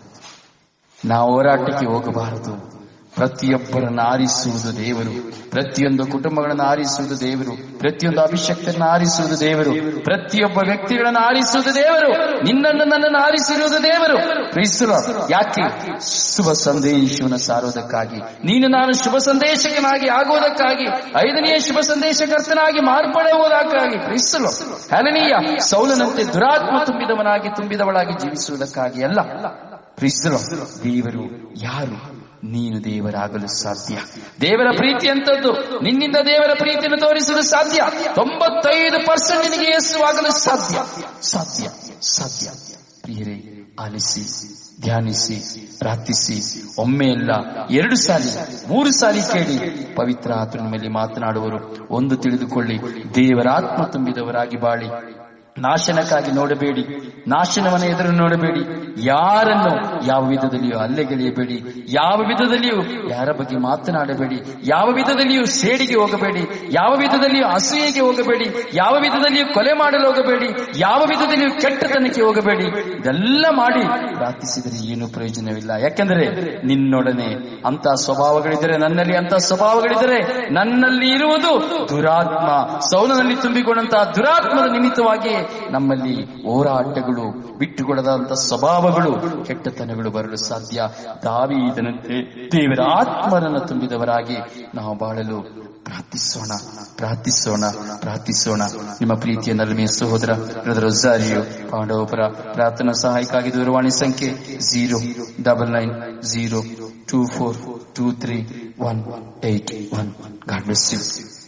ನಾವು ಹೋರಾಟಕ್ಕೆ ಹೋಗಬಾರದು ಪ್ರತಿಯೊಬ್ಬರನ್ನು ಆರಿಸುವುದು ದೇವರು ಪ್ರತಿಯೊಂದು ಕುಟುಂಬಗಳನ್ನು ಆರಿಸುವುದು ದೇವರು ಪ್ರತಿಯೊಂದು ಅಭಿಷಕ್ತರನ್ನು ಆರಿಸುವುದು ದೇವರು ಪ್ರತಿಯೊಬ್ಬ ವ್ಯಕ್ತಿಗಳನ್ನು ಆರಿಸುವುದು ದೇವರು ನಿನ್ನನ್ನು ನನ್ನನ್ನು ಆರಿಸಿರುವುದು ದೇವರು ಕ್ರೈಸ್ತರು ಯಾಕೆ ಶುಭ ಸಂದೇಶವನ್ನು ಸಾರುವುದಕ್ಕಾಗಿ ನೀನು ನಾನು ಶುಭ ಸಂದೇಶಕನಾಗಿ ಆಗುವುದಕ್ಕಾಗಿ ಐದನೆಯ ಶುಭ ಸಂದೇಶಕರ್ತನಾಗಿ ಮಾರ್ಪಡುವುದಕ್ಕಾಗಿ ಕ್ರೈಸ್ತರು ಹಲನೀಯ ಸೌಲನಂತೆ ದುರಾತ್ಮ ತುಂಬಿದವನಾಗಿ ತುಂಬಿದವಳಾಗಿ ಜೀವಿಸುವುದಕ್ಕಾಗಿ ಅಲ್ಲ ಕ್ರಿಸ್ತರು ದೇವರು ಯಾರು ನೀನು ದೇವರಾಗಲು ಸಾಧ್ಯ ದೇವರ ಪ್ರೀತಿ ಅಂತದ್ದು ನಿನ್ನಿಂದ ದೇವರ ಪ್ರೀತಿಯನ್ನು ತೋರಿಸಲು ಸಾಧ್ಯ ತೊಂಬತ್ತೈದು ಪರ್ಸೆಂಟ್ ನಿನಗೆ ಯೇಸುವಾಗಲು ಸಾಧ್ಯ ಸಾಧ್ಯ ಸಾಧ್ಯ ಪ್ರಿಯರೇ ಆಲಿಸಿ ಧ್ಯಾನಿಸಿ ಪ್ರಾರ್ಥಿಸಿ ಒಮ್ಮೆ ಅಲ್ಲ ಎರಡು ಸಾರಿ ಮೂರು ಸಾರಿ ಕೇಳಿ ಪವಿತ್ರ ಆತನ ಮೇಲೆ ಮಾತನಾಡುವರು ಒಂದು ತಿಳಿದುಕೊಳ್ಳಿ ದೇವರ ಆತ್ಮ ತುಂಬಿದವರಾಗಿ ಬಾಳಿ ನಾಶನಕ್ಕಾಗಿ ನೋಡಬೇಡಿ ನಾಶನವನ್ನ ಎದುರು ನೋಡಬೇಡಿ ಯಾರನ್ನು ಯಾವ ವಿಧದಲ್ಲಿಯೂ ಅಲ್ಲೆಗೆಳೆಯಬೇಡಿ ಯಾವ ವಿಧದಲ್ಲಿಯೂ ಯಾರ ಬಗ್ಗೆ ಮಾತನಾಡಬೇಡಿ ಯಾವ ವಿಧದಲ್ಲಿಯೂ ಸೇಡಿಗೆ ಹೋಗಬೇಡಿ ಯಾವ ವಿಧದಲ್ಲಿಯೂ ಅಸೂಯೆಗೆ ಹೋಗಬೇಡಿ ಯಾವ ವಿಧದಲ್ಲಿಯೂ ಕೊಲೆ ಮಾಡಲು ಹೋಗಬೇಡಿ ಯಾವ ವಿಧದಲ್ಲಿಯೂ ಕೆಟ್ಟತನಕ್ಕೆ ಹೋಗಬೇಡಿ ಇದೆಲ್ಲ ಮಾಡಿ ಪ್ರಾರ್ಥಿಸಿದರೆ ಏನು ಪ್ರಯೋಜನವಿಲ್ಲ ಯಾಕೆಂದರೆ ನಿನ್ನೊಡನೆ ಅಂತ ಸ್ವಭಾವಗಳಿದ್ದರೆ ನನ್ನಲ್ಲಿ ಅಂತ ಸ್ವಭಾವಗಳಿದ್ದರೆ ನನ್ನಲ್ಲಿ ಇರುವುದು ದುರಾತ್ಮ ಸೌಲನಲ್ಲಿ ತುಂಬಿಕೊಂಡಂತಹ ದುರಾತ್ಮದ ನಿಮಿತ್ತವಾಗಿ ನಮ್ಮಲ್ಲಿ ಹೋರಾಟಗಳು ಬಿಟ್ಟುಕೊಡದಂತ ಸ್ವಭಾವಗಳು ಕೆಟ್ಟತನಗಳು ಬರಲು ಸಾಧ್ಯ ದಾವೀದನಂತೆ ದೇವರ ಆತ್ಮರನ್ನು ತುಂಬಿದವರಾಗಿ ನಾವು ಬಾಳಲು ಪ್ರಾರ್ಥಿಸೋಣ ಪ್ರಾರ್ಥಿಸೋಣ ಪ್ರಾರ್ಥಿಸೋಣ ನಿಮ್ಮ ಪ್ರೀತಿಯ ನಲ್ಮೆಯ ಸಹೋದರ ಬ್ರದರ್ ರೊಸಾರಿಯೋ ಪಾಂಡವಪುರ ಪ್ರಾರ್ಥನಾ ಸಹಾಯಕ್ಕಾಗಿ ದೂರವಾಣಿ ಸಂಖ್ಯೆ zero double nine zero two four two three one eight one God bless you